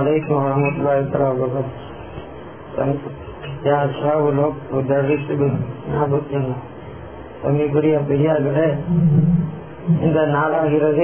عليكم ورحمة الله تعالى وبركاته يا أصحاب الوقت ودرس ஞாபகம் சமீபரிய பெரியார்களே இந்த நாளாகிறது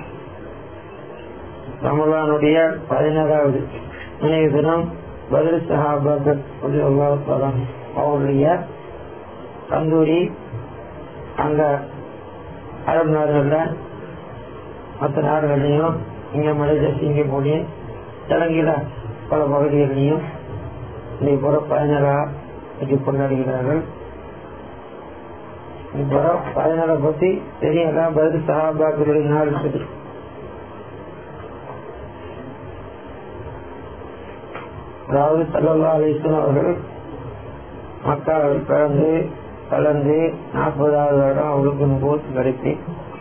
ரமலானுடைய பதினாறாவது நினைவு தினம் பதில் சஹாபாக்கள் அவருடைய கந்தூரி அங்க அரபு நாடுகள்ல மற்ற நாடுகள்லையும் இங்க மலேசியா சிங்கப்பூர்லையும் இலங்கையில பல பகுதிகளிலையும் இன்னைக்கு போற பதினாறா இன்னைக்கு கொண்டாடுகிறார்கள் இப்போ பதினாறை பத்தி தெரியல பதில் சஹாபாக்களுடைய நாள் இருக்குது அதாவது சல்லா அலிஸ்லாம் அவர்கள் மக்கள் பிறந்து கலந்து நாற்பதாவது வருடம் அவளுக்கு நுபோத்து கிடைத்து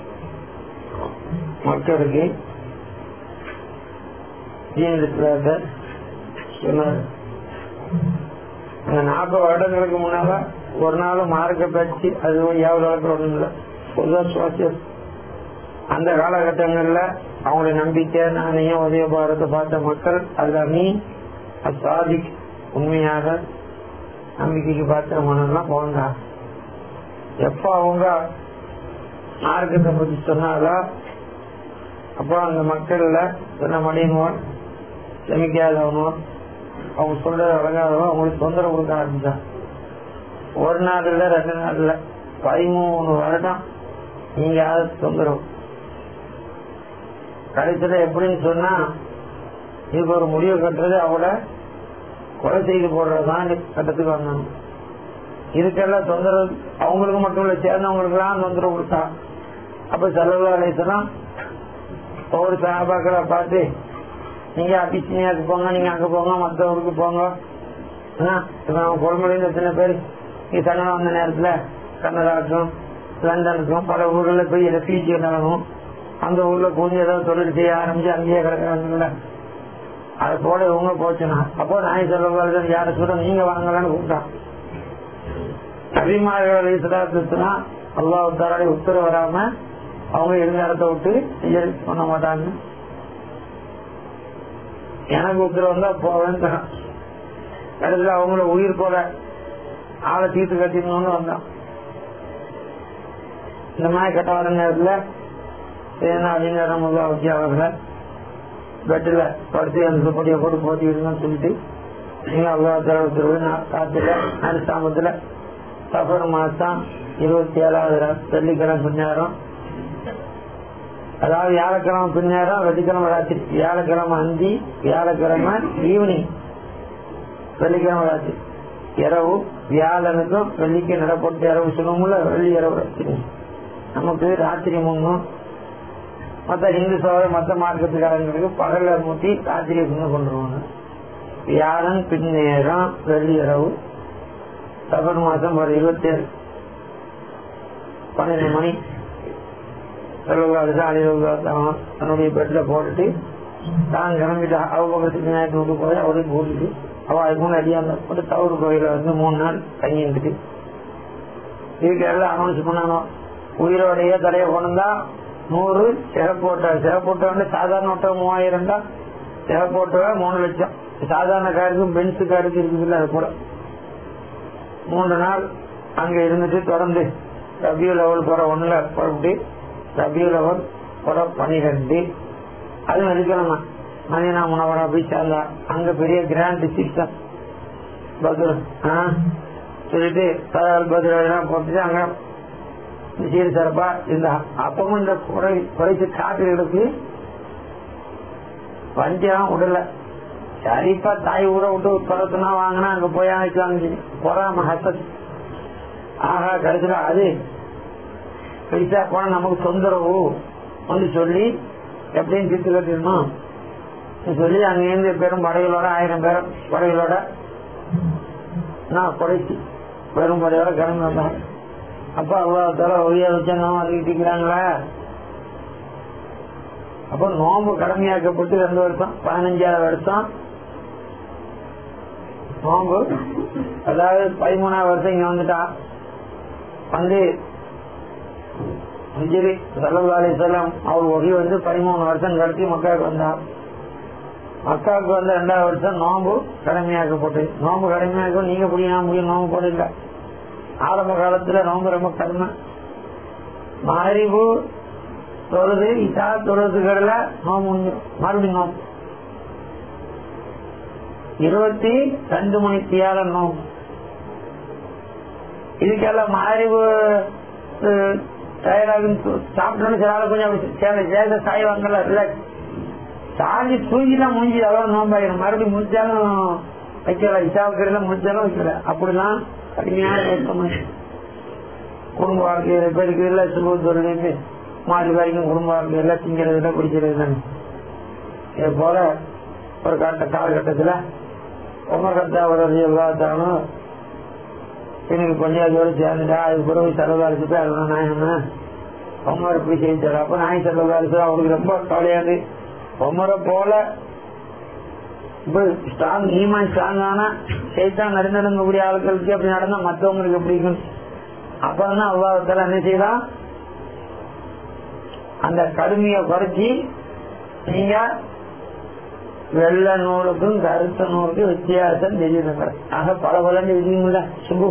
மக்களுக்கு ஜீவனத்தில் சொன்னார் அந்த நாற்பது வருடங்களுக்கு முன்னால ஒரு நாள் மார்க்க பயிற்சி அது எவ்வளவு ஒன்றும் இல்லை பொதுவாக சுவாசியம் அந்த காலகட்டங்கள்ல அவங்களுடைய நம்பிக்கை நாணயம் உதய பாரத்தை பார்த்த மக்கள் அதுல நீ சாதிக் உண்மையாக நம்பிக்கைக்கு பார்த்த மனம்லாம் போங்க எப்ப அவங்க மார்க்கத்தை பத்தி சொன்னாலோ அப்போ அந்த மக்கள்ல என்ன மடியனுவோம் செமிக்காதவனோ அவங்க சொல்றது அழகாதவோ அவங்களுக்கு தொந்தரவு கொடுக்க ஆரம்பிச்சான் ஒரு நாள் இல்ல ரெண்டு நாள் இல்ல பதிமூணு வருடம் நீங்க யாரும் தொந்தரவு கடைசியில எப்படின்னு சொன்னா இதுக்கு ஒரு முடிவு கட்டுறது அவள கொலை செய்து போடுறதுதான் கட்டத்துக்கு வந்தாங்க இதுக்கெல்லாம் தொந்தரவு அவங்களுக்கு மட்டும் இல்ல சேர்ந்தவங்களுக்கு எல்லாம் தொந்தரவு கொடுத்தா அப்ப செலவு அழைத்தலாம் ஒவ்வொரு சகாபாக்களை பார்த்து நீங்க அபிசினியாவுக்கு போங்க நீங்க அங்க போங்க மத்த ஊருக்கு போங்க கொள்முறையில் எத்தனை பேர் இங்க கன்னடம் வந்த நேரத்துல கன்னடாவுக்கும் லண்டனுக்கும் பல ஊர்ல போய் ரெஃப்யூஜி நடக்கும் அந்த ஊர்ல கொஞ்சம் ஏதாவது தொழில் செய்ய ஆரம்பிச்சு அங்கேயே கிடக்கிறாங்கல்ல அது போல இவங்க போச்சுனா அப்போ நாய் செல்வர்கள் யார சொல்ற நீங்க வாங்கலான்னு கூப்பிட்டான் அபிமார்கள் வயசுனா அல்லாஹ் தாராளி உத்தரவு வராம அவங்க இருந்த இடத்த விட்டு பண்ண மாட்டாங்க எனக்கு உத்தரவு வந்தா போவேன் கடைசியில் அவங்கள உயிர் போல ஆளை தீர்த்து கட்டிடணும்னு வந்தான் இந்த மாதிரி கட்ட வர நேரத்துல சேனா அதிகாரம் அவர்களை பெட்டில் படுத்து அந்த துப்படியை போட்டு போட்டி விடுங்கன்னு சொல்லிட்டு நீங்க அவ்வளோ உத்தரவு காத்துல நடுசாமத்துல சஃபர் மாசம் இருபத்தி ஏழாவது வெள்ளிக்கிழமை பின்னேரம் அதாவது வியாழக்கிழமை பின்னேரம் வெள்ளிக்கிழமை ராத்திரி வியாழக்கிழமை அந்தி வியாழக்கிழமை ஈவினிங் வெள்ளிக்கிழமை ராத்திரி இரவு வியாழனுக்கும் வெள்ளிக்கு நடப்பட்டு இரவு சொல்லுவோம்ல வெள்ளி இரவு ராத்திரி நமக்கு ராத்திரி முன்னும் மற்ற ஹிந்து சோழ மற்ற மார்க்கத்துக்காரங்களுக்கு பகல மூட்டி ராத்திரி பின்னு கொண்டுருவாங்க வியாழன் பின்னேரம் வெள்ளி இரவு சபர் மாசம் ஒரு இருபத்தி ஏழு பன்னெண்டு மணி தன்னுடைய பெட்ல போட்டுட்டு தான் கிளம்பிட்டா அவ பக்கத்துக்கு விநாயகர் போய் அவருக்கு கூட்டிட்டு அவ அதுக்கு முன்னாடி அந்த ஒரு தவறு கோயில வந்து மூணு நாள் தங்கி இருந்துட்டு இதுக்கு எல்லாம் அனௌன்ஸ் பண்ணானோ உயிரோடைய தலையை கொண்டா நூறு சிறப்போட்ட சிறப்போட்ட வந்து சாதாரண ஓட்ட மூவாயிரம் தான் சிறப்போட்ட மூணு லட்சம் சாதாரண காருக்கும் பென்ஸு காருக்கு இருக்குதுல்ல அது கூட மூன்று நாள் அங்க இருந்துட்டு தொடர்ந்து ரபியூ லெவல் போற ஒண்ணுல புறப்பட்டு ரபியூ லெவல் போற பனிரெண்டு அது வெள்ளிக்கிழமை மதினா முனவரா போய் சேர்ந்தா அங்க பெரிய கிராண்ட் சிஸ்டம் பத்ர் சொல்லிட்டு பதால் பத்ரெல்லாம் போட்டுட்டு அங்க சீர் சிறப்பா இந்த அப்பவும் இந்த குறை குறைச்சு காட்டுகளுக்கு பஞ்சம் விடல சரிப்பா தாய் ஊரை விட்டு பழத்தினா வாங்கினா அங்க போய் ஆயிடுச்சு பொறாம ஹசத் ஆஹா கடைசியில அது பைசா போனா நமக்கு தொந்தரவு வந்து சொல்லி எப்படியும் தீர்த்து கட்டிடணும் சொல்லி அங்கிருந்து பெரும் படைகளோட ஆயிரம் பேரும் படைகளோட நான் குறைச்சி பெரும் படையோட கிளம்பி வந்தேன் அப்ப அவ்வளவு தர ஒழிய வச்சங்க அறிவிக்கிறாங்களா அப்ப நோம்பு கடமையாக்கப்பட்டு ரெண்டு வருஷம் பதினஞ்சாவது வருஷம் நோம்பு அதாவது பதிமூணாவது வருஷம் இங்க வந்துட்டா வந்து ஹிஜ்ரி சல்லல்லாஹு அலைஹி வஸல்லம் அவர் ஒகி வந்து பதிமூணு வருஷம் கழிச்சு மக்காவுக்கு வந்தார் அக்காவுக்கு வந்து ரெண்டாவது வருஷம் நோம்பு கடமையாக்கப்பட்டு நோம்பு கடமையாக்கும் நீங்க புரியாம முடியும் நோம்பு போடுங்க ஆரம்ப காலத்துல நோம்பு ரொம்ப கடுமை மாறிவு தொழுது இசா தொழுதுகள்ல நோம்பு உண்டு. மறுபடியும் நோம்பு இருபத்தி ரெண்டு மணி தியால நோம்பு இதுக்கெல்லாம் மாறிவு டயர்டாகும் சாப்பிட்டோன்னு சில ஆள் கொஞ்சம் அப்படி சேவை சேத சாய்வாங்கல்ல ரிலாக்ஸ் சாஞ்சி தூங்கிதான் முடிஞ்சு அவ்வளவு நோம்பாயிரும் மறுபடியும் முடிச்சாலும் வைக்கல இசாவுக்கு முடிச்சாலும் வைக்கல அப்படிதான் கடுமையான கஷ்டம் குடும்ப வாழ்க்கையில பேருக்கு இல்ல சுபத்துறையிலேருந்து மாடு வரைக்கும் குடும்ப வாழ்க்கையில திங்கிறது குடிக்கிறது தானே இது போல ஒரு காட்ட காலகட்டத்துல உமர்கத்தா ஒரு எல்லாத்தாலும் எனக்கு பஞ்சாயத்தோடு சேர்ந்துட்டா அது பிறகு செலவாரிச்சு போய் அதெல்லாம் நான் உமர் இப்படி செய்தாரு அப்ப நாய் செலவாரிச்சு அவருக்கு ரொம்ப கவலையாது உமரை போல இப்ப ஸ்ட்ராங் ஈமான் ஸ்ட்ராங் ஆனா செய்தான் நடந்துடக்கூடிய ஆட்களுக்கு அப்படி நடந்தா மற்றவங்களுக்கு எப்படி இருக்கும் அப்பதான் அவ்வாவத்தில் என்ன செய்யலாம் அந்த கடுமையை குறைச்சி நீங்க வெள்ள நூலுக்கும் கருத்த நூலுக்கும் வித்தியாசம் தெரியுதுங்க ஆக பல பலன்னு தெரியுமில்ல சுபு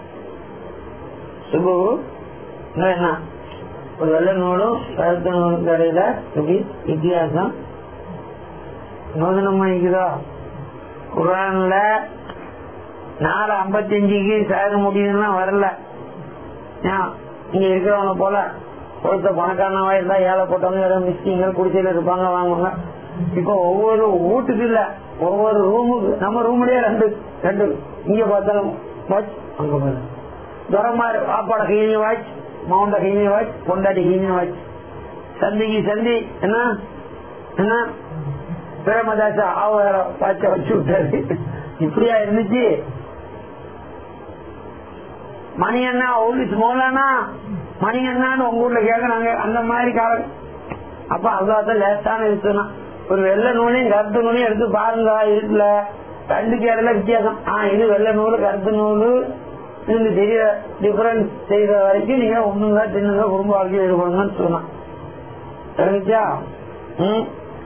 சுபு இன்னும் என்ன ஒரு வெள்ள நூலும் கருத்த நூலுக்கும் இடையில எப்படி வித்தியாசம் நோதனம் பண்ணிக்குதோ குரான்ல நாலு ஐம்பத்தஞ்சுக்கு சேர முடியுதுன்னா வரல ஏன், இங்க இருக்கிறவங்க போல ஒருத்த பணக்காரனாவா இருந்தா ஏழை போட்டவங்க ஏதோ மிஸ்டிங்க குடிசையில இருப்பாங்க வாங்குவாங்க இப்போ ஒவ்வொரு வீட்டுக்கு இல்ல ஒவ்வொரு ரூமுக்கு நம்ம ரூம்லயே ரெண்டு ரெண்டு இங்க பார்த்தாலும் வாட்ச் அங்க பாரு துரமாறு வாப்பாட கையிலையும் வாட்ச் மவுண்ட கையிலையும் வாட்ச் பொண்டாட்டி கையிலையும் வாட்ச் சந்திக்கு சந்தி என்ன என்ன பிரேமதாசா ஆவார வாட்ச வச்சு விட்டாரு இப்படியா இருந்துச்சு மணி அண்ணா ஓலிஸ் மோலானா மணி அண்ணான்னு உங்க ஊர்ல கேக்குறாங்க அந்த மாதிரி காலம் அப்ப அவ்வளவு லேட்டான இருக்குன்னா ஒரு வெள்ளை நூலையும் கருத்து நூலையும் எடுத்து பாருங்க இருக்குல்ல ரெண்டுக்கு இடையில வித்தியாசம் ஆஹ் இது வெள்ளை நூல் கருத்து நூல் இதுக்கு தெரிய டிஃபரன்ஸ் செய்யற வரைக்கும் நீங்க ஒண்ணுங்க தின்னுங்க குடும்ப வாழ்க்கையில் ஈடுபடுங்கன்னு சொன்னான் தெரிஞ்சா ம்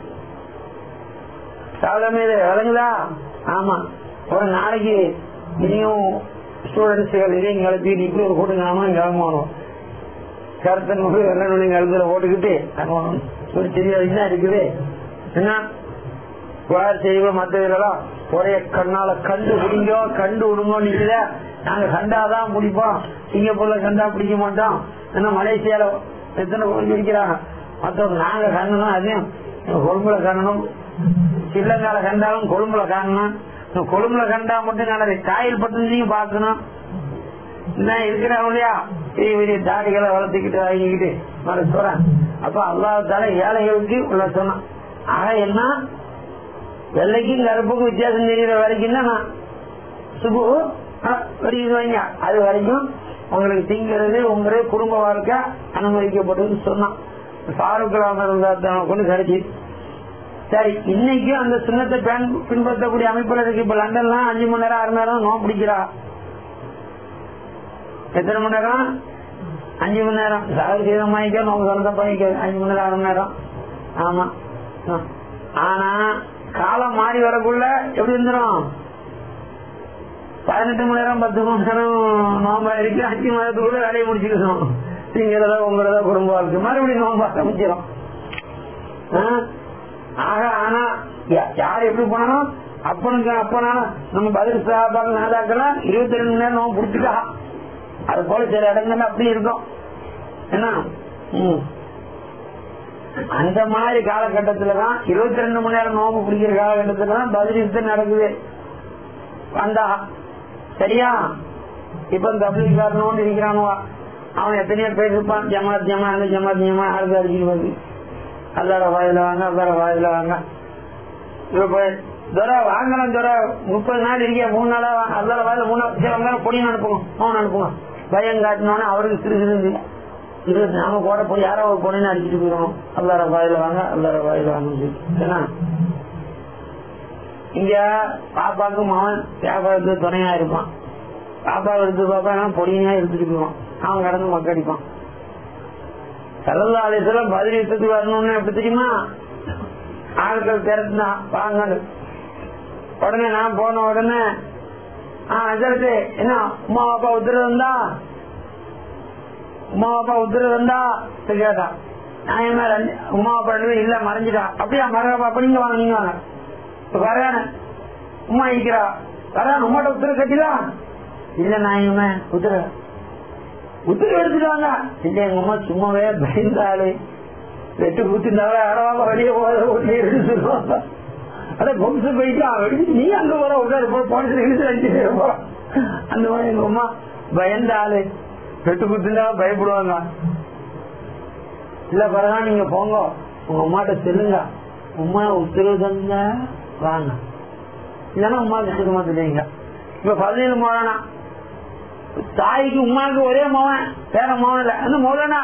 சாதமே இது விளங்குதா ஆமா ஒரு நாளைக்கு இனியும் ஸ்டூடெண்ட்ஸ்கள் இதையும் கிளப்பிட்டு இப்படி ஒரு கூட்டுங்காம கிளம்பணும் கருத்த நூறு வெள்ள நூலி கழுத்துல போட்டுக்கிட்டு அனுபவம் ஒரு தெரியாது என்ன இருக்குது என்ன வேறு செய்வ மற்ற இதெல்லாம் ஒரே கண்ணால கண்டு குடிங்கோ கண்டு விடுங்கோ நீங்கள நாங்க கண்டாதான் பிடிப்போம் சிங்கப்பூர்ல கண்டா பிடிக்க மாட்டோம் என்ன மலேசியால எத்தனை கோயில் பிடிக்கிறாங்க மற்றவங்க நாங்க கண்ணணும் அதையும் கொழும்புல கண்ணணும் சில்லங்கால கண்டாலும் கொழும்புல காணணும் கொழும்புல கண்டா மட்டும் காணது காயில் பட்டத்தையும் பார்க்கணும் என்ன இருக்கிறாங்க இல்லையா பெரிய பெரிய தாடிகளை வளர்த்துக்கிட்டு வாங்கிக்கிட்டு மறு சொல்றேன் அப்ப அல்லாத்தால ஏழைகளுக்கு உள்ள சொன்னான் ஆக என்ன வெள்ளைக்கும் கருப்புக்கும் வித்தியாசம் தெரிகிற வரைக்கும் தான் நான் சுபு வரைக்கும் வைங்க அது வரைக்கும் உங்களுக்கு திங்கிறது உங்களுடைய குடும்ப வாழ்க்கை அனுமதிக்கப்பட்டது சொன்னான் பாருக்கலாம் கொண்டு கிடைச்சி சரி இன்னைக்கும் அந்த சின்னத்தை பேன் பின்பற்றக்கூடிய அமைப்புல இருக்கு இப்ப லண்டன்லாம் அஞ்சு மணி நேரம் ஆறு நேரம் நோ பிடிக்கிறா எத்தனை மணி நேரம் அஞ்சு மணி நேரம் சாகர் சீதம் வாங்கிக்க நோக்கு சொந்தம் பண்ணிக்க அஞ்சு மணி நேரம் ஆறு மணி நேரம் ஆமா ஆ. ஆனா காலம் மாறி வரக்குள்ள எப்படி இருந்துரும் பதினெட்டு மணி நேரம் பத்து மணி நேரம் நோம்பா இருக்கு அஞ்சு மாதத்துக்குள்ள வேலையை முடிச்சுக்கணும் நீங்களதா உங்களதா குடும்ப வாழ்க்கை மறுபடியும் நோம்பா சமைச்சிடும் ஆக ஆனா யா- யார் எப்படி பண்ணணும் அப்பனுக்கு அப்பனால நம்ம பதில் சாப்பாடு நாதாக்கலாம் இருபத்தி ரெண்டு மணி நேரம் நோம்பு பிடிச்சிக்கா அது போல சில இடங்கள்ல அப்படி இருக்கும் என்ன ம். அந்த மாதிரி காலகட்டத்துலதான் இருபத்தி ரெண்டு மணி நேரம் நோம்பு பிடிக்கிற காலகட்டத்துலதான் பதில் யுத்தம் நடக்குது வந்தா சரியா இப்ப தபிலிக்காரனோடு இருக்கிறானுவா அவன் எத்தனையோ பேர் இருப்பான் ஜமாத் ஜமா அந்த ஜமாத் ஜமா அடுத்து அடிச்சுட்டு வருது அல்லாட வாயில வாங்க அல்லாட வாயில வாங்க இப்ப போய் துரை வாங்கலாம் துரை முப்பது நாள் இருக்கியா மூணு நாளா வாங்க அல்லாட வாயில மூணு நாள் சரி அவங்க பொடியும் அனுப்புங்க அவன் அனுப்புங்க பயம் காட்டினோன்னு அவருக்கு சிறு சிறு இது நாம போட போய் யாரோ ஒரு பொண்ணு அடிச்சுட்டு போயிடும் அல்லாட வாயில வாங்க அல்லாட வாயில வாங்க ஏன்னா இங்க பாப்பாக்கு மகன் வியாபாரத்துக்கு துணையா இருப்பான் பாப்பா எடுத்து பாப்பா பொடியா எடுத்துட்டு போவான் அவன் கடந்து மக்கடிப்பான் சரதாலயத்துல பதில் யுத்தத்துக்கு வரணும்னு எப்படி தெரியுமா ஆட்கள் திறத்துனா வாங்கன்னு உடனே நான் போன உடனே ஆஹ் அதற்கு என்ன உமா அப்பா உத்தரவு இருந்தா உமா அப்பா உத்தரவு இருந்தா கேட்டா நான் என்ன ரெண்டு- உமா அப்பா ரெண்டு பேரும் இல்ல மறைஞ்சிட்டா அப்படியா மறைப்பா அப்ப நீங்க வாங்க நீங்க வாங்க இப்ப வரான உமா இருக்கிறா வரான் உமாட்ட உத்தரவு கட்டிதான் இல்ல நான் இவன் உத்தரவு உத்தரவு எடுத்துட்டாங்க இல்ல எங்க அம்மா சும்மாவே பயந்தாளு வெட்டு குத்தினால அடவாங்க வெளியே போகாத வீட்டுல இருந்து சொல்லுவாங்க அட பொம்சு போயிட்டா வெடிச்சு நீ அங்க போற உட்காரு போ போனது இழுத்து அடிச்சு போற அந்த மாதிரி எங்க அம்மா பயந்த ஆளு வெட்டு குத்துனா பயப்படுவாங்க இல்ல பரவாயில்ல நீங்க போங்க உங்க அம்மாட்ட சொல்லுங்க உமா உத்தரவு தந்தா வாங்க இல்லன்னா உமாக்கு சுத்தமா தெரியுங்க இப்ப பதினேழு மோனா தாய்க்கு உமாக்கு ஒரே மகன் வேற மகன் இல்ல அந்த மோகனா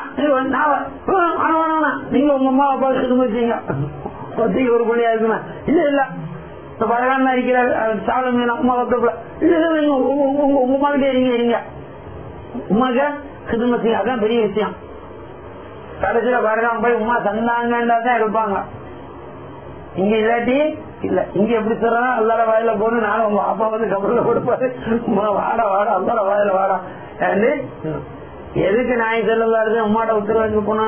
நீங்க உங்க அம்மா அப்பா சுத்தமா செய்யுங்க ஒத்திக்கு ஒரு பிள்ளையா இருக்குமா இல்ல இல்ல இப்ப பரவாயில்ல இருக்கிறார் சாதம் வேணும் அம்மா வத்தப்புல இல்ல இல்ல நீங்க உங்க உங்க- உங்க உங்க அம்மா கிட்டே இருங்க இருங்க உமாக்கு சுத்தமா செய்யுங்க அதான் பெரிய விஷயம் கடைசியில பரகாம போய் உமா தந்தாங்கன்னா தான் இருப்பாங்க இங்க இல்லாட்டி இல்ல இங்க எப்படி சொல்றா அல்லாட வாயில போன்னு நானும் உங்க அப்பா வந்து கபரில் கொடுப்பாரு உமா வாடா வாடா அல்லாட வாயில வாடா ஏன்னு, எதுக்கு நாய் செல்லலாரு உமாட்ட உத்தரவு வச்சு போனா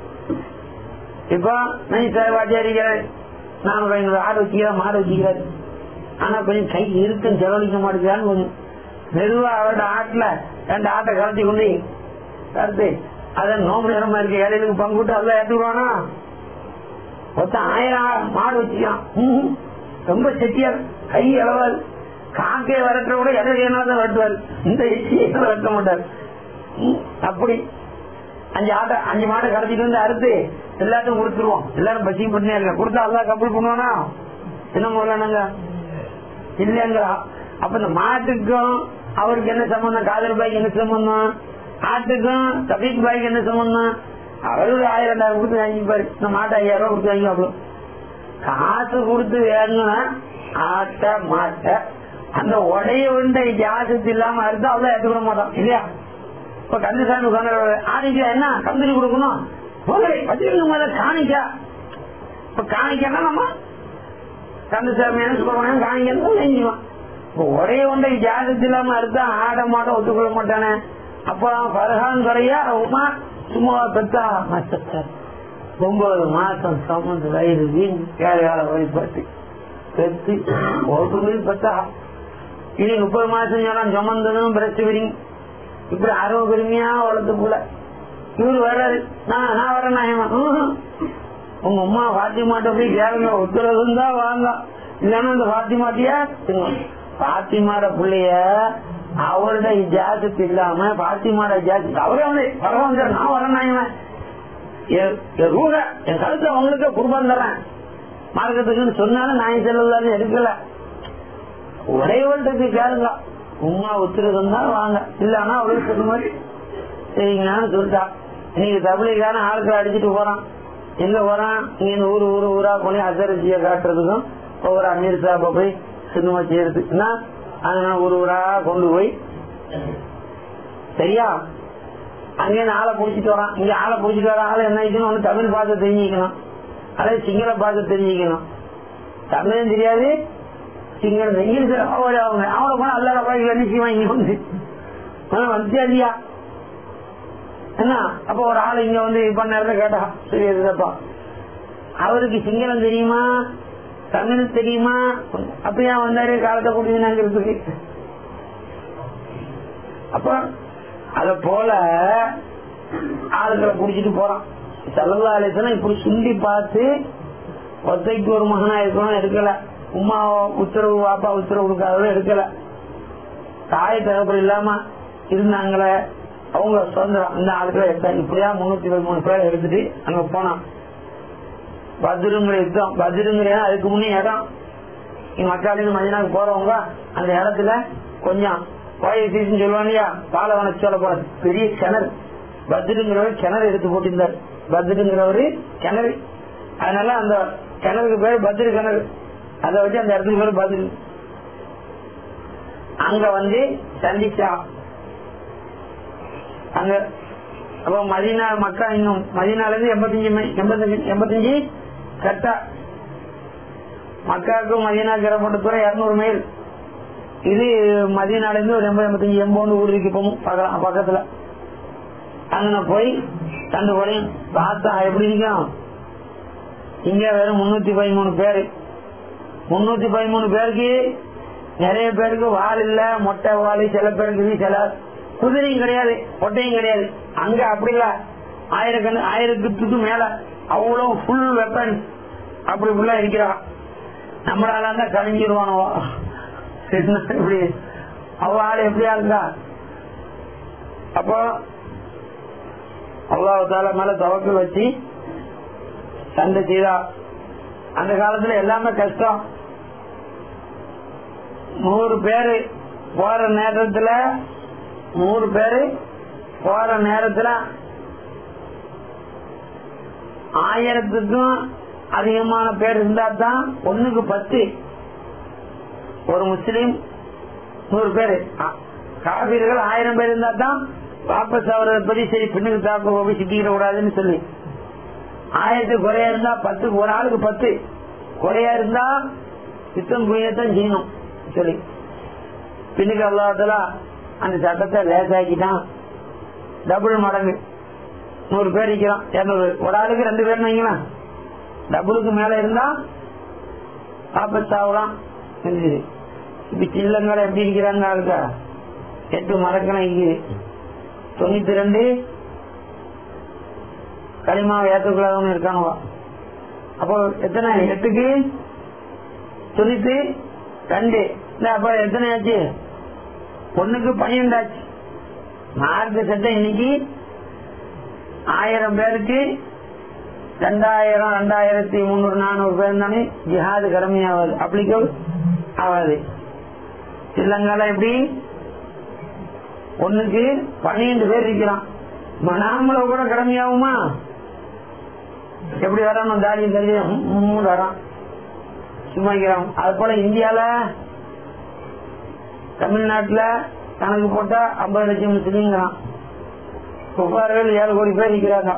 இப்போ நீ வாத்தியாரிக்கிறேன் நான் கொஞ்சம் ஆடு வச்சுக்கிறேன் மாடு வச்சுக்கிறேன் ஆனா கொஞ்சம் கை இருக்கும் செலவழிக்க மாட்டேங்கிறான்னு கொஞ்சம் மெதுவா அவரோட ஆட்டுல ரெண்டு ஆட்டை கலத்தி கொண்டு கருத்து அதான் நோம்பு நேரமா இருக்கு ஏழைகளுக்கு பங்கு விட்டு அதெல்லாம் ஏற்றுவானா மொத்தம் ஆயிரம் ஆ- மாடு வச்சுக்கான் ம்ஹும். ரொம்ப செட்டியார் கை அளவாது காக்கே வரட்ட கூட எதை வேணாலும் வரட்டுவார் இந்த எச்சியை வரட்ட மாட்டார் ம், அப்படி அஞ்சு ஆட்டை அஞ்சு மாடை கடத்திட்டு வந்து அறுத்து எல்லாத்தையும் கொடுத்துருவோம் எல்லாரும் பசியும் பண்ணி இருக்க கொடுத்தா அல்லா கப்பல் பண்ணுவானா என்ன முதலானாங்க இல்லைங்கிறா அப்ப இந்த மாட்டுக்கும் அவருக்கு என்ன சம்பந்தம் காதல் பாய்க்கு என்ன சம்பந்தம் ஆட்டுக்கும் தபீக் பாய்க்கு என்ன சம்பந்தம் அவரு ஆயிரம் ரெண்டாயிரம் கொடுத்து வாங்கிப்பாரு இந்த மாட்டை ஐயாயிரம் ரூபாய் கொடுத்து வாங்கி அவ்வளவு காசு கொடுத்து வேணும்னா ஆட்ட மாட்ட அந்த உடைய உண்டை ஜாசத்து இல்லாம இருந்தா அவ்வளவு ஏற்றுக்கிற மாட்டோம் இல்லையா இப்ப கந்தசாமி உட்காந்து ஆணிக்கா என்ன கம்பெனி கொடுக்கணும் போகலை வச்சிருக்க மேல காணிக்கா இப்ப காணிக்கன்னா நம்ம கந்தசாமி என்ன சொல்லுவாங்க காணிக்கன்னு செஞ்சுவான் இப்ப ஒரே ஒன்றை ஜாதத்து இல்லாம இருந்தா ஆட மாட்டோம் ஒத்துக்கொள்ள மாட்டானே அப்ப பரகான் குறையா உமா சும்மா பெத்தா நஷ்டத்தார் ஒன்பது மாசம் சமந்து வயிறு வீண் ஏழையால வழிபட்டு பெத்து ஒரு பெத்தா இனி முப்பது மாசம் சொன்னா சுமந்ததும் பிரச்சனை விரிங்க இப்படி அறுவை பெருமையா வளர்த்து போல இவரு வர்றாரு நான் நான் வரேன் நான் ஏன் வா- ம்ஹும். உங்க அம்மா பாத்திமாட்ட போய் கேளுங்க உத்தரவு இருந்தா வாங்க இல்லன்னா இந்த பாத்திமாட்டியா பாத்திமாட பிள்ளைய அவருடைய ஜாதத்து இல்லாம பாத்திமாட ஜாதத்து அவரே வந்து பரவாயில்ல நான் வரேன் நான் இவன். என் என் ரூக என் கழுத்துல அவங்களுக்கு குடும்பம் தரேன் மார்க்கத்துக்குன்னு சொன்னாலும் நான் செல்லலான்னு எடுக்கல ஒரே ஒன்றுக்கு கேளுங்க உமா உத்தரவு தான் வாங்க இல்லன்னா அவளுக்கு சொன்ன மாதிரி சரிங்கன்னு சொல்லிட்டா இன்னைக்கு தபிலிக்கான ஆட்களை அடிச்சுட்டு போறான் எங்க போறான் இங்க இந்த ஊரு ஊரு ஊரா போய் அசரசிய காட்டுறதுக்கும் ஒவ்வொரு அமீர் சாப்ப போய் சினிமா செய்யறதுக்குன்னா அதனால ஒரு ஊரா கொண்டு போய் சரியா அங்கே ஆளை புடிச்சிட்டு வரான் இங்க ஆளை புடிச்சிட்டு வர ஆளை என்ன வைக்கணும் ஒண்ணு தமிழ் பார்த்து தெரிஞ்சுக்கணும் அதே சிங்கள பார்த்து தெரிஞ்சுக்கணும் தமிழும் தெரியாது சிங்களம் இங்கிலீஷ் அவரை அவங்க அவனை போனா அல்லாத போய் என்ன செய்வான் இங்க வந்து ஆனா வந்துச்சா இல்லையா என்ன அப்ப ஒரு ஆள் இங்க வந்து பண்ண நேரத்துல கேட்டா சரி எதுப்பா அவருக்கு சிங்களம் தெரியுமா தமிழ் தெரியுமா அப்படியா வந்தாரு காலத்தை கூட்டினாங்கிறதுக்கு அப்ப அத போல ஆளுங்களை புடிச்சிட்டு போறான் செலவாலயத்துல இப்படி சுண்டி பார்த்து ஒத்தைக்கு ஒரு மகனா இருக்கணும் எடுக்கல உமா உத்தரவு வாப்பா உத்தரவு கொடுக்காதவங்க எடுக்கல தாய் தகப்பல் இல்லாம இருந்தாங்களே அவங்க சுதந்திரம் இந்த ஆளுக்களை எடுத்தாங்க இப்படியா முன்னூத்தி இருபத்தி மூணு பேர் எடுத்துட்டு அங்க போனான் பத்ருங்கிற யுத்தம் பத்ருங்கிற இடம் அதுக்கு முன்னே இடம் இங்க மக்காலிருந்து மதினாக்கு போறவங்க அந்த இடத்துல கொஞ்சம் கோயசீஸ்னு சொல்லுவாங்க இல்லையா பாலவன சொல்ல போற பெரிய கிணறு பத்ருங்கிறவர் கிணறு எடுத்து போட்டிருந்தார் பத்ருங்கிறவரு கிணறு அதனால அந்த கிணறுக்கு பேர் பத்ரு கிணறு அதை வச்சு அந்த இடத்துக்கு பேர் பத்ரு அங்க வந்து சந்திச்சா அங்க அப்ப மதினா மக்கா இன்னும் மதினால இருந்து எண்பத்தஞ்சு மை- எண்பத்தஞ்சு எண்பத்தஞ்சு கட்டா மக்காவுக்கும் மதீனாக்கு ஏற்பட்ட தூரம் இருநூறு மைல் இது மதியனால இருந்து ஒரு எண்பது எண்பத்தஞ்சு எண்பது ஊர் இருக்கு போகும் பக்க- பக்கத்துல அங்க போய் கண்டு போய் பார்த்தா எப்படி இருக்கும் இங்க வெறும் முன்னூத்தி பதிமூணு பேரு முன்னூத்தி பதிமூணு பேருக்கு நிறைய பேருக்கு வால் இல்ல மொட்டை வால் சில பேருக்கு இது, சில குதிரையும் கிடையாது மொட்டையும் கிடையாது அங்க அப்படி இல்ல ஆயிரக்கணு ஆயிரத்துக்கு மேல அவ்வளவு ஃபுல் வெப்பன் அப்படி ஃபுல்லா இருக்கிறான் நம்மளால இருந்தா கழிஞ்சிருவானோ இப்படி அவ ஆள் எப்படியா இருந்தா அப்போ அல்லாஹால மேல தவக்கல் வச்சு சண்டை செய்தா அந்த காலத்துல எல்லாமே கஷ்டம் நூறு பேரு போற நேரத்துல நூறு பேரு போற நேரத்துல ஆயிரத்துக்கும் அதிகமான பேர் இருந்தா தான் ஒண்ணுக்கு பத்து ஒரு முஸ்லீம் நூறு பேரு காபீர்கள் ஆயிரம் பேர் இருந்தா தான் வாபஸ் ஆகிறத பத்தி சரி பெண்ணுக்கு தாக்க போய் சிக்கிக்கிற கூடாதுன்னு சொல்லி ஆயிரத்துக்கு குறையா இருந்தா பத்துக்கு ஒரு ஆளுக்கு பத்து குறையா இருந்தா யுத்தம் புரியத்தான் செய்யணும் சொல்லி பின்னுக்கு அல்லாத்துல அந்த சட்டத்தை லேசாக்கிட்டான் டபுள் மடங்கு நூறு பேர் இருக்கிறான் இருநூறு ஒரு ஆளுக்கு ரெண்டு பேர் வைக்கலாம் டபுளுக்கு மேல இருந்தா ஆபத்தாகலாம் இருந்துது இப்ப சில்லங்களை எப்படி இருக்கிறாங்க ஆளுக்கா எட்டு மடக்கணம் இருக்குது தொண்ணூத்தி ரெண்டு களிமாவை ஏற்றுக்கொள்ளாதவங்க இருக்காங்க அப்போ எத்தனை எட்டுக்கு தொண்ணூத்தி ரெண்டு இல்ல அப்ப எத்தனை ஆச்சு ஒண்ணுக்கு பன்னிரெண்டு ஆச்சு மார்க்க சட்டம் இன்னைக்கு ஆயிரம் பேருக்கு ரெண்டாயிரம் ரெண்டாயிரத்தி முன்னூறு நானூறு பேர் தானே ஜிஹாது கடமையாவது அப்ளிகபிள் ஆகாது இல்லங்கால எப்படி ஒண்ணுக்கு பன்னிரண்டு பேர் இருக்கிறான் நாமள கூட கடமையாகுமா எப்படி வரணும் தாடி தெரியும் மூணு வரான் சும்மா இருக்கிறான் அது போல இந்தியால தமிழ்நாட்டுல கணக்கு போட்டா ஐம்பது லட்சம் முஸ்லீம்ங்கிறான் குப்பார்கள் ஏழு கோடி பேர் இருக்கிறாங்க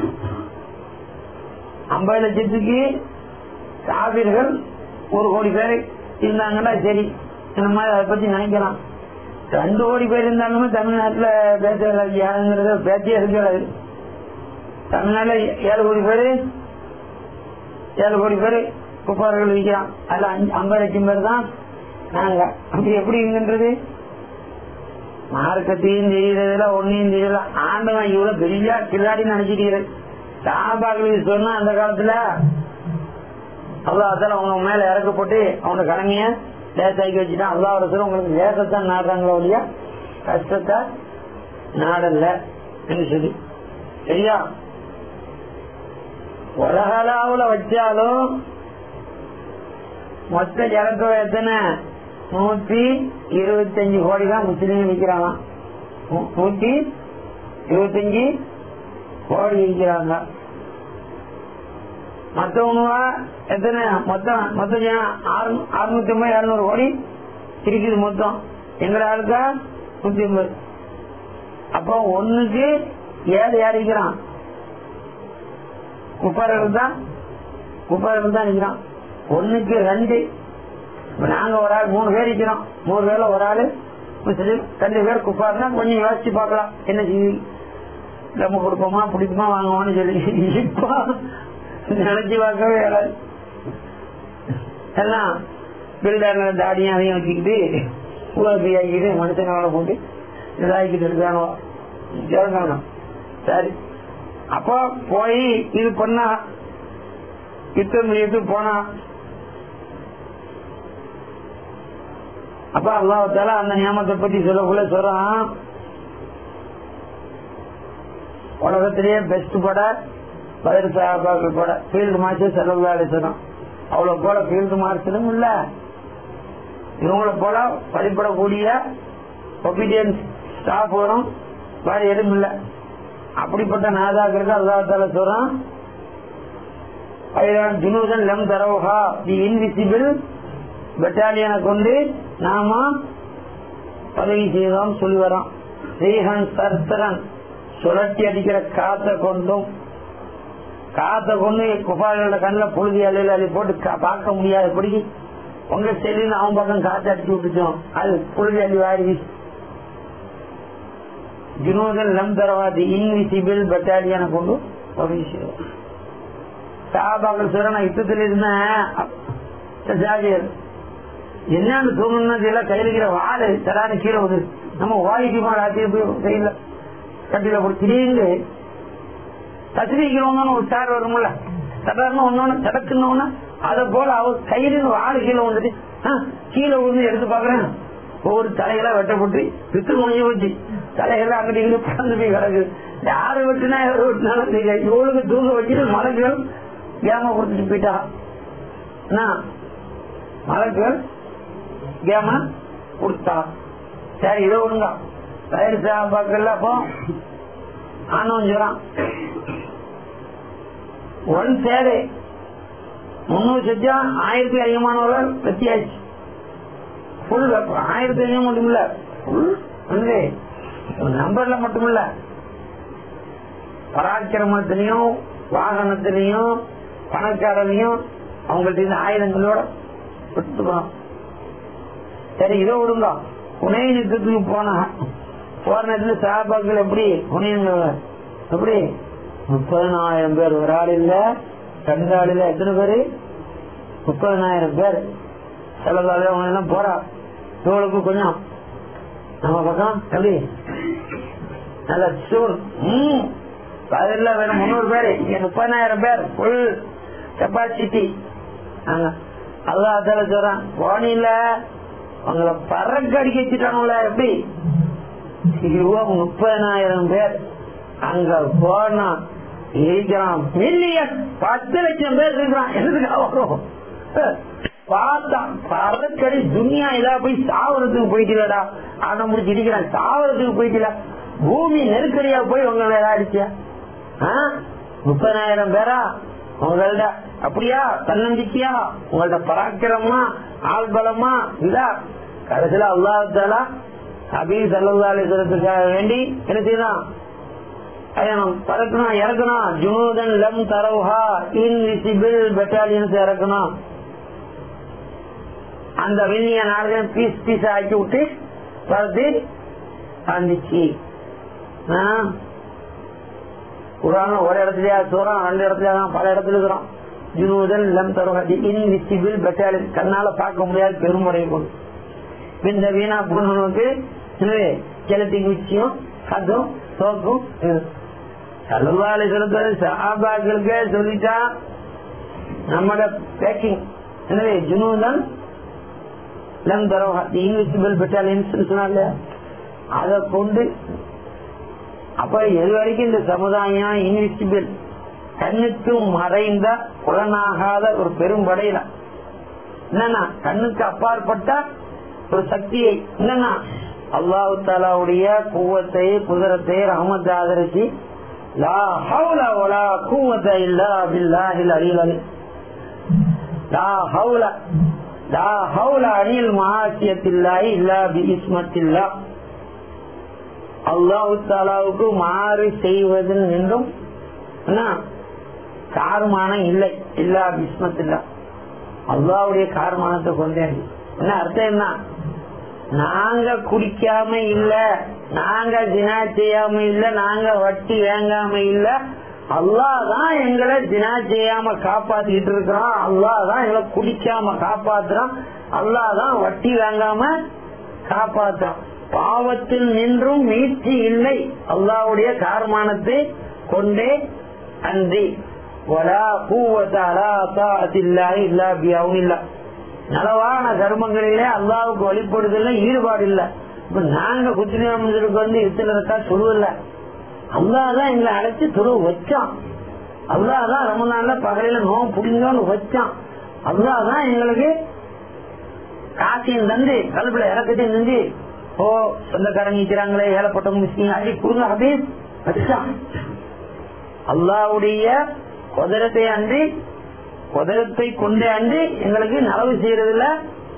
ஐம்பது லட்சத்துக்கு காவிர்கள் ஒரு கோடி பேர் இருந்தாங்கன்னா சரி இந்த மாதிரி அதை பத்தி நினைக்கலாம் ரெண்டு கோடி பேர் இருந்தாலுமே தமிழ்நாட்டுல பேசுறது பேச்சே இருக்காது தமிழ்நாட்டுல ஏழு கோடி பேரு ஏழு கோடி பேரு குப்பார்கள் விற்கிறான் அதுல அஞ்சு ஐம்பது லட்சம் பேர் தான் நாங்க அப்படி எப்படி இருக்கின்றது மார்க்கத்தையும் தெரியறதுல ஒன்னையும் தெரியல ஆண்டவன் இவ்வளவு பெரிய கில்லாடின்னு நினைச்சிக்கிறது சாபாக்களுக்கு சொன்னா அந்த காலத்துல அல்லாஹால அவங்க மேல இறக்கப்பட்டு அவங்க கடமைய லேசாக்கி வச்சுட்டான் அல்லா அரசு உங்களுக்கு லேசத்தான் நாடுறாங்களோ இல்லையா கஷ்டத்தை நாடல்ல என்று சொல்லி சரியா உலகளாவுல வச்சாலும் மொத்த ஜனத்தொகை எத்தனை நூத்தி இருபத்தஞ்சு கோடி தான் முஸ்லீம் விற்கிறாங்க நூத்தி இருபத்தஞ்சு கோடி விற்கிறாங்க மத்தவங்க எத்தனை மொத்தம் மொத்தம் அறுநூத்தி ஐம்பது இருநூறு கோடி இருக்குது மொத்தம் எங்கட ஆளுக்கா நூத்தி ஐம்பது அப்போ ஒண்ணுக்கு ஏழு யார் இருக்கிறான் குப்பாரர்கள் தான் குப்பாரர்கள் தான் இருக்கிறான் ஒண்ணுக்கு ரெண்டு நாங்க ஒரு ஆள் மூணு பேர் இருக்கிறோம் மூணு பேர்ல ஒரு ஆளு முஸ்லீம் ரெண்டு பேர் குப்பாருனா கொஞ்சம் யோசிச்சு பார்க்கலாம் என்ன செய்தி நம்ம கொடுப்போமா பிடிக்குமா வாங்குவோம்னு சொல்லி இப்போ நினைச்சு பார்க்கவே இயலாது எல்லாம் பில்டர் தாடியும் அதையும் வச்சுக்கிட்டு உலகத்தை ஆக்கிட்டு மனுஷனோட போட்டு இதாக்கிட்டு இருக்கானோ இறங்கணும் சரி அப்போ போய் இது பண்ணா யுத்தம் பண்ணிட்டு போனா அப்ப அல்லாஹால அந்த நியமத்தை பத்தி சொல்லக்குள்ள சொல்றான் உலகத்திலேயே பெஸ்ட் பட பதில் சாபாக்கள் பட ஃபீல்டு மார்ச் செலவு அடிச்சிடும் அவ்வளவு போல ஃபீல்டு மார்ச்சலும் இல்ல இவங்களை போல படிப்படக்கூடிய ஒபீடியன்ஸ் ஸ்டாஃப் வரும் வேற எதுவும் இல்ல அப்படிப்பட்ட நாதாக்களுக்கு அல்லாஹால சொல்றான் ஜுனூதன் லம் தரவுஹா தி இன்விசிபிள் பெட்டாலியனை கொண்டு நாம பதவி செய்தோம் சொல்லி வரோம் ஸ்ரீஹன் சர்த்தரன் சுழட்டி அடிக்கிற காத்த கொண்டும் காத்த கொண்டு குப்பாளோட கண்ணில் புழுதி அள்ளியில் அள்ளி போட்டு கா- பார்க்க முடியாதபடி உங்க செல்லின்னு அவன் பக்கம் காத்து அடிச்சு விட்டுச்சோம் அது புழுதி அள்ளி வாரி வீசி ஜுனூதன் லம் தரவாதி இன்விசிபிள் பட்டாலியனை கொண்டு ஒரு விஷயம் சாபாக்கள் சொல்ற நான் யுத்தத்தில் இருந்தேன் ஜாதியர் என்னன்னு தூங்கணும்னு தெரியல கையில் இருக்கிற வாழை தரான கீழே வந்து நம்ம வாய்க்கு மேல ஆட்டி போய் கையில கட்டில போட்டு திடீர்னு தசிரிக்கிறவங்க ஒரு சார் வரும்ல சடர்னு ஒன்னொன்னு சடக்குன்னு அதை போல அவர் கையில வாழை கீழே வந்துட்டு ஆ, கீழே வந்து எடுத்து பாக்குறேன் ஒவ்வொரு தலைகளா வெட்டப்பட்டு வித்து முடிஞ்சு போச்சு தலைகள் அங்கிட்டு இங்கிட்டு பறந்து போய் கிடக்கு யாரை வெட்டினா யாரை வெட்டினாலும் தெரியாது இவளுக்கு தூங்க வச்சுட்டு மலைகள் ஏமா கொடுத்துட்டு போயிட்டா என்ன மலைகள் கேம கொடுத்தா சரி இதை ஒண்ணுங்க வயிறு சாப்பாக்கள்ல அப்போ ஆனவன் சொல்றான் ஒன் சேரு முன்னூறு சத்தியா ஆயிரத்தி அதிகமானவர்கள் வெத்தியாச்சு ஃபுல் ஆயிரத்தி அதிகம் மட்டும் இல்ல ஃபுல் வந்து நம்பர்ல மட்டும் இல்ல பராக்கிரமத்திலையும் வாகனத்திலையும் பணக்காரனையும் அவங்கள்ட்ட இருந்து ஆயுதங்களோட விட்டுக்கணும் சரி இதை விடுங்க புனை யுத்தத்துக்கு போனா போற நேரத்துல சாபாக்கள் எப்படி புனையுங்க எப்படி முப்பதனாயிரம் பேர் ஒரு ஆள் இல்ல ரெண்டு ஆள் இல்ல எத்தனை பேரு முப்பதனாயிரம் பேர் செலவாக அவங்க எல்லாம் போறா இவளுக்கு கொஞ்சம் நம்ம பக்கம் எப்படி நல்ல சூர் ம் அதில் வேணும் முந்நூறு பேர் இங்க முப்பதாயிரம் பேர் ஃபுல் கெப்பாசிட்டி அல்லா அதில் சொல்றான் போனில அவங்கள பறக்க அடிக்க வச்சுட்டானுல எப்படி ஐயோ, முப்பதாயிரம் பேர் அங்க போனா இருக்கிறான் மில்லியன் பத்து லட்சம் பேர் இருக்கிறான் எதுக்கு வரும் பார்த்தான் பறக்கடி துனியா இதா போய் சாவரத்துக்கு போயிட்டீங்களா ஆன முடிச்சு இடிக்கிறான் சாவரத்துக்கு போயிட்டீல பூமி நெருக்கடியா போய் உங்களை ஏதாவது அடிச்சியா முப்பதாயிரம் பேரா உங்கள்ட அப்படியா தன்னம்பிக்கையா உங்கள்ட பராக்கிரமா ஆள் பலமா இல்ல கடைசியில அல்லாஹாலா ஹபீப் சல்லாத்துக்காக வேண்டி என்ன செய்யலாம் பயணம் பறக்கணும் இறக்கணும் ஜுனூதன் லம் தரவுஹா இன்விசிபிள் பெட்டாலியன்ஸ் இறக்கணும் அந்த விண்ணிய நாடுகள் பீஸ் பீஸ் ஆக்கி விட்டு பறந்து வந்துச்சு குரான் ஒரு இடத்துலயா சொல்றான் ரெண்டு இடத்துல தான் பல இடத்துல இருக்கிறோம் ஜுனூதன் லம் தருகதி இன்விசிபிள் பெட்டாலியன் கண்ணால பார்க்க முடியாத பெருமுறை கொண்டு இந்த வீணா போனவனுக்கு எனவே கிழத்தி குச்சியும் கதும் தோக்கும் சலுவாலை சொல்றது சஹாபாக்களுக்கு சொல்லிட்டா நம்மட பேக்கிங் எனவே ஜுனூதன் லம் தரோஹா இன்விசிபிள் பெட்டாலியன்ஸ் சொன்னால அதை கொண்டு அப்ப எது வரைக்கும் இந்த சமுதாயம் இன்விசிபிள் கண்ணுக்கு மறைந்த புலனாகாத ஒரு பெரும் படையில என்னன்னா கண்ணுக்கு அப்பாற்பட்ட ஒரு சக்தியை என்னன்னா அல்லாஹு தாலாவுடைய கூவத்தை குதிரத்தை ரஹமத்தை ஆதரிச்சு லா ஹவுல வலா கூவத்தை இல்லா பில்லாஹில் அலில் லா ஹவுல லா ஹவுல அணில் மகாசியத்தில்லாஹி இல்லா பி இஸ்மத்தில்லா அல்லாஹு தாலாவுக்கு மாறு செய்வதில் நின்றும் என்ன கார்மானம் இல்லை இல்லா பிஸ்மத்தில்லா அல்லாவுடைய கார்மானத்தை கொண்டேன் என்ன அர்த்தம் என்ன நாங்க குடிக்காம இல்ல நாங்க தினா செய்யாம இல்ல நாங்க வட்டி வாங்காம இல்ல அல்லாதான் எங்களை தினா செய்யாம காப்பாத்திட்டு இருக்கிறோம் அல்லாதான் எங்களை குடிக்காம காப்பாத்துறோம் அல்லாதான் வட்டி வாங்காம காப்பாத்துறோம் பாவத்தில் நின்றும் மீட்சி இல்லை அல்லாவுடைய கார்மானத்தை கொண்டே அன்றி வலா கூவத்தாலா தாத்தில்லாஹி இல்லா பியாவும் நலவான கர்மங்களிலே அல்லாவுக்கு வழிபடுதல ஈடுபாடு இல்ல இப்ப நாங்க குத்திரியாமத்துக்கு வந்து இத்தனை இருக்கா சொல்லுவல அல்லாதான் எங்களை அழைச்சு துறவு வச்சான் அல்லாதான் ரொம்ப நாள்ல பகலையில நோம் புடிங்கன்னு வச்சான் அல்லாதான் எங்களுக்கு காசியும் தந்து கல்வில இறக்கத்தையும் தந்து ஓ சொந்தக்காரங்க நிற்கிறாங்களே ஏழப்பட்டவங்க மிஸ்கிங்க அப்படி கொடுங்க அப்படியே வச்சான் அல்லாவுடைய குதிரத்தை அன்றி குதிரத்தை கொண்டே அன்றி எங்களுக்கு நலவு செய்யறதுல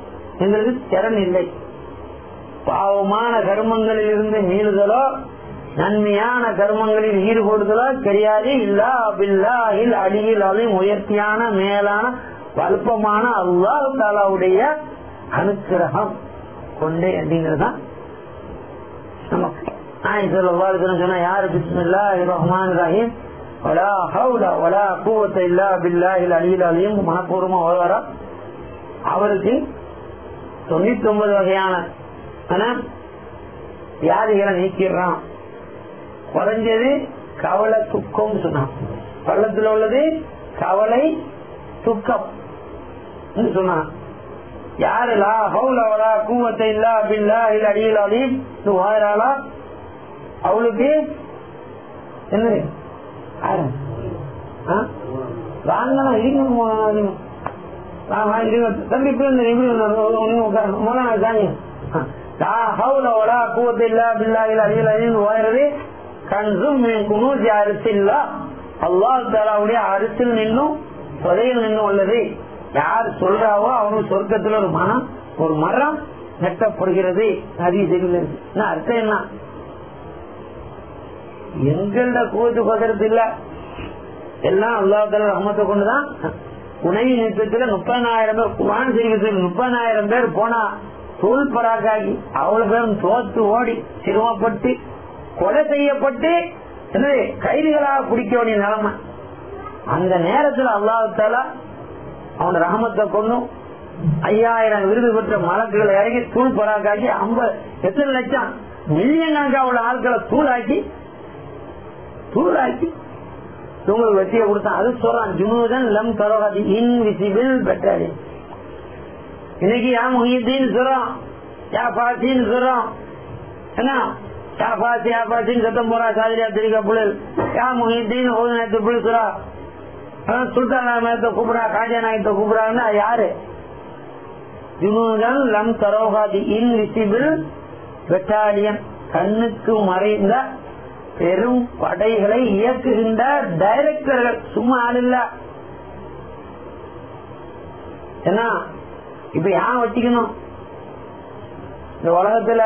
எங்களுக்கு திறன் இல்லை பாவமான கர்மங்களில் இருந்து மீளுதலோ நன்மையான கர்மங்களில் ஈடுபடுதலா கிடையாது இல்லா பில்லாஹில் அடியில் அதையும் உயர்த்தியான மேலான வல்பமான அல்லாஹ் தாலாவுடைய அனுக்கிரகம் கொண்டே அப்படிங்கறதுதான் நமக்கு ஆயிரத்தி தொள்ளாயிரத்தி சொன்னா யாரு பிஸ்மில்லா ரஹ்மான் ரஹீம் வலா ஹவுல வலா கூவத்தை இல்லா பில்லாஹில் அடியில் அதையும் மனப்பூர்வமா ஓதுவாரா அவருக்கு தொண்ணூத்தி ஒன்பது வகையான ஆனா, வியாதிகளை நீக்கிடுறான் குறைஞ்சது கவலை துக்கம் சொன்னான் பள்ளத்துல உள்ளது கவலை துக்கம் சொன்னான் யாரு லா ஹவுல வலா கூவத்தை இல்லா பில்லா இல்ல அடியில் அலீம் வாயிராளா அவளுக்கு என்ன யாரு? ஆ? வாங்கலாம் இருங்க மோலானா, ஆமா, இருங்க. தம்பி இப்படி வந்து, இப்படி வந்து, ஒண்ணு உட்காருங்க. மோலானா, சாமி. ஆ. லா ஹவுல வலா கூவத்தை இல்லா பில்லா இல்ல அடியில் அலீம் வாயிறது கன்சும் மின் குனூசி அரிசில்லா அல்லாஹ் தாலாவுடைய அரிசில் நின்னும் புதையில் நின்னும் உள்ளது யார் சொல்றாவோ அவனுக்கு சொர்க்கத்துல ஒரு மனம் ஒரு மரம் நெட்டப்படுகிறது அது தெரியல என்ன அர்த்தம் என்ன எங்கள கூத்து பதறது இல்ல எல்லாம் அல்லாஹால ரஹமத்தை கொண்டுதான் உணவு நிறுத்தத்துல முப்பதாயிரம் பேர் குரான் செய்வதில் முப்பதாயிரம் பேர் போனா தூள் பராக்காகி அவ்வளவு பேரும் தோத்து ஓடி சிரமப்பட்டு கொலை செய்யப்பட்டு என்னது கைதிகளாக குடிக்க வேண்டிய நிலைமை அந்த நேரத்தில் அல்லாஹால அவன் ரஹமத்தை கொண்டும் ஐயாயிரம் விருது பெற்ற மலக்குகளை இறங்கி தூள் பராக்காக்கி ஐம்பது எத்தனை லட்சம் மில்லியன் கணக்காக உள்ள ஆட்களை தூளாக்கி தூளாக்கி உங்களுக்கு வெற்றியை கொடுத்தான் அது சொல்றான் ஜுனூதன் லம் தரோகாதி இன்விசிபிள் பெட்டாலி இன்னைக்கு யா முஹியத்தின்னு சொல்றோம் யா பாசின்னு சொல்றோம் என்ன யா பாசி யா பாசின்னு சத்தம் போறா சாதிரியா தெரிவிக்க புள்ளல் யா முஹியத்தின் ஒரு நேரத்து புள்ளி சொல்றா சுல்தான் நாயகத்தை கூப்பிடா காஜா நாயகத்தை கூப்பிடாங்கன்னா யாரு ஜுனூதன் லம் தரோகாதி இன்விசிபிள் பெட்டாலியன் கண்ணுக்கு மறைந்த பெரும் படைகளை இயக்குகின்ற டைரக்டர்கள் சும்மா ஆள் இல்ல என்ன இப்ப யான் வச்சுக்கணும் இந்த உலகத்துல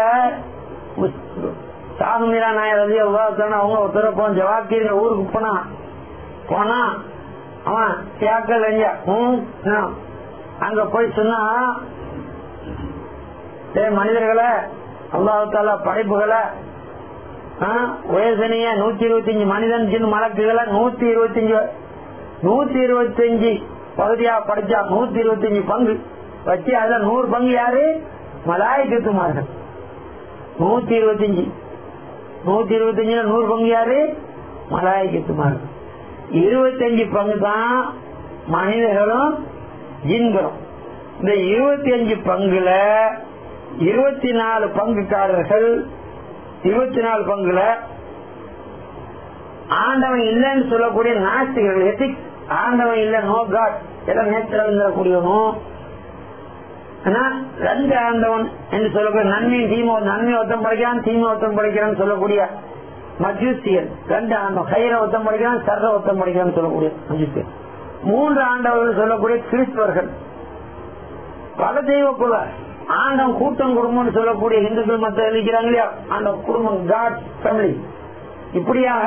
சாகுமீரா நாயர் அவங்க ஒருத்தர போன ஜவாக்கீர் ஊருக்கு போனா போனா அவன் தியாக்கள் எங்க அங்க போய் சொன்னா மனிதர்களை அல்லாஹால படைப்புகளை வயசனைய நூத்தி இருபத்தி அஞ்சு மனிதன் சின்ன மலக்குகளை நூத்தி இருபத்தி அஞ்சு நூத்தி இருபத்தி அஞ்சு பகுதியா படிச்சா நூத்தி இருபத்தி அஞ்சு பங்கு வச்சு அதுல நூறு பங்கு யாரு மலாய்க்கத்துமார்கள் நூத்தி இருபத்தி அஞ்சு நூத்தி இருபத்தி அஞ்சுல நூறு பங்கு யாரு மலாய்க்கத்துமார்கள் இருபத்தஞ்சு பங்கு தான் மனிதர்களும் ஜின்களும் இந்த இருபத்தி அஞ்சு பங்குல இருபத்தி நாலு பங்குக்காரர்கள் இருபத்தி நாலு பங்குல ஆண்டவன் இல்லைன்னு சொல்லக்கூடிய நாஸ்திகர்கள் எத்திக்ஸ் ஆண்டவன் இல்ல நோ காட் எல்லாம் நேற்றக்கூடியவனும் ரெண்டு ஆண்டவன் என்று சொல்லக்கூடிய நன்மையும் தீமோ நன்மை ஒருத்தம் படைக்கிறான் தீமை ஒருத்தம் படைக்கிறான்னு சொல்லக்கூடிய மஜூசியல் ரெண்டு ஆண்டவன் கயிற ஒருத்தம் படைக்கிறான் சர்ற ஒருத்தம் படைக்கிறான்னு சொல்லக்கூடிய மஜூசியல் மூன்று ஆண்டவர்கள் சொல்லக்கூடிய கிறிஸ்தவர்கள் பல தெய்வ குல ஆண்டம் கூட்டம் குடும்பம்னு சொல்லக்கூடிய இந்துக்கள் மத்த இருக்கிறாங்க இல்லையா அந்த குடும்பம் காட் ஃபேமிலி இப்படியாக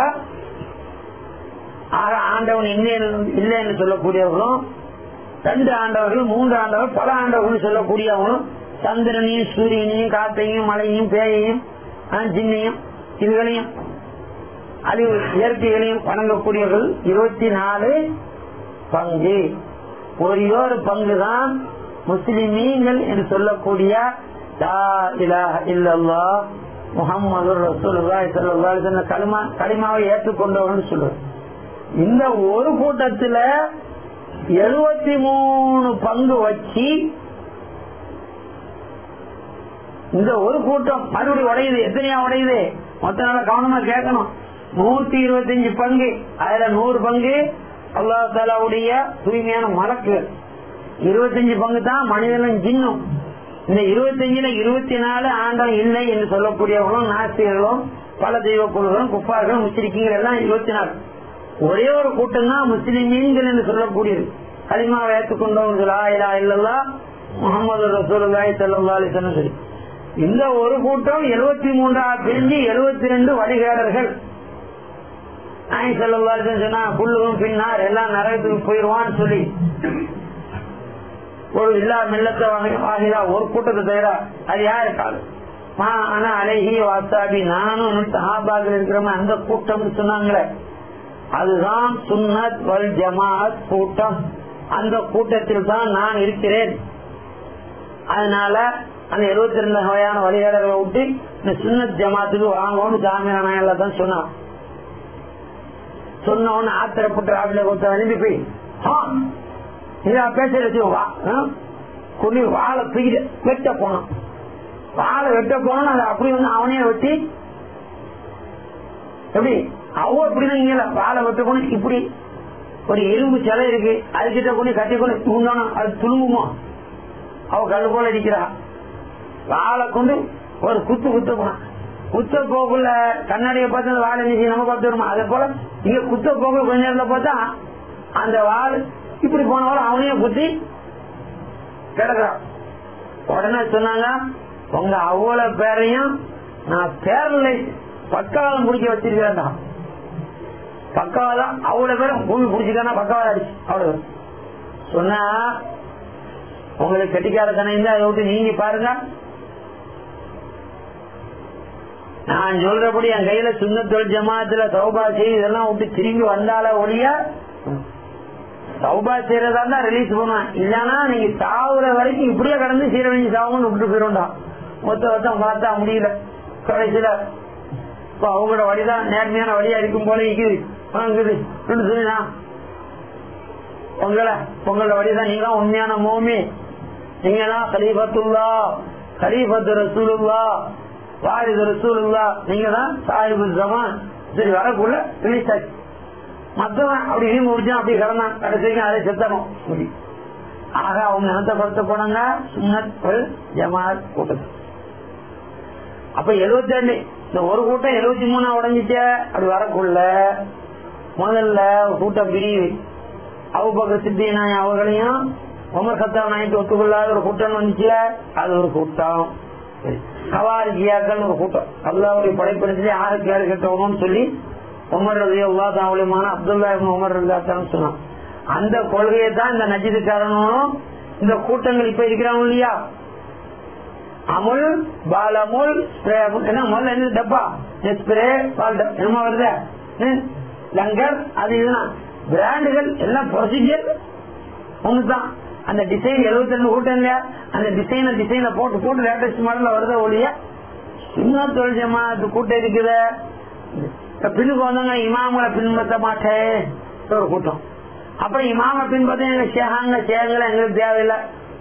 ஆக ஆண்டவன் இல்லை என்று சொல்லக்கூடியவர்களும் ரெண்டு ஆண்டவர்கள் மூன்று ஆண்டவர்கள் பல ஆண்டவர்கள் சொல்லக்கூடியவங்களும் சந்திரனையும் சூரியனையும் காத்தையும் மழையும் பேயையும் சின்னையும் இதுகளையும் அழிவு இயற்கைகளையும் வணங்கக்கூடியவர்கள் இருபத்தி நாலு பங்கு ஒரே ஒரு பங்கு தான் முஸ்லிமீங்கள் என்று சொல்லக்கூடிய முகமது களிமா களிமாவை ஏற்றுக்கொண்டவர்கள் சொல்லுவார் இந்த ஒரு கூட்டத்துல எழுபத்தி மூணு பங்கு வச்சு இந்த ஒரு கூட்டம் மறுபடியும் உடையுது எத்தனையா உடையுது மொத்த நாள கவனமா கேட்கணும் நூத்தி இருபத்தி அஞ்சு பங்கு அதுல நூறு பங்கு அல்லா தாலாவுடைய தூய்மையான மலக்குகள் இருபத்தஞ்சு பங்கு தான் மனிதனும் ஜின்னும் இந்த இருபத்தஞ்சுல இருபத்தி நாலு ஆண்டம் இல்லை என்று சொல்லக்கூடியவர்களும் நாஸ்திகர்களும் பல தெய்வ குழுகளும் குப்பார்களும் முஸ்லிம்கள் எல்லாம் இருபத்தி நாலு ஒரே ஒரு கூட்டம் தான் முஸ்லிமீன்கள் என்று சொல்லக்கூடியது களிமாவை ஏற்றுக்கொண்டவர்கள் ஆயிலா இல்லல்லா முகமது ரசூலுல்லாய் சல்லா அலிசன் சொல்லி இந்த ஒரு கூட்டம் எழுபத்தி மூன்றா பிரிஞ்சு எழுபத்தி ரெண்டு வழிகேடர்கள் நாய் செல்லவாரு சொன்னா புல்லுவும் பின்னார் எல்லாம் நரகத்துக்கு போயிடுவான்னு சொல்லி ஒரு இல்லா மில்லத்தை வாங்கிதா ஒரு கூட்டத்தை தவிர அது யாரு காலம் ஆனா அழகி வாசாபி நானும் சஹாபாக்கள் இருக்கிறவங்க அந்த கூட்டம் சொன்னாங்களே அதுதான் சுன்னத் வல் ஜமாத் கூட்டம் அந்த கூட்டத்தில் தான் நான் இருக்கிறேன் அதனால அந்த எழுபத்தி ரெண்டு வகையான வழிகாடர்களை விட்டு இந்த சுன்னத் ஜமாத்துக்கு வாங்கணும்னு ஜாமீன நாயல்ல தான் சொன்னான் சொன்ன உடனே ஆத்திரப்பட்டு ஆப்பிள கொடுத்த அனுப்பி போய் இதா பேச வச்சுவா குடி வாழை தூக்கி வெட்ட போனான் வாழை வெட்ட போனோம் அதை அப்படி வந்து அவனே வெட்டி எப்படி அவ அப்படிதான் இங்க வாழை வெட்ட போன இப்படி ஒரு எலும்பு சிலை இருக்கு அதுக்கிட்ட கொண்டு கட்டி கொண்டு தூண்டணும் அது துணுங்குமோ அவ கல்லு போல அடிக்கிறா வாழை கொண்டு ஒரு குத்து குத்த போனான் குத்த போக்குள்ள கண்ணாடியை பார்த்து அந்த வாழை நீசி நம்ம பார்த்து வருமா அதே போல இங்க குத்த போக்குள்ள கொஞ்ச நேரத்துல பார்த்தா அந்த வாள் இப்படி போனவரை அவனையே குத்தி கிடக்குறான் உடனே சொன்னாங்க உங்க அவ்வளவு பேரையும் நான் பேரலைஸ் பக்காலம் பிடிக்க வச்சிருக்கேன்டா பக்காவதான் அவ்வளவு பேரும் பூமி பிடிச்சிக்கானா பக்காவதம் அடிச்சு அவ்வளவு சொன்னா உங்களுக்கு கெட்டிக்கார தனை இருந்தா அதை விட்டு நீங்க பாருங்க நான் சொல்றபடி என் கையில சுண்ணத்தொழில் ஜமாத்துல சௌபா செய்து இதெல்லாம் விட்டு திரும்பி வந்தால ஒழிய சௌபா செய்யறதா தான் ரிலீஸ் பண்ணுவேன் இல்லன்னா நீங்க சாவுற வரைக்கும் இப்படியே கடந்து சீரழிஞ்சு சாவுன்னு விட்டு போயிருண்டா மொத்த மொத்தம் பார்த்தா முடியல கடைசியில இப்ப அவங்களோட வழிதான் நேர்மையான வழியா இருக்கும் போல இருக்குது வாங்குது சொன்னா உங்களை உங்களோட வழிதான் நீங்க தான் உண்மையான மோமி நீங்க தான் கலீபத்துல்லா கலீபத்து ரசூலுல்லா வாரிது ரசூலுல்லா நீங்க தான் சாஹிபு ஜமான் சரி வரக்குள்ள ரிலீஸ் ஆச்சு மத்தவன் அப்படி நீ முடிச்சான் அப்படி கிடந்தான் கடைசிக்கு அதை செத்தனும் ஆக அவங்க என்னத்தை படுத்த போனாங்க சுண்ணத் ஜமாத் கூட்டத்து அப்ப எழுபத்தி ரெண்டு இந்த ஒரு கூட்டம் எழுபத்தி மூணா உடஞ்சிச்சே அப்படி வரக்குள்ள முதல்ல கூட்டம் பிரிவு அவுபக்க சித்தினா அவர்களையும் உமர் சத்தா நாய்க்கு ஒத்துக்கொள்ளாத ஒரு கூட்டம் வந்துச்சு அது ஒரு கூட்டம் கவாரிஜியாக்கள் ஒரு கூட்டம் அல்லாவுடைய படைப்படுத்தி ஆறு கேடு கட்டணும்னு சொல்லி உமர் ரவி அல்லா தாவலியமான அப்துல்லா உமர் ரவிதாத்தான்னு சொன்னான் அந்த கொள்கையை தான் இந்த நஜிதுக்காரனும் இந்த கூட்டங்கள் இப்ப இருக்கிறாங்க இல்லையா அமுல் பாலமுல் என்ன முதல்ல என்ன டப்பா ஸ்ப்ரே பால் என்னமா வருது லங்கர் அது இதுதான் பிராண்டுகள் எல்லாம் ப்ரொசீஜர் ஒண்ணுதான் அந்த டிசைன் எழுபத்தி ரெண்டு கூட்டம் இல்லையா அந்த டிசைனை டிசைனை போட்டு போட்டு லேட்டஸ்ட் மாடல்ல வருத ஒழிய இன்னும் தொழில் ஜமாத்து கூட்டம் இருக்குது பின்னுக்கு வந்தாங்க இமாமங்களை பின்பற்ற மாட்டேன் ஒரு கூட்டம் அப்புறம் இமாம பின்பற்ற எங்க சேகாங்க சேகங்களை எங்களுக்கு தேவையில்லை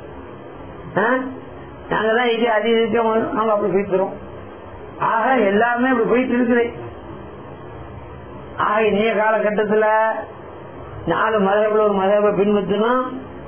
நாங்க தான் இது அது இருக்க நாங்க அப்படி போயிட்டுறோம் ஆக எல்லாமே இப்படி போயிட்டு இருக்குது ஆக இனிய காலகட்டத்துல நாலு மதபுல ஒரு மதபை பின்பற்றணும்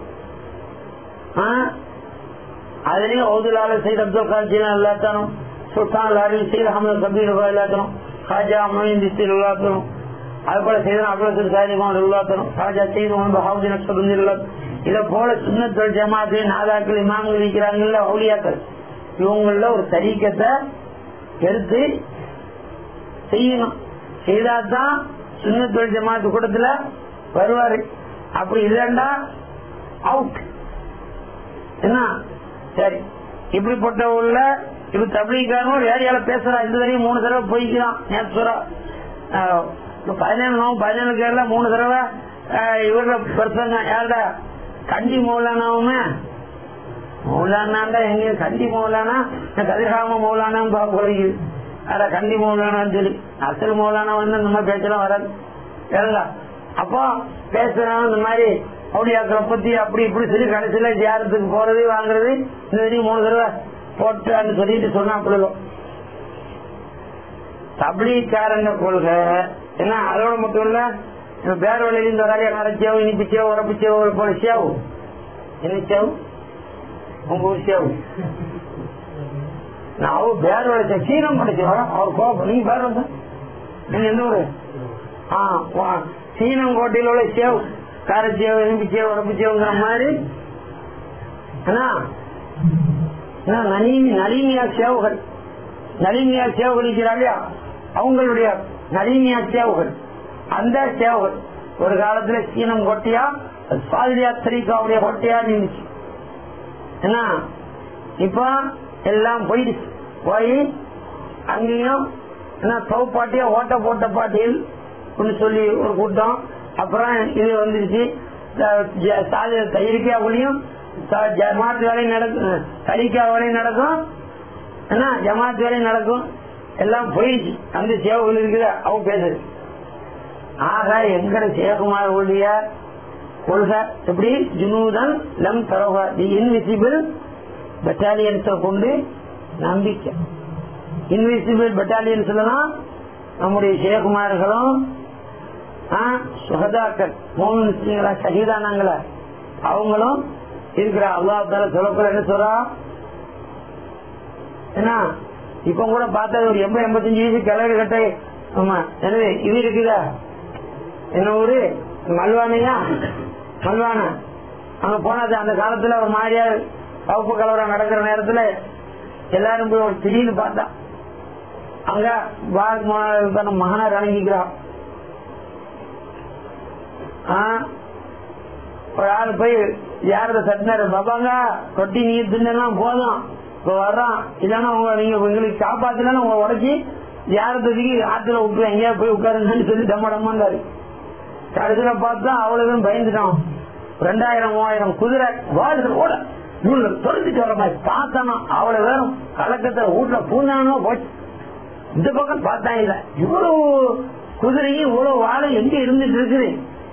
அதுலயும் ஓதுலால செய்த அப்துல் காஜினா எல்லாத்தனும் சுல்தான் லாரில் செய்த அஹமது சபீர் எல்லாத்தனும் ஹாஜா அமீன் திஸ்தில் உள்ளாத்தனும் அது போல செய்த அப்துல் சாதிமான் உள்ளாத்தனும் ஹாஜா செய்த பஹாவுதீன் அக்சருந்தின் இதை போல சுண்ணத்தொழில் ஜமாத்து நாதாக்கள் இமாம்கள் இருக்கிறாங்கல்ல அவுளியாக்கள் இவங்கள ஒரு தரீக்கத்தை எடுத்து செய்யணும் செய்தாதான் சுண்ணத்தொழில் ஜமாத்து கூட்டத்துல வருவாரு அப்படி இல்லைண்டா அவுட் என்ன சரி இப்படிப்பட்ட உள்ள இப்ப தபிலிக்காரன் ஒரு ஏரியால பேசுறான் இந்த தடவை மூணு தடவை போய்க்கிறான் நேற்று சொல்றா பதினேழு பதினேழு கேரள மூணு தடவை இவர பிரசங்க யாருடா கண்டி மௌலானாவுமே மௌலானாண்டா எங்க கண்டி மௌலானா கதிர்காம மௌலானான்னு பார்க்க அட கண்டி மௌலானான்னு சொல்லி அசல் மௌலானா வந்து இந்த மாதிரி பேச்செல்லாம் வராது கேளுங்க அப்போ பேசுறான் இந்த மாதிரி அவளியாக்களை பத்தி அப்படி இப்படி சொல்லி கடைசியில ஜியாரத்துக்கு போறது வாங்குறது இந்த வரைக்கும் மூணு தடவை போட்டான்னு சொல்லிட்டு சொன்னா அப்படிதான் தபிலிக்காரங்க கொள்கை ஏன்னா அதோட மட்டும் இல்ல வேற வழியில இந்த வரைய நரைச்சேவோ இனிப்பிச்சேவோ உரப்பிச்சேவோ ஒரு போல சேவு என்ன சேவு உங்க ஊர் சேவு நான் வேற வழிச்ச சீனம் படிச்சோம் அவர் கோபம் நீங்க பேர் வந்து நீங்க எந்த ஊரு ஆ சீனம் கோட்டையில் உள்ள சேவ் காரச்சேவ் இனிப்பிச்சேவ் உரப்பிச்சேவுங்கிற மாதிரி நளினியா சேவுகள் நளினியா சேவுகள் இருக்கிறா இல்லையா அவங்களுடைய நளினியா சேவுகள் அந்த சேவுகள் ஒரு காலத்துல சீனம் கொட்டியா சாதிரியா தரிகாவுடைய கொட்டையா நின்றுச்சு என்ன இப்ப எல்லாம் போயிடுச்சு போய் அங்கேயும் என்ன தௌப்பாட்டியா ஓட்ட போட்ட பாட்டியில் ஒன்று சொல்லி ஒரு கூட்டம் அப்புறம் இது வந்துருச்சு தயிரிக்காவுலையும் ஜமாத் வேலையும் நடக்கும் தலிக்கா வேலையும் நடக்கும் என்ன ஜமாத் வேலையும் நடக்கும் எல்லாம் போயிடுச்சு அந்த சேவகள் இருக்குது அவங்க பேசுது ஆக எங்கட சேகுமார் உடைய கொள்கை எப்படி ஜுனூதன் லம் தரவா தி இன்விசிபிள் பெட்டாலியன்ஸை கொண்டு நம்பிக்கை இன்விசிபிள் பெட்டாலியன்ஸ்ல தான் நம்முடைய சேகுமார்களும் சுகதாக்கள் மோகன்களா சகிதானங்களா அவங்களும் இருக்கிற அல்லாத்தால சொல்லப்பட என்ன சொல்றா என்ன இப்ப கூட பார்த்தா ஒரு எண்பது எண்பத்தஞ்சு வயசு கிளறு கட்டை ஆமா எனவே இது இருக்குதா என்ன ஊரு மல்வானையா மல்வானா அங்க போனது அந்த காலத்துல ஒரு மாதிரியா வகுப்பு கலவரம் நடக்கிற நேரத்துல எல்லாரும் போய் ஒரு திடீர்னு பார்த்தா அங்க மகனார் அடங்கிக்கிறான் ஒரு ஆள் போய் யாரத சட்டினாரு பாபாங்க கொட்டி நீர் தின்னெல்லாம் போதும் இப்ப வர்றான் இல்லன்னா உங்க நீங்க எங்களுக்கு காப்பாத்தினா உங்க உடச்சி யாரத்துக்கு ஆத்துல விட்டு எங்கேயா போய் உட்காருங்கன்னு சொல்லி டம்மடமாண்டாரு கடைசியில பார்த்தா அவ்வளவு பயந்துட்டான் ரெண்டாயிரம் மூவாயிரம் குதிரை வாழ்ந்து ஓட இவங்க தொலைச்சிட்டு வர மாதிரி பார்த்தானா அவ்வளவு வேறும் கலக்கத்தை வீட்டுல பூந்தானோ போச்சு இந்த பக்கம் பார்த்தா இல்ல இவ்வளவு குதிரையும் இவ்வளவு வாழை எங்க இருந்துட்டு இருக்குது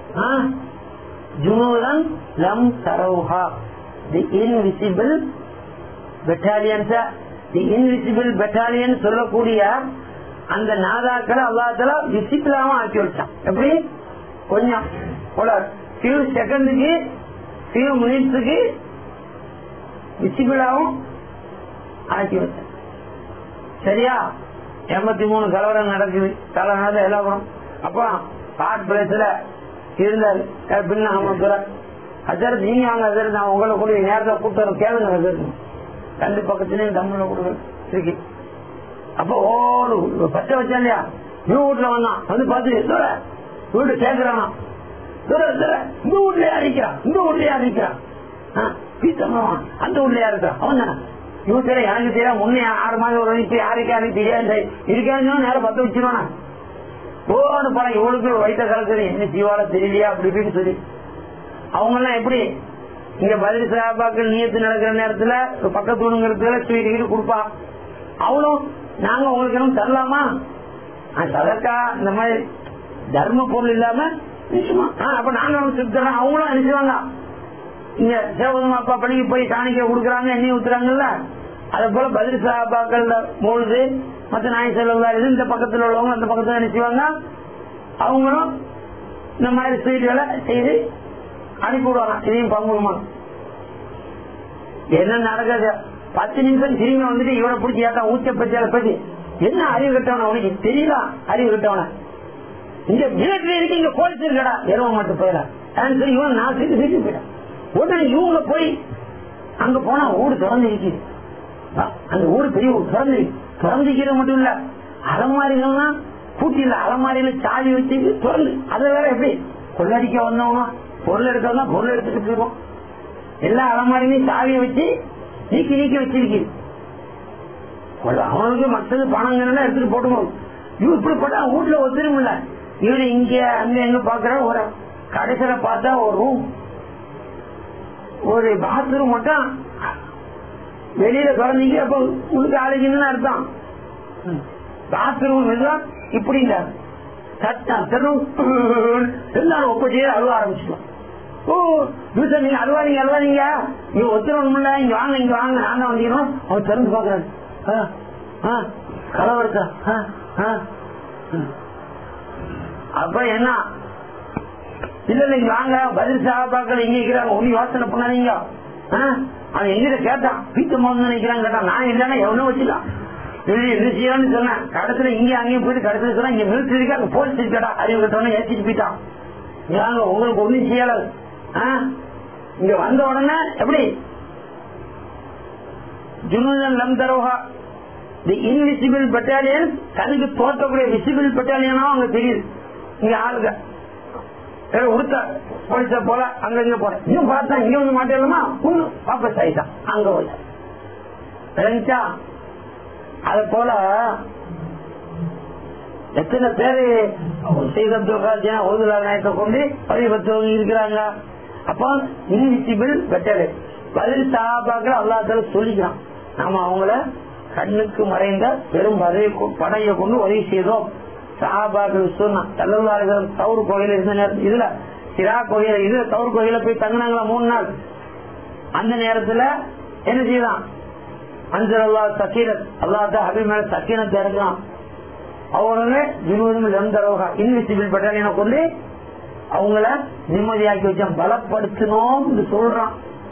ஜுனூதன் லம் தரவுஹா the invisible battalions the invisible battalion சொல்லக்கூடிய அந்த நாதாக்களை அல்லாத்துல விசிபிளாம ஆக்கி வச்சான் எப்படி கொஞ்சம் ஃபியூ செகண்டுக்கு ஃபியூ மினிட்ஸுக்கு விசிபிளாவும் ஆக்கி வச்சேன் சரியா எண்பத்தி மூணு கலவரம் நடக்குது கலவரம் எல்லாம் அப்ப ஹார்ட் பிளேஸ்ல இருந்தாரு பின்ன அமர்த்துற அஜர் நீங்க வாங்க அஜர் நான் உங்களை கூட நேரத்தில் கூப்பிட்டு கேளுங்க அஜர் ரெண்டு பக்கத்துலயும் தமிழ்ல கொடுக்க இருக்கு அப்ப ஓடு பச்சை வச்சா இல்லையா நியூ வீட்டுல வந்தான் வந்து பார்த்து வீட்டு சேர்க்கிறானா இந்த வீட்லயா இருக்கிறான் இந்த வீட்லயா இருக்கிறான் அந்த வீட்லயா இருக்கிறான் அவன் தானே இவன் தெரியல எனக்கு தெரியல முன்னே ஆறு மாதம் ஒரு இப்ப யாருக்கு யாருக்கு தெரியாது இருக்கான்னு நேரம் பத்த வச்சிருவானா ஓடு படம் இவளுக்கு வைத்த கலக்குது என்ன ஜீவால தெரியலையா அப்படி இப்படின்னு சொல்லி அவங்க எல்லாம் எப்படி இங்க பதில் சாபாக்கள் நியத்து நடக்கிற நேரத்துல பக்கத்து ஊனுங்கிறதுல ஸ்வீட் கீட்டு கொடுப்பான் அவளும் நாங்க உங்களுக்கு என்ன தரலாமா சதக்கா இந்த மாதிரி தர்ம பொருள் இல்லாம நிச்சயமா அப்ப நாங்க தரோம் அவங்களும் நினைச்சுவாங்க இங்க சேவதம் அப்பா பணிக்கு போய் காணிக்க கொடுக்குறாங்க எண்ணெய் ஊத்துறாங்கல்ல அதே போல பதில் சாபாக்கள் பொழுது மத்த நாய் செல்வதா இது இந்த பக்கத்துல உள்ளவங்க அந்த பக்கத்துல நினைச்சுவாங்க அவங்களும் இந்த மாதிரி ஸ்வீட்டுகளை செய்து அனுப்பி விடுவாங்க இதையும் பங்குமா என்ன நடக்காது பத்து நிமிஷம் திரும்பி வந்துட்டு இவனை பிடிச்சி ஏத்தா ஊச்ச பச்சால பத்தி என்ன அறிவு கட்டவன அவனுக்கு தெரியல அறிவு கட்டவன இங்க மிலிட்டரி இருக்கு இங்க போலீஸ் இருக்கடா எருவ மட்டும் போயிடா சொல்லி இவன் நான் சீட்டு சீட்டு போயிட்டான் உடனே இவங்க போய் அங்க போனா ஊடு திறந்து இருக்குது அந்த ஊரு பெரிய ஊர் திறந்து திறந்துக்கிற மட்டும் இல்ல அலமாரிகள்லாம் பூட்டி இல்ல அலமாரியில சாவி வச்சு திறந்து அதை வேற எப்படி கொள்ளடிக்க வந்தவங்க பொருள் எடுத்தவங்க பொருள் எடுத்துட்டு போயிருவோம் எல்லா அலமாரிலையும் சாவியை வச்சு நீக்கி நீக்கி வச்சிருக்கு அவனுக்கு மற்றது பணங்கள் எடுத்துட்டு போட்டுக்கணும் இவன் இப்படி போட்டா வீட்டுல ஒத்துரும் இல்ல இவரு இங்க அங்க எங்க பாக்குற ஒரு கடைசியில பார்த்தா ஒரு ரூம் ஒரு பாத்ரூம் மட்டும் வெளியில குழந்தைங்க அப்ப உனக்கு அழைக்கணும்னு அர்த்தம் பாத்ரூம் இப்படி இல்ல சட்டம் தெரும் எல்லாரும் ஒப்பச்சு அழுவ ஆரம்பிச்சிடும் ஓ லூசா நீங்க அழுவாதீங்க அழுவாதீங்க நீங்க ஒத்துறோம்ல இங்க வாங்க இங்க வாங்க நான் தான் வந்தீங்கணும் அவன் திறந்து பாக்குறாரு கலவரத்தா அப்ப என்ன இல்ல இல்ல இங்க வாங்க பதில் சாபாக்கள் எங்க இருக்கிறாங்க ஒண்ணு யோசனை பண்ணாதீங்க அவன் எங்கிட்ட கேட்டான் பீத்த மோதம் நினைக்கிறான் கேட்டான் நான் இல்லன்னா எவனோ வச்சுக்கலாம் என்ன செய்யலாம்னு சொன்னேன் கடைசியில இங்க அங்கேயும் போயிட்டு கடைசியில சொன்னா இங்க மிலிட்டரி இருக்கு அங்க போலீஸ் இருக்கடா அறிவு கட்டவன ஏற்றிட்டு போயிட்டான் நாங்க உங்களுக்கு ஒண்ணும் செய்யல இங்க வந்த உடனே எப்படி ஜுனூதன் லம் தரோஹா தி இன்விசிபிள் பட்டாலியன் கண்ணுக்கு தோற்றக்கூடிய விசிபிள் பட்டாலியனா அவங்க தெரியுது இங்க ஆளுங்க வேற உடுத்த போலீஸ போல அங்க இங்க போற இன்னும் பார்த்தா இங்க வந்து மாட்டேலுமா ஒண்ணு வாபஸ் ஆயிட்டான் அங்க போய் தெரிஞ்சா அது போல எத்தனை பேரு செய்தா ஓதுலா நாயத்தை கொண்டு பதிவு இருக்கிறாங்க அப்போ இன்விசிபிள் பெட்டர் பதில் சாபாக்கள் அல்லாத்தால சொல்லிக்கிறான் நாம அவங்கள கண்ணுக்கு மறைந்த பெரும் பதவி படையை கொண்டு உதவி செய்தோம் சஹாபாக்கள் சொன்னா தள்ளுவார்கள் தவறு கோயில இருந்த நேரத்தில் இதுல சிரா கோயில இதுல தவறு கோயில போய் தங்கினாங்களா மூணு நாள் அந்த நேரத்துல என்ன செய்யலாம் அஞ்சல் அல்லா சக்கீரத் அல்லாத ஹபீப் மேல சக்கீனத்தை இறக்கலாம் அவங்கள ஜினுவதும் லந்தரோகா இன்விசிபிள் பட்டாலியனை கொண்டு அவங்கள நிம்மதியாக்கி வச்சான் பலப்படுத்தணும் சொல்றான்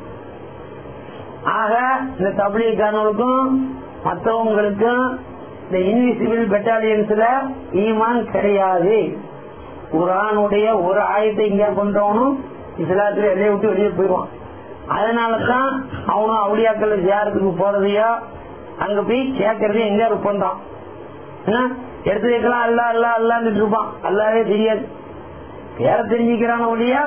ஆக இந்த தபிலிகானவர்களுக்கும் மற்றவங்களுக்கும் இந்த இன்விசிபிள் பெட்டாலியன்ஸ்ல ஈமான் கிடையாது குரானுடைய ஒரு ஆயத்தை இங்க கொண்டவனும் இஸ்லாத்துல எல்லையை விட்டு வெளியே போயிடுவான் அதனாலதான் அவனும் அவளியாக்கள் ஜியாரத்துக்கு போறதையோ அங்க போய் கேட்கறது எங்க பண்றான் எடுத்து வைக்கலாம் அல்ல அல்ல அல்லான்னு இருப்பான் அல்லாவே தெரியாது பேர தெரிஞ்சுக்கிறான ஒழியா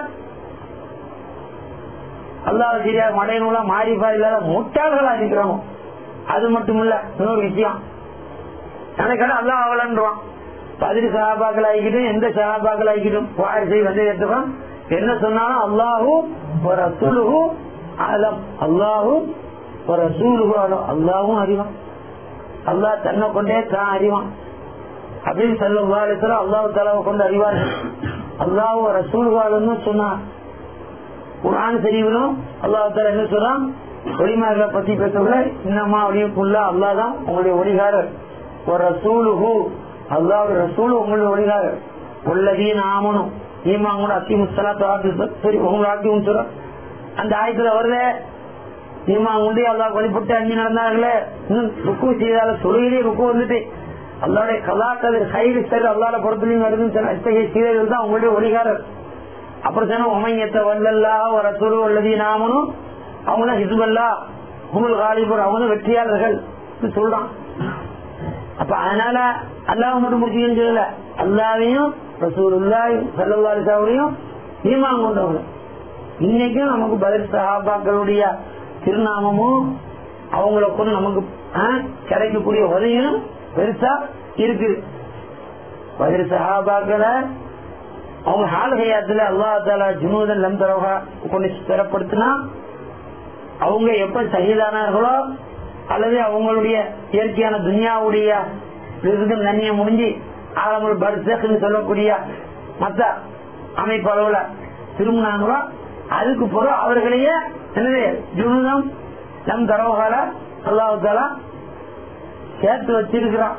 அல்லாத தெரியாது மடையனுள்ள மாறிப்பா இல்லாத முட்டாள்களா இருக்கிறானோ அது மட்டும் இல்ல இன்னொரு விஷயம் எனக்கு அல்லா அவலன்றான் பதிரி சகாபாக்கள் ஆகிக்கிட்டும் எந்த சகாபாக்கள் ஆகிக்கிட்டும் வாரிசை வந்து எடுத்துப்பான் என்ன சொன்னாலும் அல்லாஹும் ஒரு அசுலுகு அலம் அல்லாஹும் ஒரு அசூலுகு அலம் அல்லாவும் அறிவான் அல்லாஹ் தன்னை கொண்டே தான் அறிவான் அப்படின்னு சொல்லுவா அல்லாஹு தாலாவை கொண்டு அறிவார்கள் அல்லாஹ் ரசூல்காலன்னு சொன்னார் குரான் தெரிவிலும் அல்லாஹு தாலா என்ன சொல்றான் ஒளிமார்களை பத்தி பேசவில்ல இன்னமா ஒளியுக்குள்ள அல்லா தான் உங்களுடைய ஒளிகாரர் ஒரு ரசூலுகு அல்லாஹ் ரசூல் உங்களுடைய ஒளிகாரர் உள்ளதீன் ஆமனும் ஈமா கூட அத்தி முஸ்தலாத்து சரி உங்களை ஆக்கி சொல்ற அந்த ஆயத்துல வருது ஈமா உண்டு அல்லாஹ் வழிபட்டு அண்ணி நடந்தார்களே இன்னும் ருக்கு செய்தால தொழுகையிலே ருக்கு வந்துட்டு அல்லாவுடைய கலாக்கதிர் கைது சரி அல்லாத பொறுத்துலையும் வருதுன்னு சொன்ன இத்தகைய சீதைகள் தான் உங்களுடைய ஒளிகாரர் அப்புறம் சொன்ன உமையத்த வல்லல்லா ஒரு துரு உள்ளதி நாமனும் அவங்க ஹிசுபல்லா உங்கள் காலிபுர் அவங்க வெற்றியாளர்கள் சொல்றான் அப்ப அதனால அல்லாஹ் மட்டும் முடிச்சுக்கன்னு சொல்லல அல்லாவையும் ரசூலுல்லாயும் சல்லாசாவையும் ஈமான் கொண்டவங்க இன்னைக்கும் நமக்கு பதில் சஹாபாக்களுடைய திருநாமமும் அவங்கள கொண்டு நமக்கு கிடைக்கக்கூடிய உதவியும் பெருசா இருக்குது பதில் சஹாபாக்களை அவங்க ஹால்கையாத்துல அல்லா தாலா ஜுனூதன் லம் தரவா கொண்டு ஸ்திரப்படுத்தினா அவங்க எப்ப சகிதானார்களோ அல்லது அவங்களுடைய இயற்கையான துனியாவுடைய நன்னியம் முடிஞ்சு ஆலமல் பர்சக்னு சொல்லக்கூடிய மத்த அமைப்பு அளவுல திரும்பினாங்களோ அதுக்கு பிறகு அவர்களையே என்னது ஜுனூதம் லம் தரவகால அல்லாஹு தாலா சேர்த்து வச்சிருக்கிறான்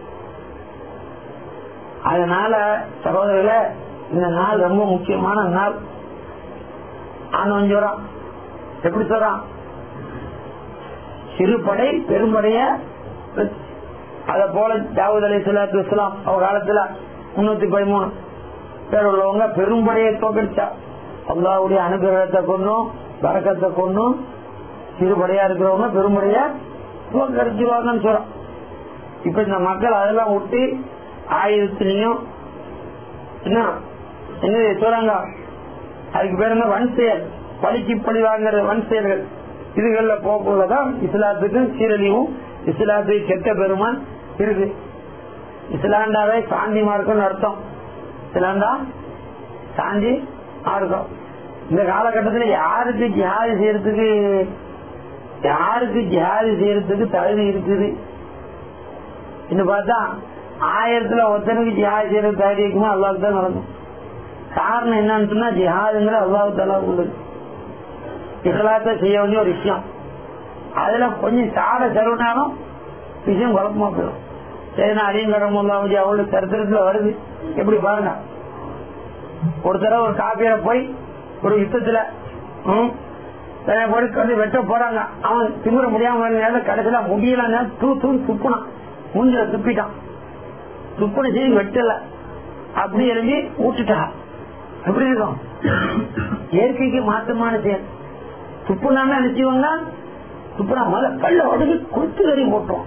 அதனால சகோதரர்கள இந்த நாள் ரொம்ப முக்கியமான நாள் ஆனவன் சொல்றான் எப்படி சொல்றான் சிறுபடை பெரும்படைய அத போல தாவூத் அலி சொல்லாத்து இஸ்லாம் அவர் காலத்துல முன்னூத்தி பதிமூணு பேர் உள்ளவங்க பெரும்படையை தோக்கடிச்சா அல்லாவுடைய அனுகிரகத்தை கொண்டும் வரக்கத்தை கொண்டும் சிறுபடையா இருக்கிறவங்க பெரும்படையா தோக்கடிச்சிருவாங்கன்னு சொல்றோம் இப்ப இந்த மக்கள் அதெல்லாம் விட்டு ஆயுதத்திலையும் என்ன என்ன சொல்றாங்க அதுக்கு பேர் என்ன வன் செயல் பழிக்கு பழி வாங்குற வன் செயல்கள் இதுகள்ல போக்குள்ளதான் இஸ்லாத்துக்கு சீரழிவும் இஸ்லாத்துக்கு கெட்ட பெருமான் இருக்கு இஸ்லாண்டாவே சாந்தி மார்க்கம் அர்த்தம் இஸ்லாண்டா சாந்தி மார்க்கம் இந்த காலகட்டத்தில் யாருக்கு ஜிஹாதி செய்யறதுக்கு யாருக்கு ஜிஹாதி செய்யறதுக்கு தகுதி இருக்குது இன்னும் பார்த்தா ஆயிரத்துல ஒருத்தனுக்கு ஜிஹாது செய்யறது தகுதி இருக்குமோ அல்லாவுக்கு தான் நடக்கும் காரணம் என்னன்னு சொன்னா ஜிஹாதுங்கிற அல்லாஹு தலா உள்ளது இஸ்லாத்தை செய்ய வேண்டிய ஒரு விஷயம் அதுல கொஞ்சம் சாட செலவுனாலும் விஷயம் குழப்பமா போயிடும் சரி நான் அதையும் கடமுல்லாமதி அவங்களோட சரித்திரத்துல வருது எப்படி பாருங்க ஒரு தடவை ஒரு காப்பியில போய் ஒரு யுத்தத்துல போய் வெட்ட போறாங்க அவன் திமுற முடியாம கடைசியில முடியல தூ தூ துப்புனான் மூஞ்சில துப்பிட்டான் துப்புன செய்தி வெட்டல அப்படி எழுதி விட்டுட்டா எப்படி இருக்கும் இயற்கைக்கு மாற்றமான செயல் துப்புனான்னு நினைச்சுவாங்க துப்புனா மேல கல்ல உடனே கொத்து கறி போட்டோம்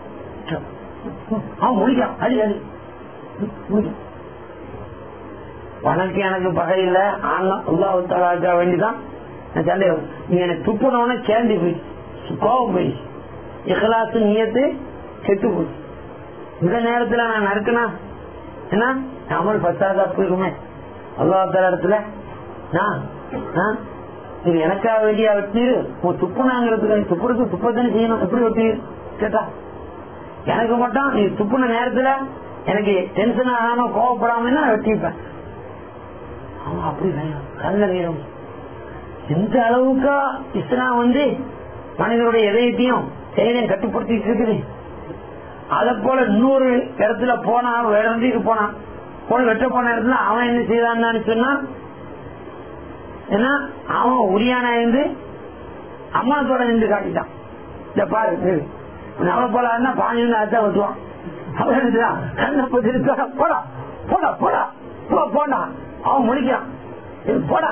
அவன் முடிக்கான் அடி அடி முடிக்கான் உனக்கு எனக்கு பகை இல்ல ஆனா உள்ளாவுத்தாளாக்க வேண்டிதான் நான் சந்தேகம் நீ எனக்கு துப்புனவன சேர்ந்து போயிடுச்சு கோபம் போயிடுச்சு இஹலாசு நியத்து கெட்டு போச்சு இந்த நேரத்துல நான் நறுக்கனா என்ன அமல் பத்தாதாப்பு இருக்குமே அல்லாத்தால இடத்துல நான் நான் இது எனக்காக வேண்டிய வெட்டீரு உன் துப்புனாங்கிறதுக்கு துப்புறதுக்கு துப்பத்தானே செய்யணும் எப்படி வெட்டீர் கேட்டா எனக்கு மட்டும் நீ துப்புன நேரத்துல எனக்கு டென்ஷன் ஆகாம கோவப்படாம நான் வெட்டிப்பேன் அவன் அப்படி வேணும் கல்ல வேணும் எந்த அளவுக்கா இஸ்லாம் வந்து மனிதனுடைய இதயத்தையும் செயலையும் கட்டுப்படுத்திட்டு இருக்குது அத போல இன்னொரு இடத்துல போனா வேற இடத்துக்கு போனான் போய் வெட்ட போன இடத்துல அவன் என்ன செய்தான்னு சொன்னா ஏன்னா அவன் உரியானா இருந்து அம்மாத்தோட நின்று காட்டிட்டான் இந்த பாரு இரு. நம்ம போல இருந்தா பாஞ்சு அதான் வெட்டுவான் அவன் நினைச்சான், கண்ணை பிடிச்சிருக்கா போடா போடா போடா போ போடா அவன் முடிக்கிறான் இது போடா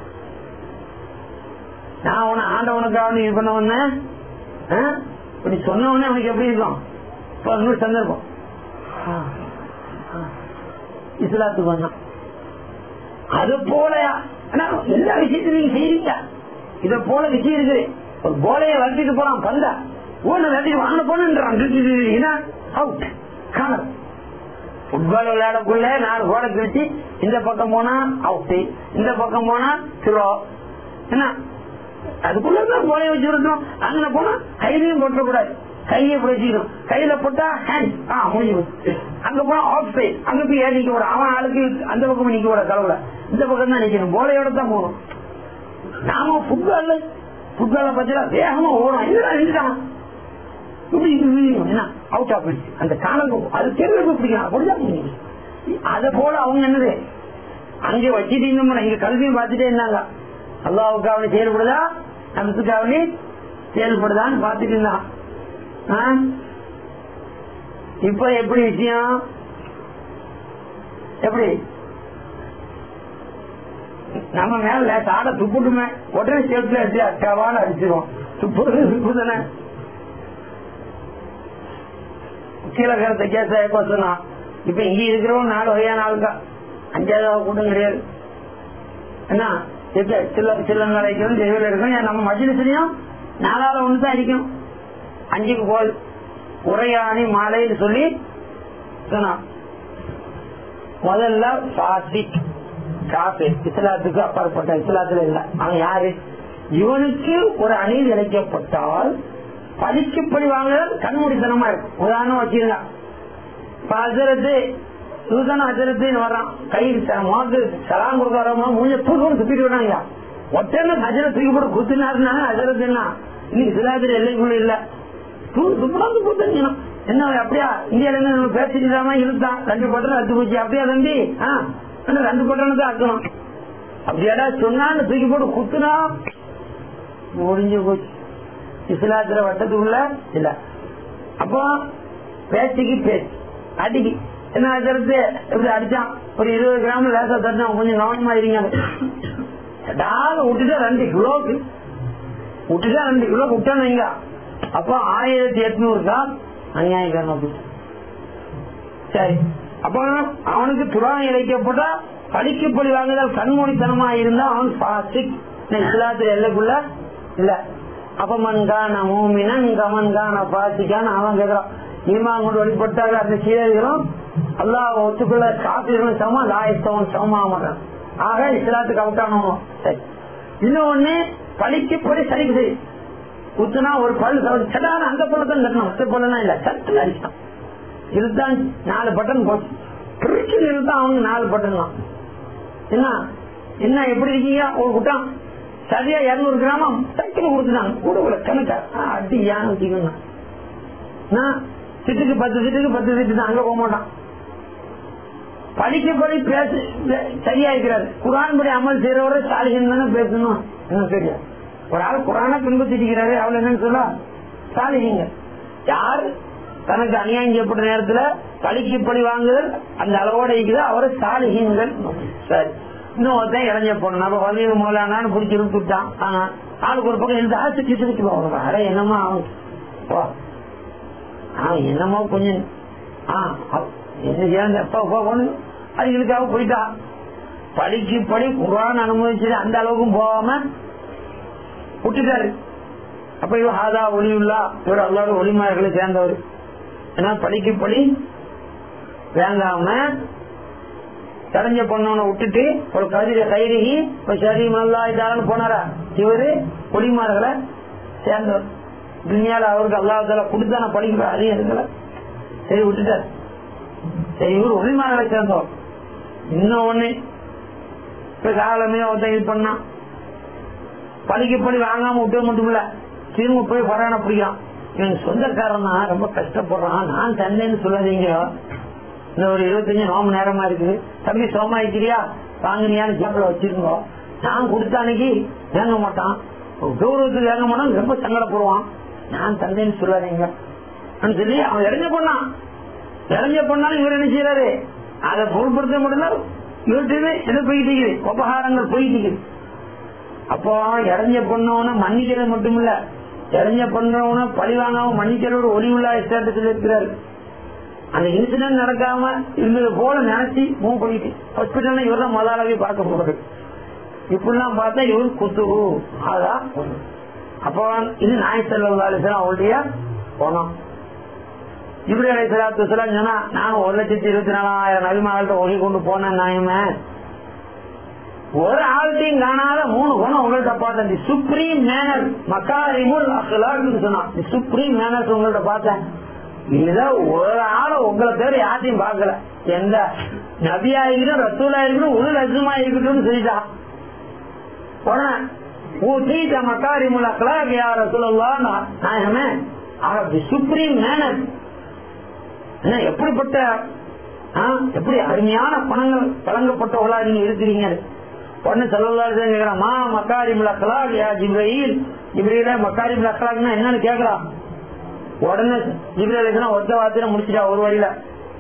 நான் உன ஆண்டவனுக்காக இது பண்ண வந்தேன் ஆ? இப்படி சொன்ன உடனே அவனுக்கு எப்படி இருக்கும் இப்ப இன்னொரு சந்தர்ப்பம் ஆ, ஆ. இஸ்லாத்துக்கு வந்தான் அது போல ஆனா எல்லா விஷயத்தையும் நீங்க செய்றீங்க இத போல விஷயம் இருக்குது ஒரு போலைய வளர்த்திட்டு போறான் பந்தா ஒண்ணு வளர்த்திட்டு வாங்க போனான் அவுட் காணல் ஃபுட்பால் விளையாடக்குள்ள நாலு கோடை கிழிச்சு இந்த பக்கம் போனா அவுட் இந்த பக்கம் போனா த்ரோ என்ன அதுக்குள்ளதான் போலைய வச்சு விடணும் அங்க போனா கையிலையும் போட்டக்கூடாது கையை பிடிச்சிக்கணும் கையில போட்டா ஹேண்ட் ஆ முடிஞ்சு போச்சு. அங்க போனா ஆஃப் சைட் அங்க போய் ஏன் நிக்க கூடாது அவன் ஆளுக்கு அந்த பக்கம் நிக்க கூடாது கலவுல இந்த பக்கம் தான் நிக்கணும் போலையோட தான் போகணும் நாம ஃபுட்பால் ஃபுட்பால பத்தியா வேகமா ஓடும் இதுதான் இதுதான் இப்படி இது வீழும். என்ன அவுட் ஆஃப் அந்த காலம் அது தெரிஞ்சு பிடிக்கும் அப்படிதான் முடியும். அத போல அவங்க என்னது அங்க வச்சுட்டு இருந்தோம்னா இங்க கல்வியும் பார்த்துட்டே இருந்தாங்க அல்லாவுக்காவணி செயல்படுதா நமத்துக்காவணி செயல்படுதான்னு பார்த்துட்டு இருந்தான் ஆ? இப்ப எப்படி விஷயம் எப்படி நம்ம மேல சாட துப்புட்டுமே உடனே சேர்த்துல அடிச்சு அக்காவான்னு அடிச்சிருவோம் துப்புறது துப்பு தானே கீழக்கரத்தை கேச எப்ப சொன்னான் இப்ப இங்க இருக்கிறவங்க நாலு வகையான ஆளுக்கா அஞ்சாவது கூட்டம் கிடையாது என்ன இப்ப சில சில்லங்க அடிக்கணும் தெருவில் இருக்கணும் நம்ம மஜிலிசிலையும் நாலாவது ஒண்ணு தான் அடிக்கணும் அஞ்சுக்கு போல் உரையாணி மாலைன்னு சொல்லி சொன்னான் முதல்ல பாசிக் காஃபி இஸ்லாத்துக்கு அப்பாற்பட்ட இஸ்லாத்துல இல்ல அவன் யாரு இவனுக்கு ஒரு அணியில் இழைக்கப்பட்டால் பலிக்குப்படி வாங்குறது கண்மூடித்தனமா இருக்கும் உதாரணம் வச்சிருந்தா இப்ப அசரத்து சூசன அசரத்துன்னு வர்றான் கை மோத்து சலாம் கொடுக்க வரவங்க மூஞ்ச தூக்கம் துப்பிட்டு விடாங்க ஒட்டன அஜர தூக்கி போட்டு குத்துனாருன்னா அஜரத்துன்னா இன்னைக்கு சிலாத்திர எல்லைக்குள்ள இல்ல துப்புடாந்து குத்துங்கணும் என்ன அப்படியா இந்தியால இருந்து பேசிட்டு இழுத்தான் ரெண்டு பட்டம் அத்து போச்சு அப்படியா தம்பி ஆ ஆனா ரெண்டு பட்டணத்தை ஆக்கணும் அப்படியாடா சொன்னான்னு தூக்கி போட்டு குத்துனா முடிஞ்சு போச்சு இஸ்லாத்துல வட்டத்துக்குள்ள இல்ல அப்போ பேச்சுக்கு பேச்சு அடிக்கு என்ன ஆச்சரத்து எப்படி அடிச்சான் ஒரு இருபது கிராம் லேசா தட்டான் கொஞ்சம் கவனமா இருங்க டாக விட்டுட்டா ரெண்டு கிலோக்கு விட்டுட்டா ரெண்டு கிலோ விட்டான்னு வைங்க அப்போ ஆயிரத்தி எட்நூறு தான் அநியாயக்காரமா போச்சு சரி அப்ப அவனுக்கு துரான் இழைக்கப்பட்டா பழிக்கு பழி வாங்குதல் கண்மூடித்தனமா இருந்தா அவன் பாசிக் இஸ்லாத்துல எல்லைக்குள்ள இல்ல அப்பமன்கான மூமினன் கமன்கான பாசிக்கான அவன் கேட்கிறான் ஈமா கொண்டு வழிபட்டாங்க அந்த சீரர்களும் அல்லாஹ் ஒத்துக்குள்ள காப்பீர்களும் சம லாயஸ்தவன் சமமாக மாட்டான் ஆக இஸ்லாத்துக்கு அவுட்டானவனும் சரி இன்னொன்னு பழிக்குப்படி சரி செய் குத்துனா ஒரு பல் சடான அந்த பழத்தான் கட்டணும் மற்ற பல்லாம் இல்ல சட்டுல அடிச்சான் இதுதான் நாலு பட்டன் போச்சு பிரிச்சு இருந்தா அவங்க நாலு பட்டன் தான் என்ன என்ன எப்படி இருக்கீங்க ஒரு குட்டம் சரியா இருநூறு கிராமம் சைக்கிள் கொடுத்துட்டாங்க கூட கூட கணக்கா அடி ஏன் வச்சுக்கணும் சிட்டுக்கு பத்து சிட்டுக்கு பத்து சிட்டு தான் அங்க போக மாட்டான் படிக்க படி பேசு சரியா இருக்கிறாரு குரான் படி அமல் செய்யறவரை சாலிகன் தானே பேசணும் என்ன தெரியும் ஒரு ஆள் குரான பின்பற்றிக்கிறாரு அவள் என்னன்னு சொல்ல சாலிகங்க யார் தனக்கு அநியாயம் செய்யப்பட்ட நேரத்துல பழிக்கு பழி வாங்குதல் அந்த அளவோட இருக்குது அவரை சாலிகங்கள் சரி இன்னும் ஒருத்தன் இறஞ்ச போன நம்ம வந்து மூலானான்னு பிடிச்சி விட்டுட்டான் ஆனா ஆளுக்கு ஒரு பக்கம் எழுந்து ஆச்சு சுத்தி சுத்தி போவாங்க அட என்னமா அவன் போ அவன் என்னமோ கொஞ்சம் ஆ அவ- என்ன சேர்ந்து எப்ப போகணும் அதுகளுக்காக போயிட்டா படிக்கு படி குரான் அனுமதிச்சது அந்த அளவுக்கும் போகாம விட்டுட்டாரு அப்ப இவர் ஆதா ஒளியுள்ளா இவர் அல்லாத ஒளிமார்களை சேர்ந்தவர் ஏன்னா படிக்கு படி வேண்டாம தடைஞ்ச பொண்ணவனை விட்டுட்டு ஒரு கதிர கைரிகி இப்ப சரி நல்லா இதாலும் போனாரா இவரு ஒளிமார்களை சேர்ந்தவர் துணியால அவருக்கு அல்லாஹால கொடுத்தான படிக்க அதிகம் இருக்கல சரி விட்டுட்டார் சரி இவர் ஒளிமார்களை சேர்ந்தவர் இன்னும் ஒண்ணு இப்ப காலமே ஒருத்தன் இது பண்ணான் படிக்க படி வாங்காம விட்டு மட்டும் இல்ல திரும்ப போய் பரான பிடிக்கிறான் என் சொந்தக்காரன் தான் ரொம்ப கஷ்டப்படுறான் நான் தந்தேன்னு சொல்லாதீங்க இந்த ஒரு இருபத்தஞ்சு நோம்பு நேரமா இருக்குது தம்பி சோமாயிக்கிறியா வாங்கினியான்னு ஜாப்பில் வச்சிருந்தோம் நான் கொடுத்த அன்னைக்கு வாங்க மாட்டான் கௌரவத்துக்கு வாங்க மாட்டான் ரொம்ப சங்கடப்படுவான் நான் தந்தேன்னு சொல்லாதீங்க அப்படின்னு சொல்லி அவன் இறஞ்ச பண்ணான் இறஞ்ச பண்ணாலும் இவர் என்ன செய்யறாரு அதை பொருட்படுத்த மட்டும்தான் இவர்கிட்ட எது போயிட்டு இருக்குது உபகாரங்கள் போயிட்டு இருக்குது அப்போ இறஞ்ச பண்ணவன மன்னிக்கிறது மட்டும் இல்ல இறஞ்ச பண்றவன பழி வாங்காம மன்னிக்கிற ஒரு ஒளி உள்ள ஸ்டேட்டஸ்ல இருக்கிறாரு அந்த இன்சிடென்ட் நடக்காம இருந்தது போல நினைச்சு மூவ் பண்ணிட்டு ஹாஸ்பிட்டல்ல இவர் தான் முதலாவே பார்க்க போறது இப்படிலாம் பார்த்தா இவர் குத்துகு அதான் அப்போ இது நாய் செல்லம் அவருடைய போனோம் இப்படி அலைசலாத்து சொன்னா நான் ஒரு லட்சத்தி இருபத்தி நாலாயிரம் நபிமார்கள்ட்ட ஒளி கொண்டு போனேன் நாயமே ஒரு ஆள்கிட்டையும் காணாத மூணு குணம் உங்கள்ட்ட பார்த்தேன் தி சுப்ரீம் மேனர் மக்காரிமுல் அக்கலான்னு சொன்னான் தி சுப்ரீம் மேனர்ஸ் உங்கள்ட்ட பார்த்தேன் இதுதான் ஒரு ஆளை உங்களை பேர் யார்ட்டையும் பார்க்கல எந்த நபியா இருக்கட்டும் ரசூலா இருக்கட்டும் ஒரு லட்சமா இருக்கட்டும்னு சொல்லிட்டான் உடனே ஊத்தீட்ட மக்காரிமுல் அக்கலாக் யா ரசூலல்லா நாயகமே ஆக தி சுப்ரீம் மேனர் என்ன எப்படிப்பட்ட ஆ, எப்படி அருமையான பணங்கள் வழங்கப்பட்டவர்களா நீங்க இருக்கிறீங்க உடனே சொல்லலாம் மா மக்காரி மிளக்கலா யா ஜிப்ரீல் ஜிப்ரீல மக்காரி மிளக்கலாக்னா என்னன்னு கேக்குறான் உடனே ஜிப்ரீல் ஒத்த வார்த்தையில முடிச்சிட்டா ஒரு வழியில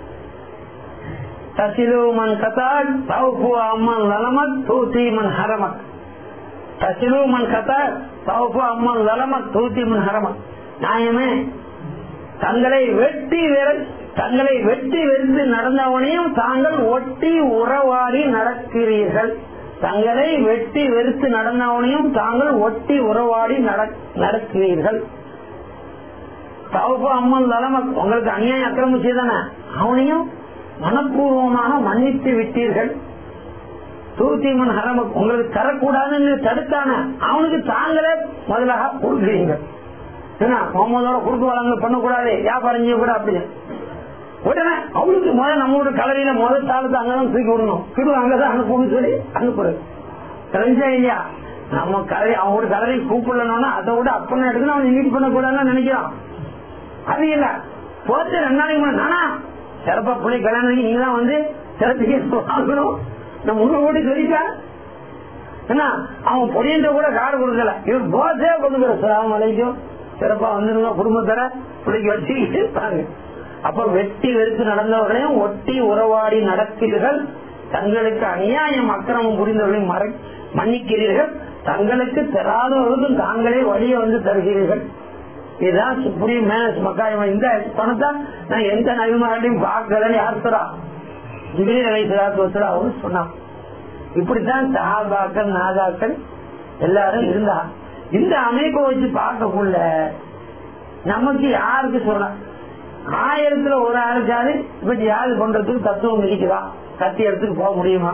தசிலு மன் கதாக் தவுப்பு அம்மன் லலமத் தூத்தி மன் ஹரமத் தசிலு மன் கதாக் தவுப்பு அம்மன் லலமத் தூத்தி மன் ஹரமத் நியாயமே தங்களை வெட்டி வெற தங்களை வெட்டி வெறுத்து நடந்தவனையும் தாங்கள் ஒட்டி உறவாடி நடக்கிறீர்கள் தங்களை வெட்டி வெறுத்து நடந்தவனையும் தாங்கள் ஒட்டி உறவாடி நட- நடக்கிறீர்கள் தவப்பு அம்மன் தலைமை உங்களுக்கு அநியாயம் அக்கிரமம் செய்தானே அவனையும் மனப்பூர்வமாக மன்னித்து விட்டீர்கள் தூத்திமன் ஹரம உங்களுக்கு தரக்கூடாதுன்னு தடுத்தான அவனுக்கு தாங்களே முதலாக கொடுக்குறீங்க என்ன முகமதோட கொடுக்க வளங்கள் பண்ணக்கூடாது வியாபாரம் செய்யக்கூடாது அப்படின்னு உடனே அவளுக்கு முதல்ல நம்மளோட கலரியில முதல் தாளத்தை அங்கதான் தூக்கி விடணும் திரு அங்கதான் அனுப்பணும்னு சொல்லி அனுப்புறது தெரிஞ்சா இல்லையா நம்ம கலரி அவங்களோட கலரை கூப்பிடலன்னா அதை விட அப்பன்னு எடுக்கணும் அவன் நீட் பண்ணக்கூடாதுன்னு நினைக்கிறான் அது இல்ல போச்சு ரெண்டு நாளைக்கு முன்னாடி நானா சிறப்பா பிள்ளை கல்யாணம் பண்ணி நீங்க தான் வந்து சிறப்பு வாங்கணும் நம்ம முழு ஓடி சொல்லிட்டேன் என்ன அவன் பொடியன்ற கூட காடு கொடுக்கல இவர் போசே கொடுக்குற சலாம் வலைக்கும் சிறப்பா வந்துருங்க குடும்பத்தர பிள்ளைக்கு வச்சுக்கிட்டு இருப்பாங்க அப்ப வெட்டி வெறுத்து நடந்தவர்களையும் ஒட்டி உறவாடி நடக்கிறீர்கள் தங்களுக்கு அநியாயம் அக்கிரமம் புரிந்தவர்களையும் மறை மன்னிக்கிறீர்கள் தங்களுக்கு தராதவர்களுக்கும் தாங்களே வழியை வந்து தருகிறீர்கள் இதுதான் சுப்ரீம் மேனஸ் மக்காயம் இந்த பணத்தை நான் எந்த நபிமாரையும் பார்க்கலன்னு யார் சொல்றா ஜிபிரி அலை சலாத்து வசலா அவரு சொன்னான் இப்படித்தான் சஹாபாக்கள் நாதாக்கள் எல்லாரும் இருந்தா இந்த அமைப்பை வச்சு பார்க்கக்குள்ள நமக்கு யாருக்கு சொல்லலாம் ஆயிரத்துல ஒரு ஆளுக்காவது இப்ப ஜியாது பண்றதுக்கு தத்துவம் இருக்குதா கத்தி இடத்துக்கு போக முடியுமா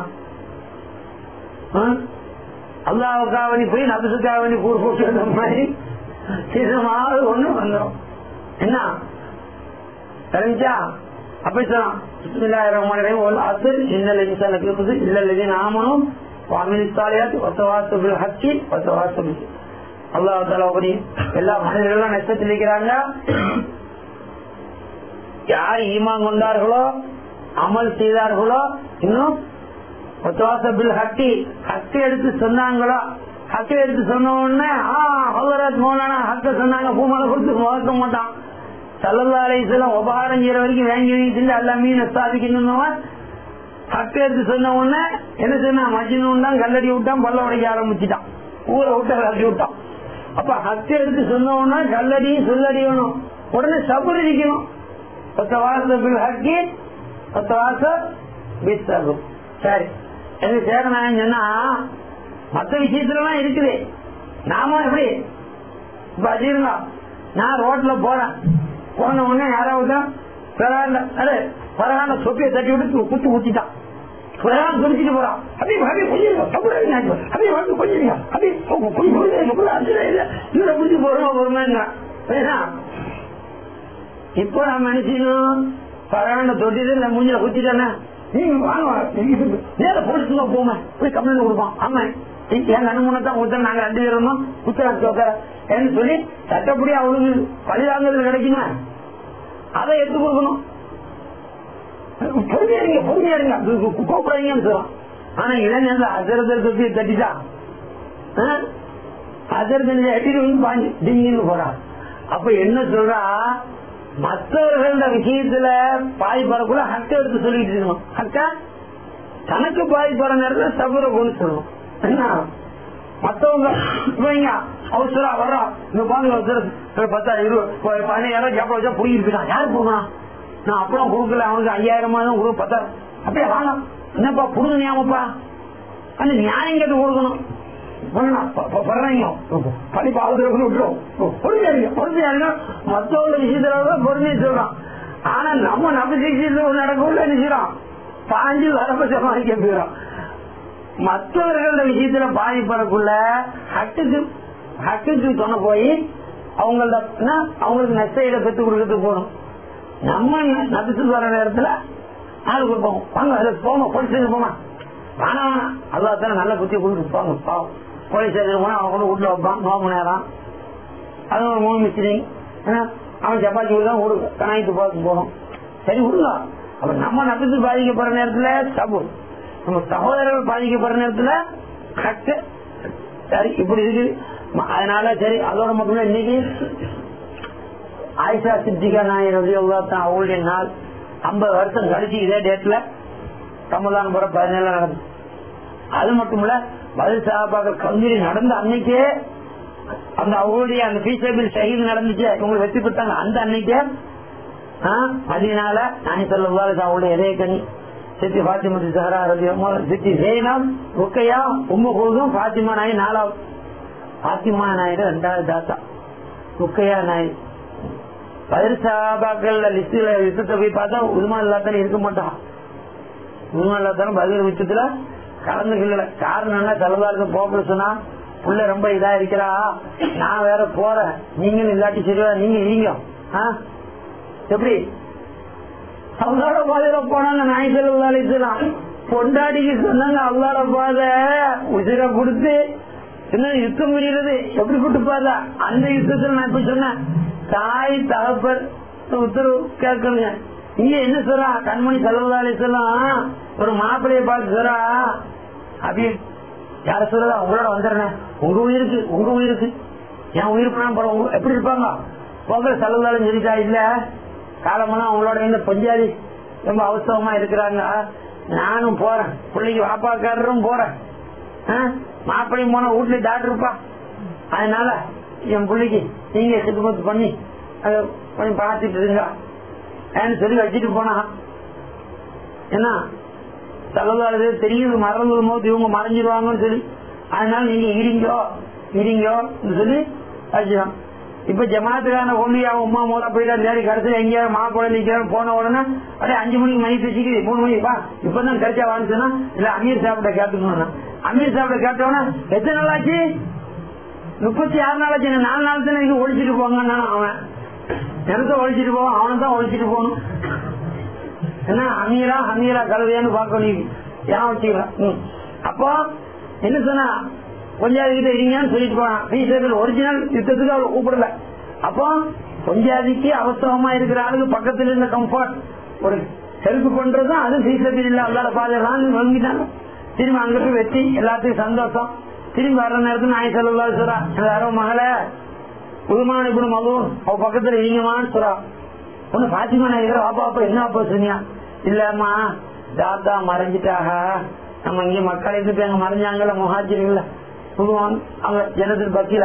அல்லாவுக்காவணி போய் நபசுக்காவணி கூறு போட்டு வந்த மாதிரி சிதமாவது ஒண்ணு வந்துடும் என்ன தெரிஞ்சா அப்படி சொன்னான் பிஸ்மில்லாஹிர் ரஹ்மானிர் ரஹீம் வல் அஸ்ர் இன்னல் இன்சான லஃபீ குஸ்ர் இல்லல் லதீன ஆமனு வ அமிலுஸ் ஸாலிஹாத் வ தவாஸவ் பில் ஹக்கி வ தவாஸவ் பிஸ் அல்லாஹ் தஆலா அப்படி எல்லா மனிதர்களும் நஷ்டத்தில் இருக்கிறாங்க யார் ஈமான் கொண்டார்களோ அமல் செய்தார்களோ இன்னும் பில் ஹக்கி ஹக்கி எடுத்து சொன்னாங்களோ ஹக்கை எடுத்து சொன்ன உடனே ஆ ஹலரத் மௌலானா ஹக்க சொன்னாங்க பூமலை கொடுத்து மறக்க மாட்டான் சல்லல்லா அலையம் உபகாரம் செய்யற வரைக்கும் வாங்கி வாங்கி திண்டு எல்லா மீன் ஸ்தாபிக்கணும்னவன் ஹக்க எடுத்து சொன்ன உடனே என்ன சொன்னா மஜினு தான் கல்லடி விட்டான் பல்ல உடைக்க ஆரம்பிச்சுட்டான் ஊரை விட்டு கலட்டி விட்டான் அப்ப ஹத்து எடுத்து சொன்னோம்னா கல்லடியும் சொல்லடியணும் உடனே சபர் இருக்கணும் பத்த வாசல் ஹக்கி பத்த வாசல் பிஸ்தகும் சரி எது சேரநாயன் சொன்னா மத்த விஷயத்துலலாம் இருக்குது நாம எப்படி இப்ப அது இருந்தா நான் ரோட்ல போறேன் போன உடனே யாராவது பரவாயில்ல அடே பரவாயில்ல சொப்பியை தட்டி விட்டு குத்து ஊத்திட்டான் பரவாயில்ல குடிச்சிட்டு போறான் அப்படியே அப்படியே கொஞ்சம் அப்படியே அப்படியே வந்து கொஞ்சம் அப்படியே கொஞ்சம் இல்ல இவரை குடிச்சு போறோம் ஒரு மாதிரி ஏன்னா இப்போ நம்ம நினைச்சோம் பரவாயில்ல தொட்டிட்டு இல்ல மூஞ்சில குத்திட்டானே நீங்க வாங்க நேர போலீஸ்ல போமா போய் கம்ப்ளைண்ட் கொடுப்போம் ஆமா என் கண்ணு தான் ஊத்த நாங்க ரெண்டு பேரும் குத்தராஜ் உட்கார சொல்லி சட்டப்படி அவளுக்கு பழிதாங்கிறது கிடைக்குமா அதை எடுத்து கொடுக்கணும் பொறுமையா இருங்க பொறுமையா இருங்க கூப்பிடாதீங்கன்னு சொல்றோம் ஆனா இளைஞர் அசரத்தில் தொட்டி தட்டிட்டா அசரத்தில் எட்டிட்டு வந்து பாஞ்சு டிங்கின்னு போறான் அப்ப என்ன சொல்றா மற்றவர்கள விஷயத்துல பாதிப்படக்குள்ள ஹக்க எடுத்து சொல்லிட்டு இருக்கணும் ஹக்கா தனக்கு பாதிப்படுற நேரத்துல சபுர கொண்டு சொல்லணும் என்ன மத்தவங்க இவங்க அவசரா வர்றோம் இந்த பாருங்க அவசரம் பத்தா இருபது பதினாயிரம் கேப்ப வச்சா புரியிருக்கான் யாரு போகணும் நான் அப்படம் கொடுக்கல அவனுக்கு ஐயாயிரமா தான் கொடுக்க பத்தா அப்படியே வாங்க என்னப்பா புடுங்க ஞாபகப்பா அந்த நியாயம் கேட்டு கொடுக்கணும் படிப்பு அவசரம் விட்டுரும் பொறுமையா இருங்க பொறுமையா இருங்க மத்தவங்க விஷயத்துல பொறுமையா சொல்றான் ஆனா நம்ம நம்ம விஷயத்துல நடக்கல நினைக்கிறோம் பாஞ்சு வரப்ப வாங்கிக்க போயிடும் மற்றவர்கள விஷயத்துல பாதிப்படக்குள்ள ஹட்டுக்கு ஹட்டுக்கு சொன்ன போய் அவங்கள அவங்களுக்கு நஷ்டையில பெற்று கொடுக்கறதுக்கு போகணும் நம்ம நபிச்சு வர நேரத்துல ஆள் கொடுப்போம் வாங்க அதுல போங்க போலீஸ் போமா வேணா வேணாம் அல்லா தானே நல்ல புத்திய கொடுத்து போங்க பாவம் போலீஸ் போனா அவன் கூட வீட்டுல வைப்பான் நோம்பு நேரம் அது ஒரு மூணு மிஸ்திரி அவன் சப்பாத்தி தான் ஒரு கணாய்த்து பார்த்து போகணும் சரி விடுங்க அப்ப நம்ம நபிச்சு பாதிக்கப்படுற நேரத்துல சபு நம்ம சகோதரர்கள் பாதிக்கப்படுற நேரத்துல கட்டு சரி இப்படி இருக்கு அதனால சரி அதோட மட்டும் இன்னைக்கு ஆயிஷா சித்திகா நாயர் தான் அவங்களுடைய நாள் ஐம்பது வருஷம் கழிச்சு இதே டேட்ல ரமதான் புற பதினேழு நடந்து அது மட்டும் இல்ல பதில் சாபாக்கள் கந்தூரி நடந்த அன்னைக்கே அந்த அவங்களுடைய அந்த பீசபிள் ஷஹீத் நடந்துச்சு இவங்க வெற்றி பெற்றாங்க அந்த அன்னைக்கே அதனால நானி சொல்லுவாரு அவங்களுடைய இதய கனி சித்தி பாத்திமா சஹரா ரதியமோ சித்தி ஜெயினம் ருக்கையா உம்மு குழுதும் பாத்திமா நாய் நாலாவது பாத்திமா நாயுடு ரெண்டாவது தாத்தா ருக்கையா நாய் பதில் சாபாக்கள் லிஸ்ட்ல யுத்தத்தை போய் பார்த்தா உதுமா இல்லாத்தானே இருக்க மாட்டான் உதுமா இல்லாத்தாலும் பதில் யுத்தத்துல கலந்துக்கல காரணம் என்ன தலைவாருக்கு போகல சொன்னா புள்ள ரொம்ப இதா இருக்கிறா நான் வேற போறேன் நீங்களும் இல்லாட்டி சரியா நீங்க நீங்க எப்படி அல்லாட பாதையில போனாங்க நாய் செல்வதாலிசலாம் பொண்டாட்டிக்கு சொன்னாங்க அல்லாட பாதை உசிர கொடுத்து என்ன யுத்தம் புரியுறது எப்படி கொடுப்பாதா அந்த யுத்தத்துல நான் இப்ப சொன்னேன் தாய் தகப்பர் உத்தரவு கேட்கணுங்க இங்க என்ன சொல்றா கண்மணி செல்வதாலிசலாம் ஒரு மாப்பிள்ளைய பார்த்து சொல்றா அப்படி யார சொல்றதா உங்களோட வந்துடுறேன் உங்க உயிருக்கு உங்க உயிருக்கு என் உயிருக்கு நான் எப்படி இருப்பாங்க பொங்கல் செலவுதாலும் சொல்லிட்டா இல்ல காலமெல்லாம் அவங்களோட இந்த பஞ்சாதி ரொம்ப அவசரமா இருக்கிறாங்க நானும் போறேன் பிள்ளைக்கு வாப்பாக்காரரும் போறேன் மாப்பிள்ளையும் போனா வீட்டுல டாக்டர் இருப்பா அதனால என் பிள்ளைக்கு நீங்க சித்துமத்து பண்ணி அதை கொஞ்சம் பார்த்துட்டு இருங்க சொல்லி வச்சுட்டு போனா என்ன தலைவாரு தெரியுது மறந்து போது இவங்க மறைஞ்சிருவாங்கன்னு சொல்லி அதனால நீங்க இருங்கோ இருங்கோ சொல்லி வச்சுதான் இப்ப ஜமாத்துக்கான ஒண்ணு அவன் உமா மூலா போயிட்டா நேரி கடைசியில் எங்கேயாவது மா கூட நிக்கிறான் போன உடனே அப்படியே அஞ்சு மணிக்கு மணி பேசிக்குது மூணு மணிக்கு வா இப்பதான் கிடைச்சா வாங்கிச்சுன்னா இல்ல அமீர் சாப்பிட்ட கேட்டுக்கணும் அமீர் சாப்பிட்ட கேட்டவன எத்தனை நாள் ஆச்சு முப்பத்தி ஆறு நாள் ஆச்சு நாலு நாள் தானே நீங்க ஒழிச்சிட்டு போங்கன்னா அவன் நிறத்தை ஒழிச்சிட்டு போவான் அவனை தான் ஒழிச்சிட்டு போகணும் என்ன அமீரா அமீரா கலவையான்னு பார்க்க நீ ஏன் வச்சுக்கலாம் அப்போ என்ன சொன்னா கொஞ்சாதி கிட்ட இருங்கன்னு சொல்லிட்டு போனான் ஒரிஜினல் யுத்தத்துக்கு அவளை கூப்பிடல அப்போ கொஞ்சாதிக்கு அவசரமா இருக்கிற ஆளுக்கு பக்கத்துல இருந்த கம்ஃபர்ட் ஒரு ஹெல்ப் பண்றதும் அது சீசத்தில் இல்ல அல்லாத பாதையெல்லாம் வாங்கிட்டாங்க திரும்பி அங்க போய் வெற்றி எல்லாத்துக்கும் சந்தோஷம் திரும்பி வர்ற நேரத்துல நாய் செல்லா சொல்றா யாரோ மகள புதுமான இப்படி மகவும் அவ பக்கத்துல இருங்கம்மான்னு சொல்றா ஒண்ணு பாத்திமா நாயகர் வாப்பா அப்பா என்ன அப்பா சொன்னியா இல்லம்மா தாத்தா மறைஞ்சிட்டாக நம்ம இங்க மக்கள் இருந்து அங்க மறைஞ்சாங்கல்ல முகாஜிரிங்கள புதுவான் அவங்க ஜனத்தில் பத்தியில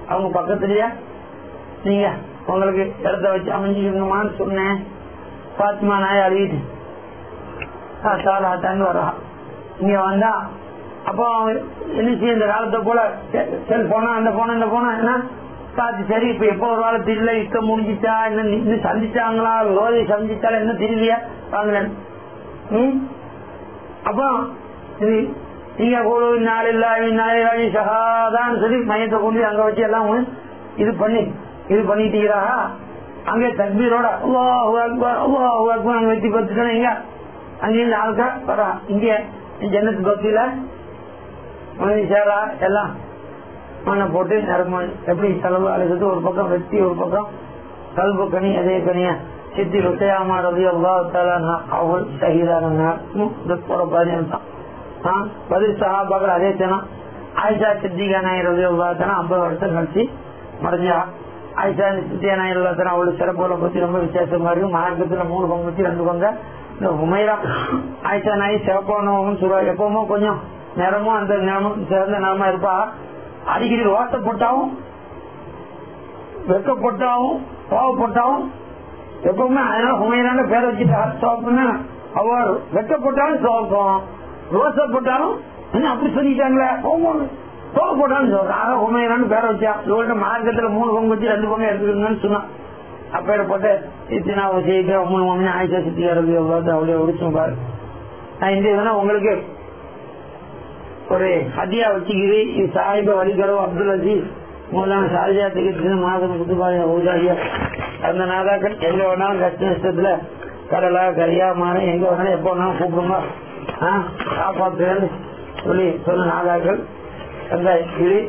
அவங்க பக்கத்துலயே நீங்க உங்களுக்கு இடத்த வச்சு அமைஞ்சுக்கணுமான்னு சொன்னேன் பாத்திமா நாய் அழுகிட்டு சாலாட்டான்னு வரா இங்க வந்தா அப்போ என்ன செய்ய இந்த காலத்தை போல செல்போனா அந்த போன இந்த போனா என்ன பார்த்து சரி இப்ப எப்போ ஒரு வாரம் தெரியல யுத்தம் முடிஞ்சிச்சா என்ன இன்னும் சந்திச்சாங்களா விரோதி சந்திச்சாலும் என்ன தெரியலையா வாங்கல ம் அப்போ இது நீங்க கூட நாளில் நாளை சகாதான்னு சொல்லி மையத்தை கொண்டு அங்க வச்சு எல்லாம் இது பண்ணி இது பண்ணிட்டீங்களா அங்கே தக்பீரோட அல்லாஹு அக்பர் அல்லாஹு அக்பர் அங்க வச்சு பார்த்துட்டோம் இங்க அங்கிருந்து ஆள்கா வரா இங்க ஜன்னத்து பக்தியில மனைவி சேரா எல்லாம் மண்ணை போட்டு நிரம்ப எப்படி செலவு அழைச்சது ஒரு பக்கம் வெட்டி ஒரு பக்கம் கல்பு கனி அதே கனியா சித்தி ருத்தையாமா ரவி அல்லா அவள் ஷஹீதான போற பதினேழு தான் பதில் சஹாபாக்கள் அதே தினம் ஆயிஷா சித்திகா நாயர் ரவி அல்லா தானே ஐம்பது வருஷம் கழிச்சு மறைஞ்சா ஆயிஷா சித்தியா நாயர் அல்லா தானே அவளுக்கு சிறப்புகளை பத்தி ரொம்ப வித்தியாசமா இருக்கு மார்க்கத்துல மூணு பங்கு வச்சு ரெண்டு பங்க இந்த உமைரா ஆயிஷா நாய் சிறப்பானவங்க சொல்லுவா எப்பவுமே கொஞ்சம் நிறமும் அந்த நிறமும் சிறந்த நிறமா இருப்பா அடிக்கடி ரோட்டப்பட்டாவும் வெக்கப்பட்டாவும் கோவப்பட்டாவும் எப்பவுமே அதனால உமையிலான பேரை வச்சுட்டா சோப்புன்னு அவர் வெக்கப்பட்டாலும் சோப்பம் ரோசப்பட்டாலும் என்ன அப்படி சொல்லிட்டாங்களே கோவப்பட்டாலும் சொல்றேன் ஆக உமையிலான்னு பேரை வச்சா இவர்கிட்ட மார்க்கத்துல மூணு பங்கு வச்சு ரெண்டு பங்கு எடுத்துக்கணும்னு சொன்னான் அப்பேட போட்டு இத்தனை செய்து மூணு மணி ஆயிஷா சுத்தியாரது எவ்வளவு அவ்வளோ ஒடிச்சும் பாரு நான் இந்த இதுனா உங்களுக்கு ஒரு ஹதியா வச்சுக்கிது இது சாஹிப வலிகரோ அப்துல் அசீஸ் மூலான சாரஜா திகத்து மாதம் குத்துபாய ஊதாரியா அந்த நாதாக்கள் எங்க வேணாலும் கஷ்ட நஷ்டத்துல கடலா கரியா மாற எங்க வேணாலும் எப்போ வேணாலும் கூப்பிடுங்க காப்பாற்றுன்னு சொல்லி சொன்ன நாதாக்கள் அந்த இது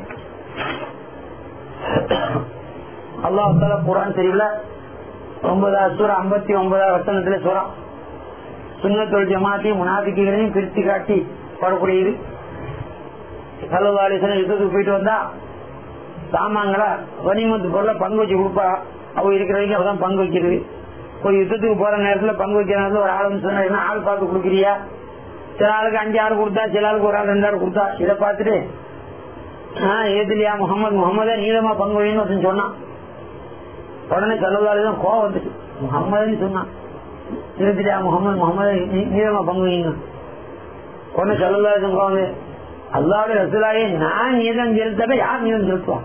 அல்லாஹால குரான் தெரியல ஒன்பதாவது சூறா ஐம்பத்தி ஒன்பதாவது வசனத்துல சொல்றான் சுண்ணத்தொழில் ஜமாத்தையும் முனாபிக்கைகளையும் பிரித்து காட்டி வரக்கூடியது கல்லவாலிசன யுத்தத்துக்கு போயிட்டு வந்தா சாமான்களை வணிமத்து பொருளை பங்கு வச்சு கொடுப்பா அவ இருக்கிறவங்க அவதான் பங்கு வைக்கிறது ஒரு யுத்தத்துக்கு போற நேரத்துல பங்கு வைக்கிற நேரத்துல ஒரு ஆளுன்னு சொன்னா என்ன ஆள் பார்த்து கொடுக்குறியா சில ஆளுக்கு அஞ்சு ஆறு கொடுத்தா சில ஆளுக்கு ஒரு ஆள் ரெண்டு ஆள் கொடுத்தா இதை பார்த்துட்டு ஆஹ் ஏதுலியா முகமது முகமதே நீளமா பங்கு வைன்னு சொன்னான் உடனே கல்லவாலிதான் கோவம் வந்துச்சு முகமதுன்னு சொன்னான் ஏதுலியா முகமது முகமது நீளமா பங்கு வைங்க உடனே கல்லவாலிதான் கோவம் வந்து அல்லாவோட ரசூலாவே நான் நீதம் செலுத்தப்ப யார் நீதம் செலுத்துவோம்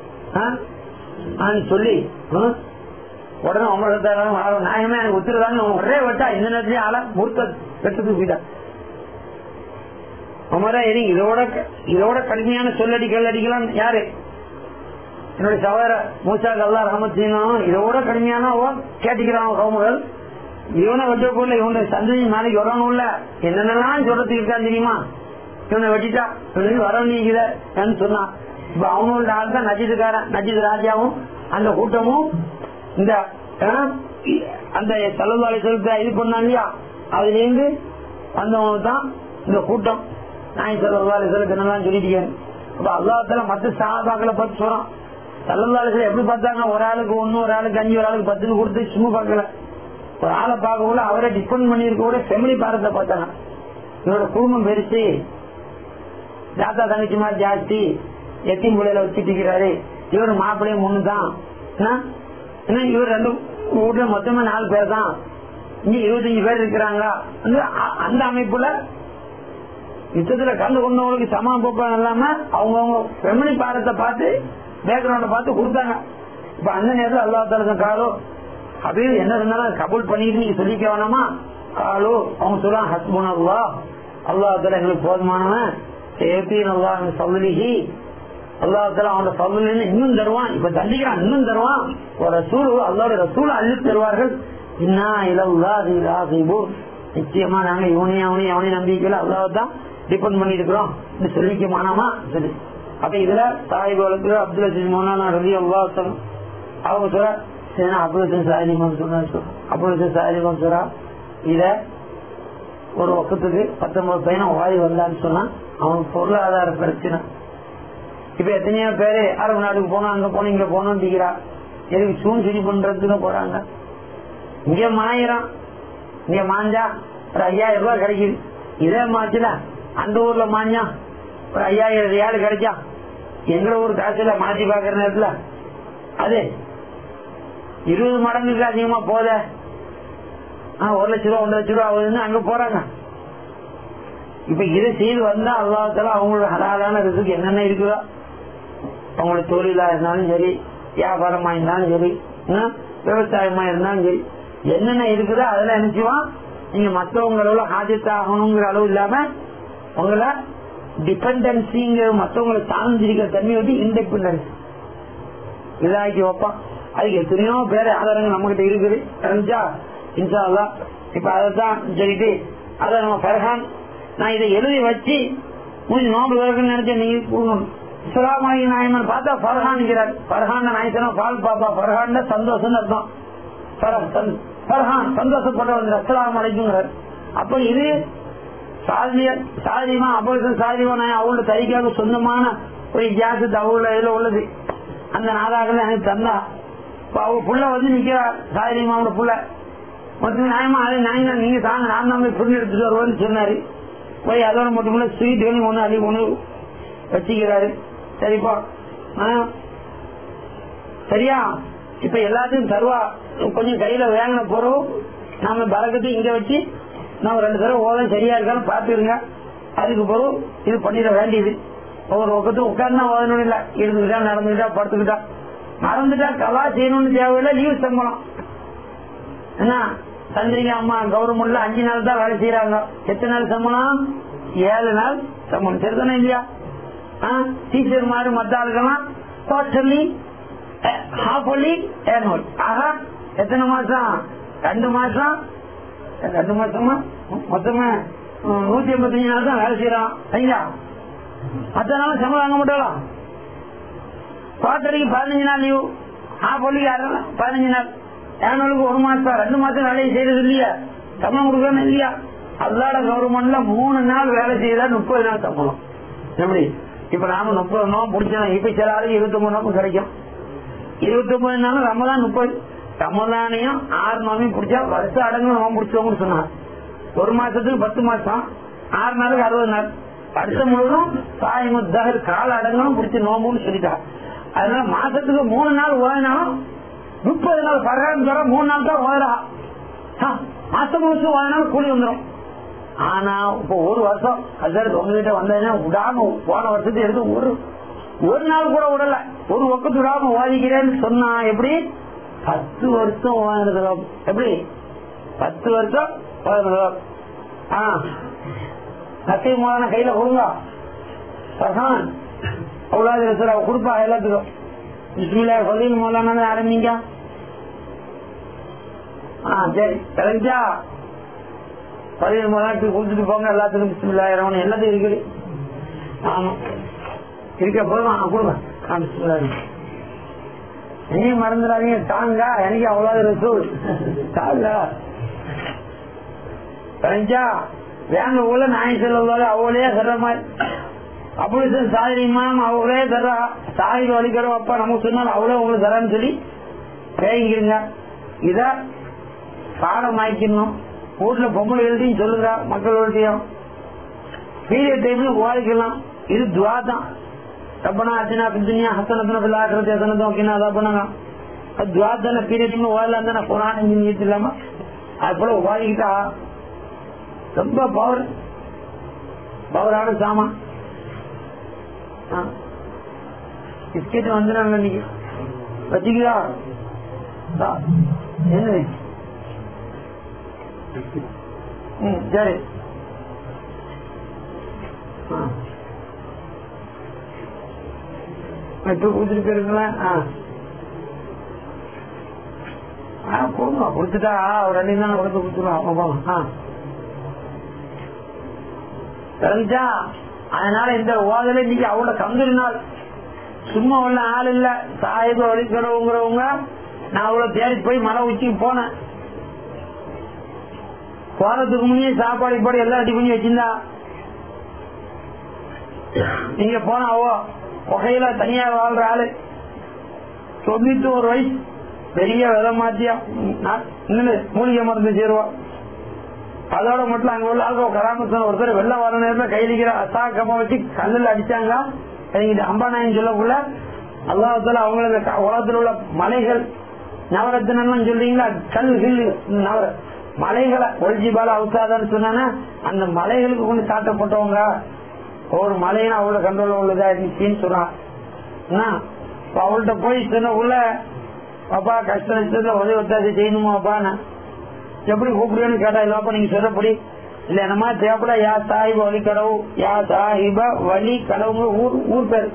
சொல்லி உடனே உங்களோட நாயமே எனக்கு ஒத்துருதாங்க ஒரே வெட்டா இந்த நேரத்திலேயே ஆள மூர்த்த கெட்டு தூக்கிட்டா அமரா எரி இதோட இதோட கடுமையான சொல்லடி கல்லடிக்கலாம் யாரு என்னுடைய சகோதர மூசா அல்லா ரஹமத்தினும் இதோட கடுமையான கேட்டுக்கிறான் ரோமுகள் இவனை வெட்ட போல இவனுடைய சந்ததி நாளைக்கு வரணும்ல என்னென்னலாம் சொல்றதுக்கு இருக்கான் தெரியுமா இவனை வெட்டிட்டா வர நீங்கிறன்னு சொன்னான் இப்ப அவனோட ஆள் தான் நஜிதுக்காரன் நஜித் ராஜாவும் அந்த கூட்டமும் இந்த அந்த தலவாளி செலுத்த இது பண்ணான் இல்லையா அதுல இருந்து வந்தவங்க தான் இந்த கூட்டம் நாய் தலவாளி செலுத்தலாம் சொல்லிட்டீங்க அப்ப அல்லாத்துல மத்த சாபாக்களை பத்தி சொல்றான் தலவாளி எப்படி பார்த்தாங்க ஒரு ஆளுக்கு ஒன்னு ஒரு ஆளுக்கு அஞ்சு ஒரு ஆளுக்கு பத்துன்னு கொடுத்து சும்மா பார்க்கல ஒரு ஆளை பார்க்க அவரை டிபெண்ட் பண்ணிருக்க கூட ஃபெமிலி பாரத்தை பார்த்தாங்க இவரோட குடும்பம் பெருசு தாத்தா தங்கச்சி மாதிரி ஜாஸ்தி எத்தின் பிள்ளையில வச்சுட்டு இருக்கிறாரு இவர் மாப்பிள்ளையும் ஒண்ணுதான் இவர் ரெண்டு வீட்டுல மொத்தமா நாலு பேர் தான் இங்க இருபத்தஞ்சு பேர் இருக்கிறாங்களா அந்த அமைப்புல யுத்தத்துல கலந்து கொண்டவங்களுக்கு சம போக்கம் இல்லாம அவங்கவுங்க பெமனி பாடத்தை பார்த்து பேக்ரவுண்ட பார்த்து கொடுத்தாங்க இப்ப அந்த நேரத்தில் அல்லா தலசம் காலோ அப்படியே என்ன இருந்தாலும் கபூல் பண்ணிட்டு நீங்க சொல்லிக்க வேணாமா காலோ அவங்க சொல்லுவாங்க ஹஸ்பன் அல்லா அல்லா தலா எங்களுக்கு போதுமானவன் சேத்தின் அல்லாஹ் சவுலிஹி அல்லாஹால அவனோட சவுலின்னு இன்னும் தருவான் இப்ப தண்டிக்கிறான் இன்னும் தருவான் ஒரு ரசூல் அல்லாவோட ரசூல் அள்ளி தருவார்கள் இன்னா இலவுல்லா நிச்சயமா நாங்க இவனி அவனி அவனி நம்பிக்கையில அல்லாவை தான் டிபெண்ட் பண்ணி இருக்கிறோம் சொல்லிக்க மானாமா சரி அப்ப இதுல தாய் கோலத்துல அப்துல் அசீஸ் மோனா ரவி அல்லா அவங்க சொல்ற சரி அப்துல் அசீஸ் சாயலிமான் சொன்னாரு அப்துல் அசீஸ் சாயலிமான் சொல்றா இத ஒரு பக்கத்துக்கு பத்தொன்பது பையனை வாய் வந்தான்னு சொன்னா அவனுக்கு பொருளாதார பிரச்சனை இப்ப எத்தனையோ பேரு அரபு நாட்டுக்கு போனோம் அங்க போனோம் இங்க போனோம் டிக்கிறா எதுக்கு சூழ்ச்சிடி பண்றதுக்கு போறாங்க இங்க மாயிரம் இங்க மாஞ்சா ஒரு ஐயாயிரம் ரூபாய் கிடைக்குது இதே மாச்சுல அந்த ஊர்ல மாஞ்சா ஒரு ஐயாயிரம் ரியால் கிடைச்சா எங்களை ஒரு காசுல மாத்தி பாக்குற நேரத்துல அது இருபது மடங்குக்கு அதிகமா போத ஒரு லட்ச ரூபா ஒன்றரை லட்ச ரூபா ஆகுதுன்னு அங்க போறாங்க இப்ப இதை செய்து வந்தா அல்லாத்தால அவங்களோட ஹலாலான ரிசுக்கு என்னென்ன இருக்குதோ அவங்களோட தொழிலா இருந்தாலும் சரி வியாபாரமா இருந்தாலும் சரி விவசாயமா இருந்தாலும் சரி என்னென்ன இருக்குதோ அதெல்லாம் நினைச்சுவான் நீங்க மற்றவங்களோட ஹாஜத் ஆகணுங்கிற அளவு இல்லாம உங்களை டிபெண்டன்சிங்கிற மற்றவங்களை சார்ந்திருக்கிற தன்மை வந்து இன்டிபெண்டன்ஸ் இதாக்கி வைப்பான் அதுக்கு எத்தனையோ பேர் ஆதாரங்கள் நம்ம கிட்ட இருக்குது தெரிஞ்சா இன்ஷா அல்லா இப்ப அதைத்தான் சொல்லிட்டு அதை நம்ம ஃபர்ஹான் நான் இதை எழுதி வச்சு மூணு நோம்பு வருதுன்னு நினைச்சேன் நீங்க கொடுக்கணும் இஸ்லாமாயி நாயமன் பார்த்தா ஃபர்ஹான்ங்கிறார் ஃபர்ஹான் நாயசனா பால் பாப்பா ஃபர்ஹான் சந்தோஷம் அர்த்தம் ஃபர்ஹான் சந்தோஷப்பட்டவர் அஸ்லாம் அழைக்குங்கிறார் அப்ப இது சாதியர் சாதிமா அப்போது சாதிமா நான் அவங்களோட தறிக்காக சொந்தமான ஒரு கேஸ் அவங்கள இதுல உள்ளது அந்த நாதாக்கள் எனக்கு தந்தா அவ புள்ள வந்து நிக்கிறா சாதிமாவோட புள்ள மொத்தம் நியாயமா அது நியாயம் நீங்க தாங்க நான் தான் போய் புரிஞ்சு எடுத்துட்டு வருவேன்னு சொன்னாரு போய் அதோட மட்டும் ஸ்வீட் வேணும் ஒண்ணு அள்ளி ஒண்ணு வச்சுக்கிறாரு சரிப்பா சரியா இப்ப எல்லாத்தையும் தருவா கொஞ்சம் கையில வேங்கின போறோம் நாம பறக்கத்தை இங்க வச்சு நம்ம ரெண்டு தடவை ஓதம் சரியா இருக்கான்னு பாத்துருங்க அதுக்கு பிறகு இது பண்ணிட வேண்டியது ஒவ்வொரு பக்கத்தும் உட்கார்ந்து ஓதணும் இல்ல இருந்துகிட்டா நடந்துகிட்டா படுத்துக்கிட்டா மறந்துட்டா கலா செய்யணும்னு தேவையில்லை லீவ் சம்பளம் என்ன சந்திரிகா அம்மா கவர்மெண்ட்ல அஞ்சு நாள் தான் வேலை செய்யறாங்க எத்தனை நாள் சம்பளம் ஏழு நாள் சம்பளம் சரிதானே இல்லையா டீச்சர் மாதிரி மத்த ஆளுக்கெல்லாம் குவார்டர்லி ஹாஃபர்லி ஏனுவல் ஆகா எத்தனை மாசம் ரெண்டு மாசம் ரெண்டு மாசமா மொத்தமா நூத்தி எண்பத்தஞ்சு நாள் தான் வேலை செய்யறான் சரிங்களா மத்த நாள் சம்பளம் வாங்க மாட்டாலாம் குவார்டருக்கு பதினஞ்சு நாள் லீவ் ஹாஃபர்லிக்கு பதினஞ்சு நாள் ஏனுவலுக்கு ஒரு மாசம் ரெண்டு மாசம் வேலையை செய்யறது இல்லையா சம்பளம் கொடுக்கணும் இல்லையா அல்லாட கவர்மெண்ட்ல மூணு நாள் வேலை செய்தா முப்பது நாள் சம்பளம் எப்படி இப்ப நாம முப்பது நாள் முடிச்சோம் இப்ப சில ஆளுக்கு இருபத்தி ஒன்பது நாளும் கிடைக்கும் இருபத்தி ஒன்பது நாளும் ரமதான் முப்பது ரமதானையும் ஆறு நாளையும் பிடிச்சா வருஷம் அடங்கு நம்ம முடிச்சோம்னு சொன்னாங்க ஒரு மாசத்துக்கு பத்து மாசம் ஆறு நாளுக்கு அறுபது நாள் வருஷம் முழுவதும் சாய் முத்தகர் கால அடங்கணும் பிடிச்சி நோம்புன்னு சொல்லிட்டாங்க அதனால மாசத்துக்கு மூணு நாள் ஓதினாலும் முப்பது நாள் பரகாரம் தர மூணு நாள் தான் ஓதரா மாசம் முழுசும் ஓதினாலும் கூலி வந்துடும் ஆனா இப்ப ஒரு வருஷம் அதாவது உங்ககிட்ட வந்ததுன்னா விடாம போன வருஷத்துக்கு எடுத்து ஒரு ஒரு நாள் கூட விடல ஒரு பக்கத்து விடாம ஓதிக்கிறேன்னு சொன்னா எப்படி பத்து வருஷம் ஓதுறதும் எப்படி பத்து வருஷம் ஓதுறதும் சத்திய மூலான கையில கொடுங்க பிரசான் அவ்வளவு கொடுப்பா எல்லாத்துக்கும் பிஸ்மில்லா சொல்லி மூலான ஆரம்பிங்க ஆ சரி தெரிஞ்சா பதினேழு மணி கொடுத்துட்டு போங்க எல்லாத்துக்கும் பிஸ்மில்லா இரவன் எல்லாத்தையும் இருக்குது ஆமா இருக்க போதும் கொடுங்க ஆ பிஸ்மில்லா என்னையும் மறந்துடாதீங்க தாங்க எனக்கு அவ்வளவு ரசூல் தாங்க தெரிஞ்சா வேங்க ஊல நாய் செல்வது அவளே தர்ற மாதிரி அப்படி சாதிரிமாம் அவங்களே தர்றா சாதி வலிக்கிற அப்பா நமக்கு சொன்னால் அவளே உங்களுக்கு தரான்னு சொல்லி பேங்கிருங்க இத பாடம் ஆக்கிடணும் வீட்டுல பொம்பளை எழுதியும் சொல்லுங்க மக்களோடையும் பீரியட் டைம்ல ஓதிக்கலாம் இது துவா தான் ரப்பனா அச்சனா பிதுனியா ஹசனத்தன பிள்ளாக்கிறது ஹசனத்தம் ஓகேனா அதான் பண்ணாங்க அது துவா தானே பீரியட் டைம்ல ஓதலாம் தானே குரான் இன்ஜினியர் இல்லாம அது போல ஓதிக்கிட்டா ரொம்ப பவர் பவரான சாமான் பிஸ்கெட் வந்துடுறாங்க இன்னைக்கு வச்சுக்கியா என்ன ம் சரி இப்போ கொடுத்துட்டு போயிருங்களா ஆ ஆ கொடுங்க கொடுத்துட்டா ஒரு ரெண்டு நாள் கொடுத்து கொடுத்துருவோம் ஆ தெரிஞ்சா அதனால இந்த ஓதல இன்னைக்கு அவ்வளோ கந்தூரி நாள் சும்மா உள்ள ஆள் இல்ல சாயுத வலிக்கிறவங்கிறவங்க நான் அவ்வளவு தேடி போய் மலை உச்சிக்கு போனேன் போறதுக்கு முன்னே சாப்பாடு பாடு எல்லாம் ரெடி பண்ணி வச்சிருந்தா நீங்க போனாவோ புகையில தனியா வாழ்ற ஆளு தொண்ணூத்தி ஒரு வயசு பெரிய வித மாத்தியா இன்னும் மூலிகை மருந்து சேருவா அதோட மட்டும் அங்க உள்ள ஆளுக்கு கராமசன் ஒருத்தர் வெள்ள வர நேரம் கையிலிக்கிற அசாக்கமா வச்சு கல்லுல அடிச்சாங்க சரிங்க அம்பானாயின் சொல்லக்குள்ள அல்லாஹால அவங்களுக்கு க- உலகத்தில் உள்ள மலைகள் நவரத்தினம் சொல்றீங்களா கல் கில் நவர மலைகளை ஒழிஜிபால அவுசாதான்னு சொன்னா அந்த மலைகளுக்கு கொண்டு சாட்டப்பட்டவங்க ஒரு மலையினா அவ்வளவு கண்ட்ரோல் உள்ளதா இருந்துச்சுன்னு சொன்னான் என்ன? இப்ப அவள்கிட்ட போய் சொன்ன உள்ள பாப்பா கஷ்ட நஷ்டத்துல உதவி ஒத்தாசி செய்யணுமா அப்பான்னு எப்படி கூப்பிடுவேன்னு கேட்டா இல்லப்பா நீங்க சொல்றபடி இல்ல என்னமா தேவைப்பட யா சாஹிப வழி கடவு யா சாஹிப வழி கடவுங்க ஊர் ஊர் பேர்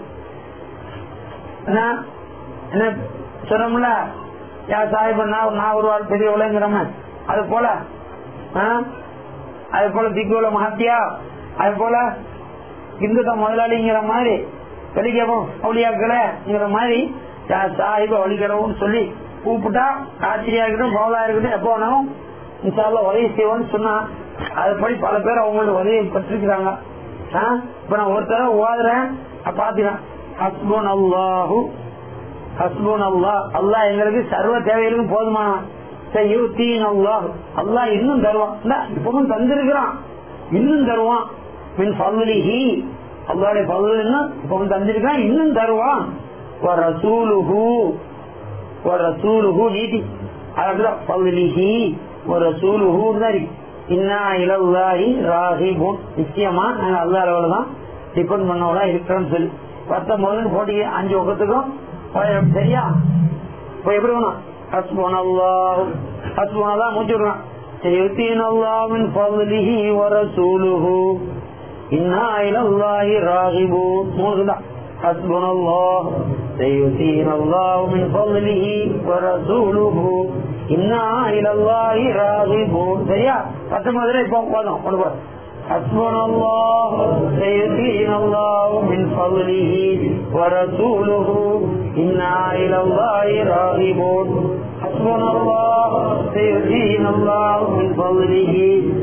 என்ன என்ன சொன்னோம்ல யா சாஹிப நான் நான் ஒரு ஆள் பெரிய உலகிறோம் அது போல ஆ? அது போல திக்குல மகத்தியா அது போல இந்துத முதலாளிங்கிற மாதிரி வெளிக்கணும் அவளியாக்கலங்கிற மாதிரி யா சாஹிப வழிகடவுன்னு சொல்லி கூப்பிட்டா ஆச்சரியா இருக்கட்டும் பவலா இருக்கட்டும் எப்போ வேணாலும் இன்ஷால்ல உதவி செய்வோம்னு சொன்னா அதுபடி பல பேர் அவங்களோட உதவி பெற்றிருக்கிறாங்க ஆ? இப்ப நான் ஒருத்தர ஓதுறேன் பாத்துக்கலாம் ஹஸ்போன் அல்லாஹு ஹஸ்போன் அல்லா அல்லாஹ் எங்களுக்கு சர்வ தேவைகளுக்கும் போதுமானவன் சையுத்தீன் அல்லாஹ் அல்லாஹ் இன்னும் தருவான் இந்தா, இப்பவும் தந்திருக்கிறான் இன்னும் தருவான் மின் ஃபضலிஹி அல்லாஹ்வுடைய ஃபضல் என்ன இப்பவும் தந்திருக்கான் இன்னும் தருவான் வ ரசூலுஹு வ ரசூலுஹு நீதி அதுதான் ஃபضலிஹி வ ரசூலுஹு தான் இருக்கு இன்னா இலல்லாஹி ராஹிபுன் நிச்சயமா நாங்க அல்லாஹ் அளவுல தான் டிபெண்ட் பண்ணவளா இருக்கிறோம்னு சொல்லி பத்தொன்பதுன்னு போட்டீங்க அஞ்சு பக்கத்துக்கும் பழைய- சரியா இப்ப எப்படி வேணும் ஹஸ்புன் அல்லாஹ் ஹஸ்புன் அல்லாஹ் மூச்சு விடலாம் سيؤتينا الله من فضله ورسوله إنا إلى الله راغبون موجودة حسبنا الله سيؤتينا الله من فضله ورسوله إنا إلى الله راغبون சரியா பத்தொன்பதுல இப்போ போதும் கொண்டு போ حسبنا الله سيؤتينا الله من فضله ورسوله إنا إلى الله راغبون حسبنا الله سيؤتينا الله من فضله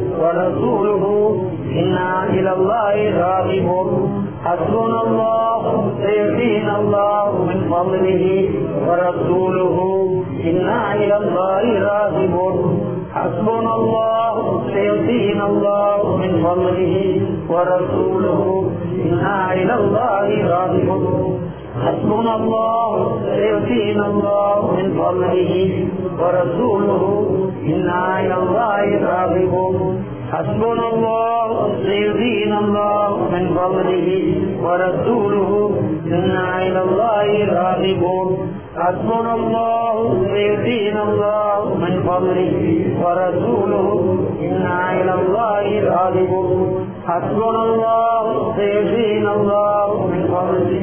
ورسوله إنا إلى الله راغبون حسبنا الله سيؤتينا الله من فضله ورسوله إنا إلى الله راغبون حسبنا الله سيؤتينا الله من فضله ورسوله إنا إلى الله راغبون حسبنا الله سيؤتينا الله من فضله ورسوله إنا إلى الله راغبون حسبنا الله سيؤتينا الله من فضله ورسوله إنا إلى الله راغبون حسبنا الله سيؤتينا الله من فضله ورسوله إنا إلى الله راغبون حسبنا الله سيؤتينا الله من فضله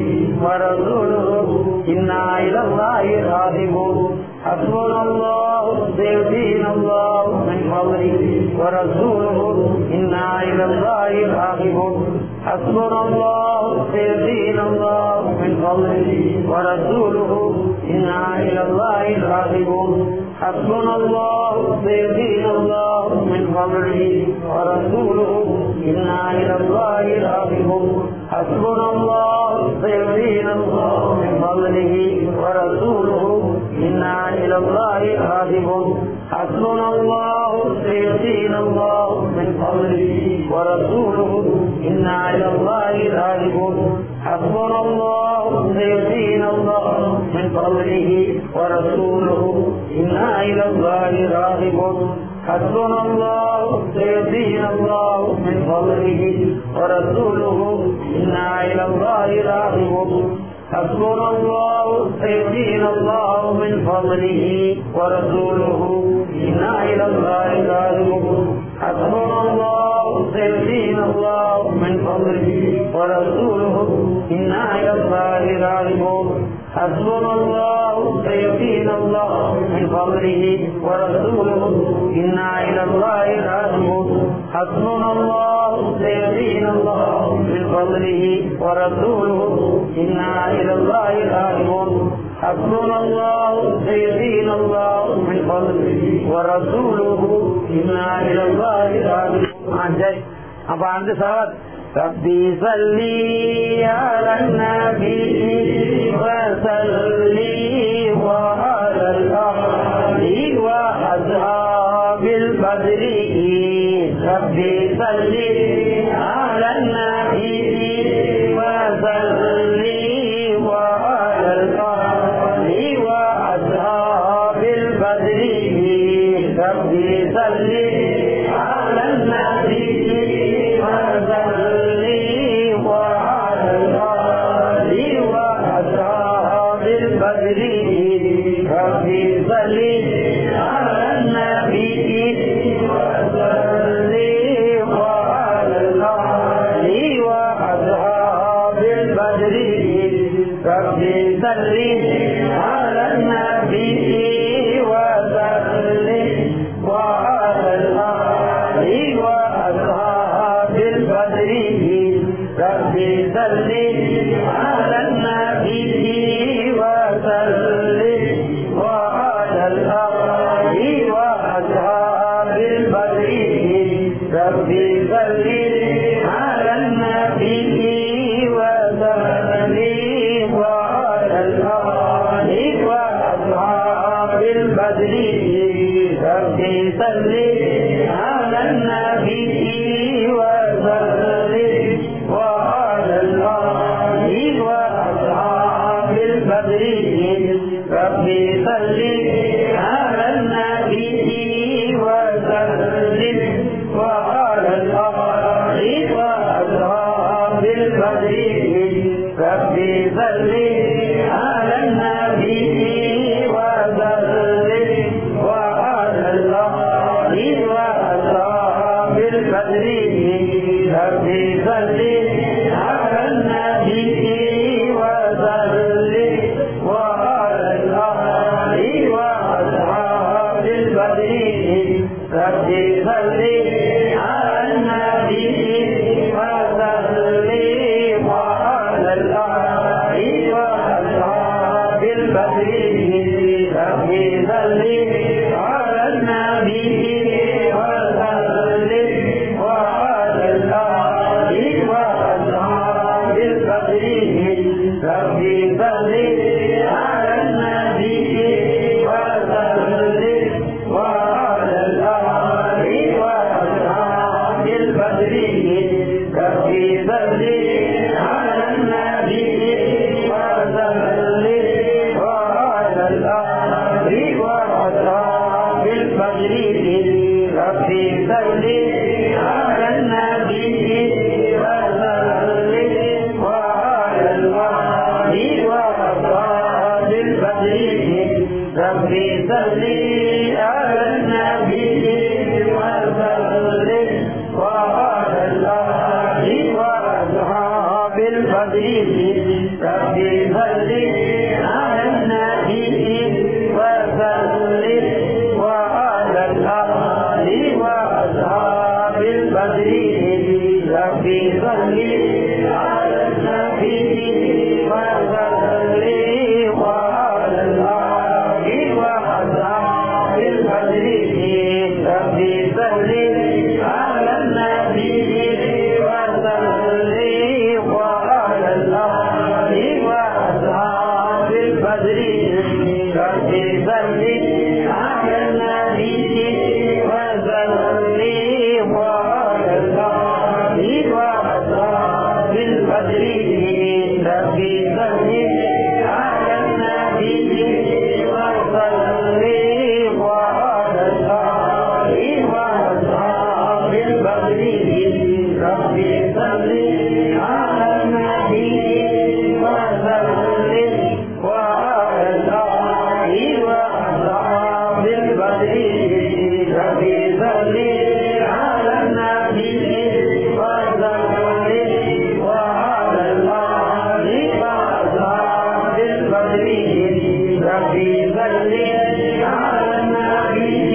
ورسوله إنا إلى الله راغبون حسبنا الله سيؤتينا الله من فضله ورسوله إنا إلى الله راغبون حسبنا الله سيؤتينا الله من فضله ورسوله إنا إلى الله راغبون حسبنا الله سيؤتينا الله من فضله ورسوله إنا إلى الله راغبون حسبنا الله سيؤتينا الله من فضله ورسوله إنا إلى الله راغبون حسبنا الله سيؤتينا الله من فضله ورسوله إنا إلى الله راغبون حسبنا الله سيؤتينا الله من فضله ورسوله إنا إلى الله راغبون حسبنا الله سيؤتينا الله من فضله ورسوله إنا إلى الله راغبون حسبنا الله سيؤتينا الله من فضله ورسوله إنا إلى الله راغبون حسبنا الله سيؤتينا الله من فضله ورسوله إنا إلى الله راغبون حسبنا الله سيؤتينا الله من فضله ورسوله إنا إلى الله راغبون حسبنا الله سيؤتينا الله من فضله ورسوله إنا إلى الله راغبون حسبنا الله سيؤتينا الله من فضله ورسوله إنا إلى الله راغبون அப்ப அந்த சவால் ربي صلي على النبي وصلي وعلى الأهل وأصحاب البدر ربي صلي على النبي وصلي بدره ربي صل على النبي وسلم وعلى الآل وأصحاب البدر ربي صل على النبي وسلم وعلى الآل وأصحاب البدر ربي صل على النبي وسلم وعلى الآل وأصحاب البدر ربي صل على النبي وسلم وعلى الآل وأصحاب البدر ربي صل على النبي وسلم وعلى الآل وأصحاب البدر ربي صل على النبي وسلم وعلى الآل وأصحاب البدر ربي صل على النبي وسلم وعلى الآل وأصحاب البدر ربي صل على النبي وسلم وعلى الآل وأصحاب البدر ربي صل على النبي وسلم وعلى الآل وأصحاب البدر ربي صل على النبي وسلم وعلى الآل وأصحاب البدر ربي صل على النبي وسلم وعلى الآل وأصحاب البدر ربي صل على النبي وسلم وعلى الآل وأصحاب البدر ربي صل على النبي وسلم وعلى الآل وأصحاب البدر ربي صل على النبي وسلم وعلى الآل وأصحاب البدر ربي صل على النبي وسلم وعلى الآل وأصحاب البدر ربي صل على النبي وسلم وعلى الآل وأصحاب البدر ربي صل على النبي وسلم وعلى الآل وأصحاب البدر ربي صل على النبي وسلم وعلى الآل وأصحاب البدر ربي صل على النبي وسلم وعلى الآل وأصحاب البدر ربي صل على النبي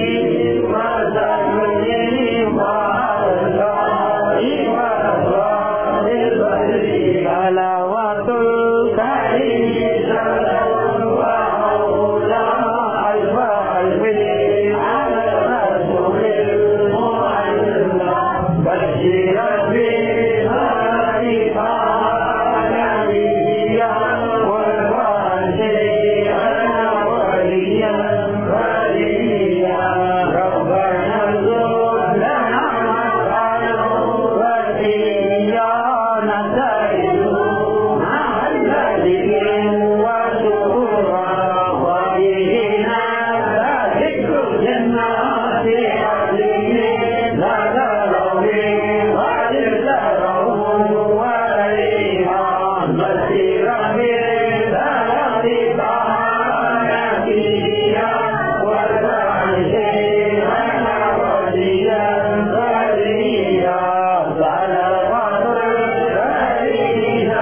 وسلم وعلى الآل وأصحاب البدر صلوات الكريم وأولى ألف ألف على رسول المعلم بشر بها نبيا والوالدين وليا وليا ربنا زد لنا مكانا وليا نسأل مع الذكر وشكرا وبهنا ذكر جنات عدن لا ترى وعلته وليها مسير بالثلاث كان فيها والفعل أنا وليا وليا صلوات الذين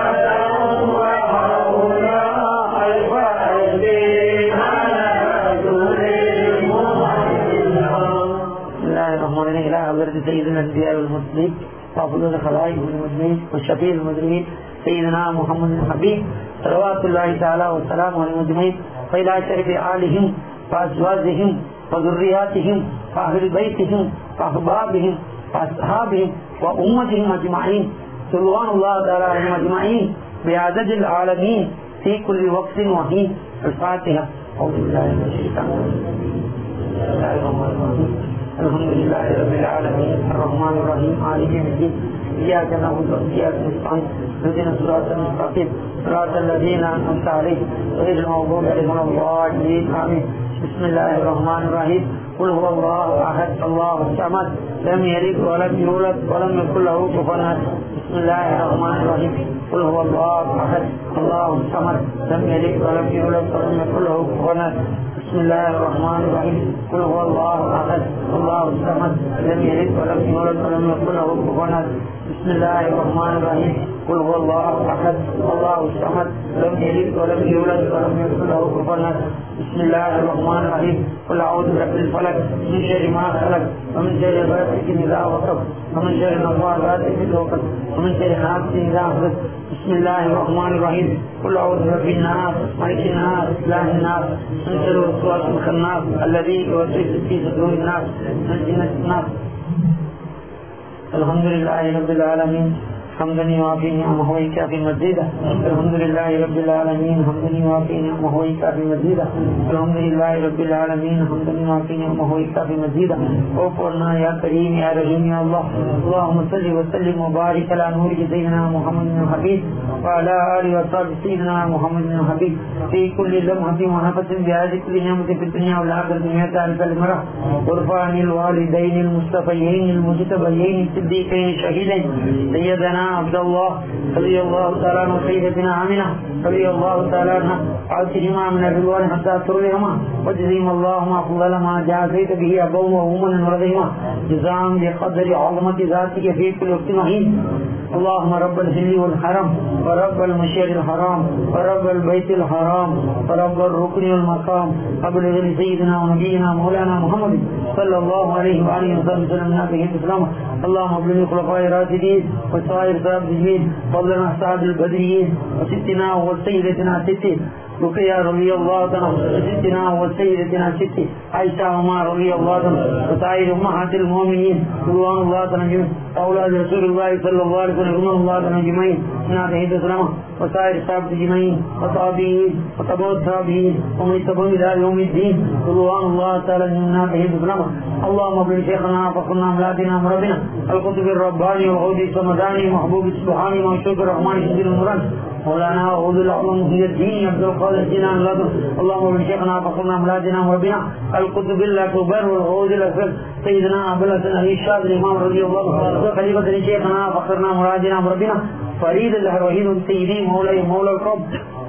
وهؤلاء الفائزين على رسول المحمد بسم الله الرحمن الرحيم إلى حضرة سيدنا الأنبياء والمرسلين وأفضل الخلائق المجمعين والشفيع المذنبين سيدنا محمد الحبيب صلوات الله تعالى والسلام على المجمعين وإلى شرف آلهم وأزواجهم وذرياتهم وأهل بيتهم وأحبابهم وأصحابهم وأمتهم أجمعين سبحان الله تعالى عليهم أجمعين بعدد العالمين في كل وقت وحين الفاتحة أعوذ بالله من الشيطان الرجيم بسم الله الرحمن الرحيم الحمد لله رب العالمين الرحمن الرحيم مالك يوم الدين إياك نعبد وإياك نستعين اهدنا الصراط المستقيم صراط الذين أنعمت عليهم غير المغضوب عليهم ولا الضالين آمين بسم الله الرحمن الرحيم قل هو الله أحد الله الصمد لم يلد ولم يولد ولم يكن له كفوا أحد بسم الله الرحمن الرحيم قل هو الله أحد الله الصمد لم يلد ولم يولد ولم يكن له كفوا أحد بسم الله الرحمن الرحيم قل هو الله احد الله الصمد لم يلد ولم يولد ولم يكن له كفوا احد بسم الله الرحمن الرحيم قل هو الله احد الله الصمد لم يلد ولم يولد ولم يكن له كفوا احد بسم الله الرحمن الرحيم قل اعوذ برب الفلق من شر ما خلق ومن شر غاسق اذا وقف ومن شر النفاثات في العقد ومن شر حاسد اذا حسد بسم الله الرحمن الرحيم قل اعوذ برب الناس ملك الناس اله الناس من شر الوسواس الخناس الذي يوسوس في صدور الناس من جنة الناس الحمد لله رب العالمين حمدا يوافي نعمه ويكافي مزيدا الحمد لله رب العالمين حمدا يوافي نعمه ويكافي مزيدا الحمد لله رب العالمين حمدا يوافي نعمه ويكافي مزيدا وفرنا يا كريم يا رحيم يا الله اللهم صل وسلم وبارك على نور سيدنا محمد بن الحبيب وعلى اله وصحبه سيدنا محمد بن الحبيب في كل لمحة ونفس بهذه كل نعمة في الدنيا والآخرة مئة ألف المرة وارفع عن الوالدين المصطفيين المجتبيين الصديقين الشهيدين سيدنا عبد الله رضي الله تعالى عنه سيدتنا آمنة رضي الله تعالى عنها وعلتهما من الرضوان حتى ترضيهما وجزيهم اللهم أفضل ما جازيت به أبوه وأمنا ورضيهما جزاء بقدر عظمة ذاتك في كل وقت مهين اللهم رب الهل والحرم ورب المشير الحرام ورب البيت الحرام ورب الركن والمقام أبلغ لسيدنا ونبينا مولانا محمد صلى الله عليه وآله وسلم نبيه الإسلام اللهم ابلغ الخلفاء الراشدين وسائر صاحب الدين فضلنا أصحاب البدريين وستنا وسيدتنا ستين رقية رضي الله عنها ستنا وسيدتنا ست عائشة عمر رضي الله عنها وسائر أمهات المؤمنين رضوان الله عنهم أولاد رسول الله صلى الله عليه وسلم رضوان الله عنهم أجمعين من هذه السلامة وسائر الصحابة أجمعين وصحابين وتبع التابعين ومن تبعهم إلى يوم الدين رضوان الله تعالى من هذه السلامة اللهم ابن شيخنا فقلنا ملاتنا مربنا القطب الرباني والغودي الصمداني محبوب السبحاني موشوق الرحمن شديد المراد مولانا وعود العظم هي الدين عبد القادر جنان لدن اللهم ابن شيخنا فقلنا ملاتنا مربنا القطب الاكبر والغودي الاكبر سيدنا ابو الحسن علي الشاذ الامام رضي الله عنه خليفه شيخنا فقرنا مرادنا مربنا فريد الله وحيد سيدي مولاي مولى القبر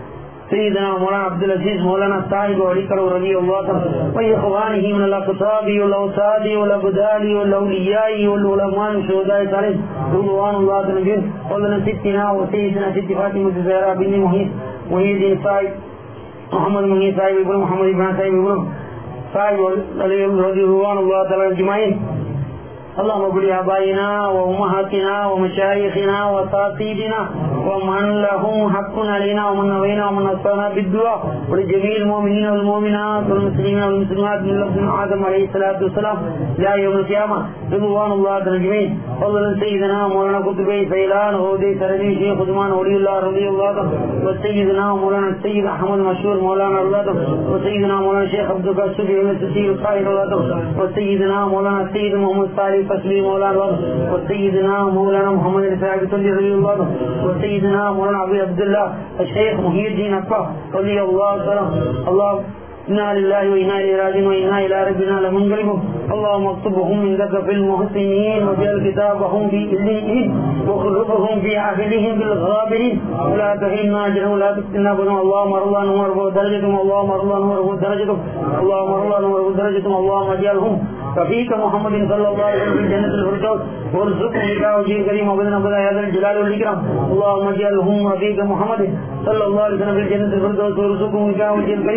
سيدنا مولانا عبد العزيز مولانا صاحب علي كرو رضي الله عنه واخوانه من الاقطاب والاوتاد والابدال والاولياء والعلماء والشهداء صالح رضوان الله عليهم ولنا ستنا وسيدنا ست فاطمه الزهراء بنت محيط محي الدين صاحب محمد محي صاحب ابن محمد ابن صاحب ابن صاحب رضي الله تعالى اجمعين اللهم اغفر لآبائنا وأمهاتنا ومشايخنا وأساتذتنا ومن لهم حق علينا ومن نوينا ومن أصابنا بالدعاء ولجميع المؤمنين والمؤمنات والمسلمين والمسلمات من لفظ آدم عليه الصلاة والسلام إلى يوم القيامة رضوان الله أجمعين فضلا سيدنا مولانا قطبي سيلان هودي سردي شيخ عثمان ولي الله رضي الله عنه وسيدنا مولانا السيد أحمد مشهور مولانا الله عنه وسيدنا مولانا الشيخ عبد القادر السوري بن السيد القائد الله عنه وسيدنا مولانا السيد محمد صالح فصلي مولانا وسيدنا مولانا محمد الفاعل رضي الله عنه وسيدنا مولانا عبد الله الشيخ محي الدين أكبر رضي الله تعالى الله إنا لله وإنا إليه راجعون وإنا إلى ربنا لمنقلبون اللهم اكتبهم من ذكر في المحسنين وجعل كتابهم في إليهم وخلفهم في عهدهم بالغابرين ولا تهنا أجرا ولا تفتنا بنا اللهم ارضى عنهم وارفع درجتهم اللهم ارضى عنهم وارفع درجتهم اللهم ارضى عنهم وارفع درجتهم اللهم اجعلهم رفيق محمد صلى الله عليه وسلم في جنة الفردوس وارزقهم لقاء وجه الكريم وبدنا بدا هذا الجلال والإكرام اللهم اجعلهم رفيق محمد صلى الله عليه وسلم في جنة الفردوس وارزقهم لقاء وجه الكريم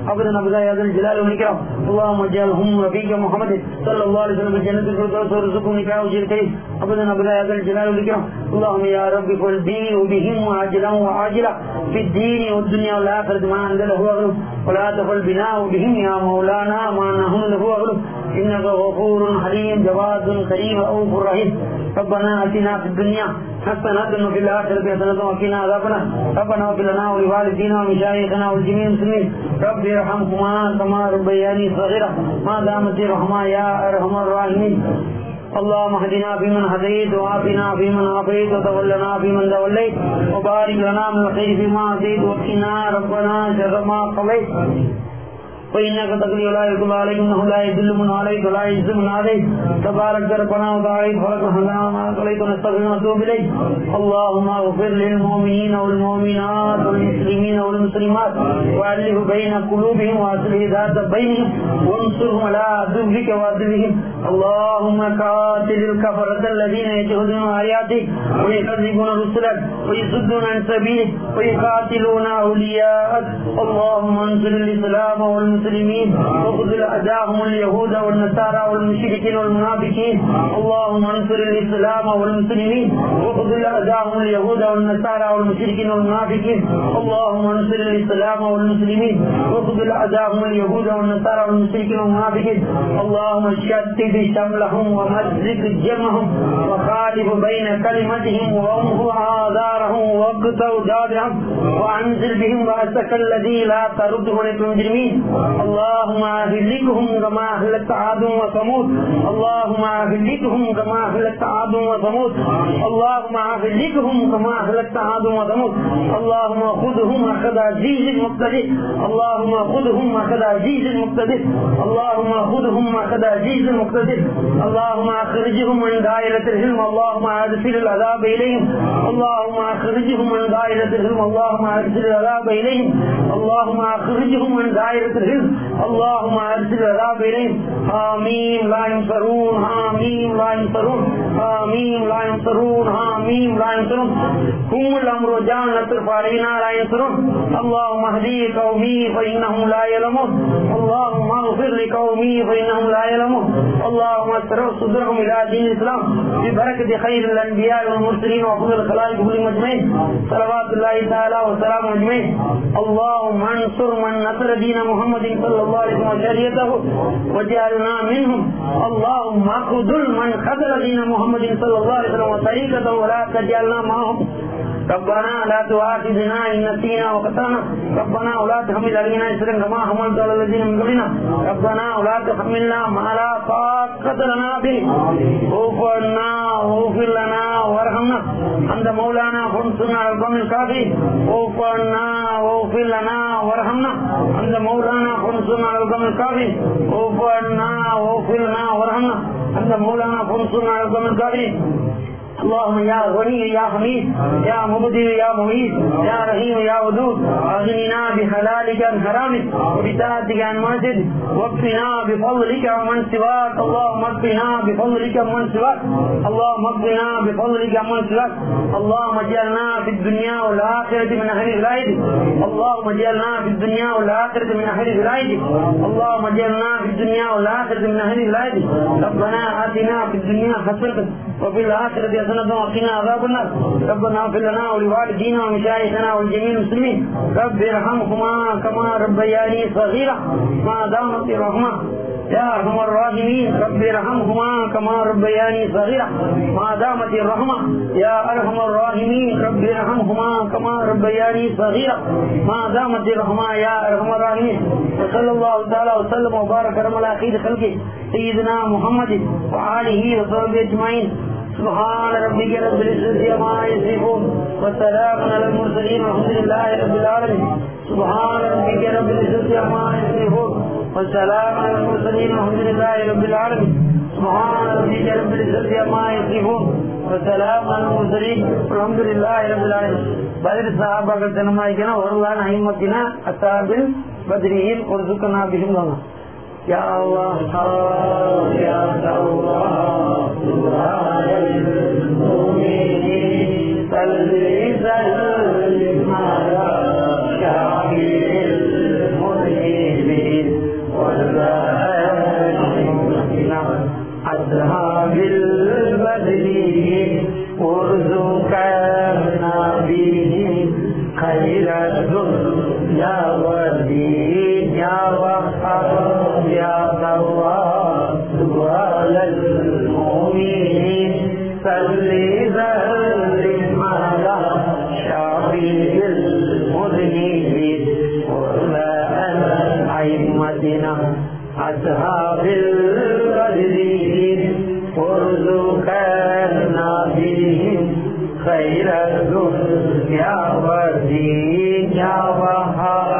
ابدا ابدا يا ذا الجلال والاكرام اللهم اجعلهم رفيق محمد صلى الله عليه وسلم جنة الفردوس وارزقهم نكاح وجه الكريم ابدا ابدا يا ذا الجلال والاكرام اللهم يا رب قل بي وبهم عاجلا وعاجلا في الدين والدنيا والاخره ما انزله اغلب ولا تفل بنا وبهم يا مولانا ما نحن له اغلب انك غفور حليم جواد كريم رؤوف رحيم ربنا اتنا في الدنيا حسنة وفي الآخرة حسنة وقنا عذاب النار ربنا اغفر لنا ولوالدينا ومشايخنا والجميع المسلمين رب ارحمهما كما ربياني صغيرا ما دامت الرحمة يا أرحم الراحمين اللهم اهدنا فيمن هديت وعافنا فيمن عافيت وتولنا فيمن توليت وبارك لنا من الخير فيما اعطيت وقنا ربنا شر ما قضيت فإنك تقضي ولا يقضى عليك إنه لا يذل من عليك ولا يعز من عليك تبارك ربنا وتعالى فلك ما عليك ونستغفر ونتوب إليك اللهم اغفر للمؤمنين والمؤمنات والمسلمين والمسلمات وألف بين قلوبهم وأصلح ذات بينهم وانصرهم على عدوك وعدوهم اللهم قاتل الكفرة الذين يجهدون آياتك ويكذبون رسلك ويصدون عن سبيلك ويقاتلون أولياءك اللهم انصر الإسلام والمسلمين المسلمين وخذل أداهم اليهود والنصارى والمشركين والمنافقين اللهم انصر الإسلام والمسلمين وخذل أداهم اليهود والنصارى والمشركين والمنافقين اللهم انصر الإسلام والمسلمين وخذل أداهم اليهود والنصارى والمشركين والمنافقين اللهم شتت شملهم ومزق جمعهم وخالف بين كلمتهم وامه آذارهم واقطع دابرهم وأنزل بهم بأسك الذي لا ترده للمجرمين اللهم اهلكهم كما اهلكت عاد وثمود اللهم اهلكهم كما اهلكت عاد وثمود اللهم اهلكهم كما اهلكت عاد وثمود اللهم خذهم اخذ عزيز مقتدر اللهم خذهم اخذ عزيز مقتدر اللهم خذهم اخذ عزيز مقتدر اللهم اخرجهم من دائرة العلم اللهم ادخل العذاب اليهم اللهم اخرجهم من دائرة العلم اللهم ادخل العذاب اليهم اللهم اخرجهم من دائرة العلم اللهم ارسل العذاب اليهم امين لا ينصرون امين لا ينصرون امين لا ينصرون امين لا ينصرون هم الامر جانت علينا لا ينصرون اللهم اهدي قومي فانهم لا يعلمون اللهم اغفر لقومي فانهم لا يعلمون اللهم اسرع صدرهم الى دين الاسلام ببركه خير الانبياء والمرسلين وافضل الخلائق كلهم اجمعين صلوات الله تعالى وسلامه اجمعين اللهم انصر من نصر دين محمد صلى الله عليه وسلم وشريعته وجعلنا منهم اللهم اخذل من خذل دين محمد صلى الله عليه وسلم وطريقته ولا تجعلنا معهم ربنا لا تؤاخذنا ان نسينا وقتنا ربنا ولا تحمل علينا اسرا كما حملت على الذين من قبلنا ربنا ولا تحملنا ما لا طاقة لنا به اغفر عنا واغفر لنا وارحمنا انت مولانا فانصرنا على القوم الكافرين اغفر عنا واغفر لنا وارحمنا انت مولانا فانصرنا على القوم الكافرين اغفر عنا واغفر لنا وارحمنا انت مولانا فانصرنا على القوم الكافرين اللهم يا غني يا حميد يا مبدي يا مميت يا رحيم يا ودود اغننا بحلالك عن حرامك وبطاعتك عن معصيتك واكفنا بفضلك ومن سواك اللهم اكفنا بفضلك ومن سواك اللهم اكفنا بفضلك ومن سواك اللهم اجعلنا في الدنيا والاخره من اهل ولايتك اللهم اجعلنا في الدنيا والاخره من اهل ولايتك اللهم اجعلنا في الدنيا والاخره من اهل ولايتك ربنا اتنا في الدنيا حسنه وفي الاخره حسنة وقنا عذاب النار ربنا اغفر لنا ولوالدينا ومشايخنا والجميع المسلمين رب ارحمهما كما ربياني صغيرا ما دامت الرحمة يا ارحم الراحمين رب ارحمهما كما ربياني صغيرا ما دامت الرحمة يا ارحم الراحمين رب ارحمهما كما ربياني صغيرا ما دامت الرحمة يا ارحم الراحمين وصلى الله تعالى وسلم وبارك على خير خلقه سيدنا محمد وآله وصحبه اجمعين سبحان ربك رب العزة عما يصفون وسلام على المرسلين والحمد لله رب العالمين سبحان ربك رب العزة عما يصفون وسلام على المرسلين والحمد لله رب العالمين سبحان ربك رب العزة عما يصفون وسلام على المرسلين والحمد لله رب العالمين பதில் சஹாபாக்கள் தினமாய்க்கணும் ஒருவான் ஐமத்தினா அசாபில் பத்ரியில் ஒரு சுக்கனா பிஹிம் يا الله يا الله سبحان المؤمنين صل سلم على شافي المؤمنين صلي سلم على شفيع المذنبين وعلى أئمتنا أصحاب البدرين وارزقنا بهم خير الدنيا والدين يا وهاب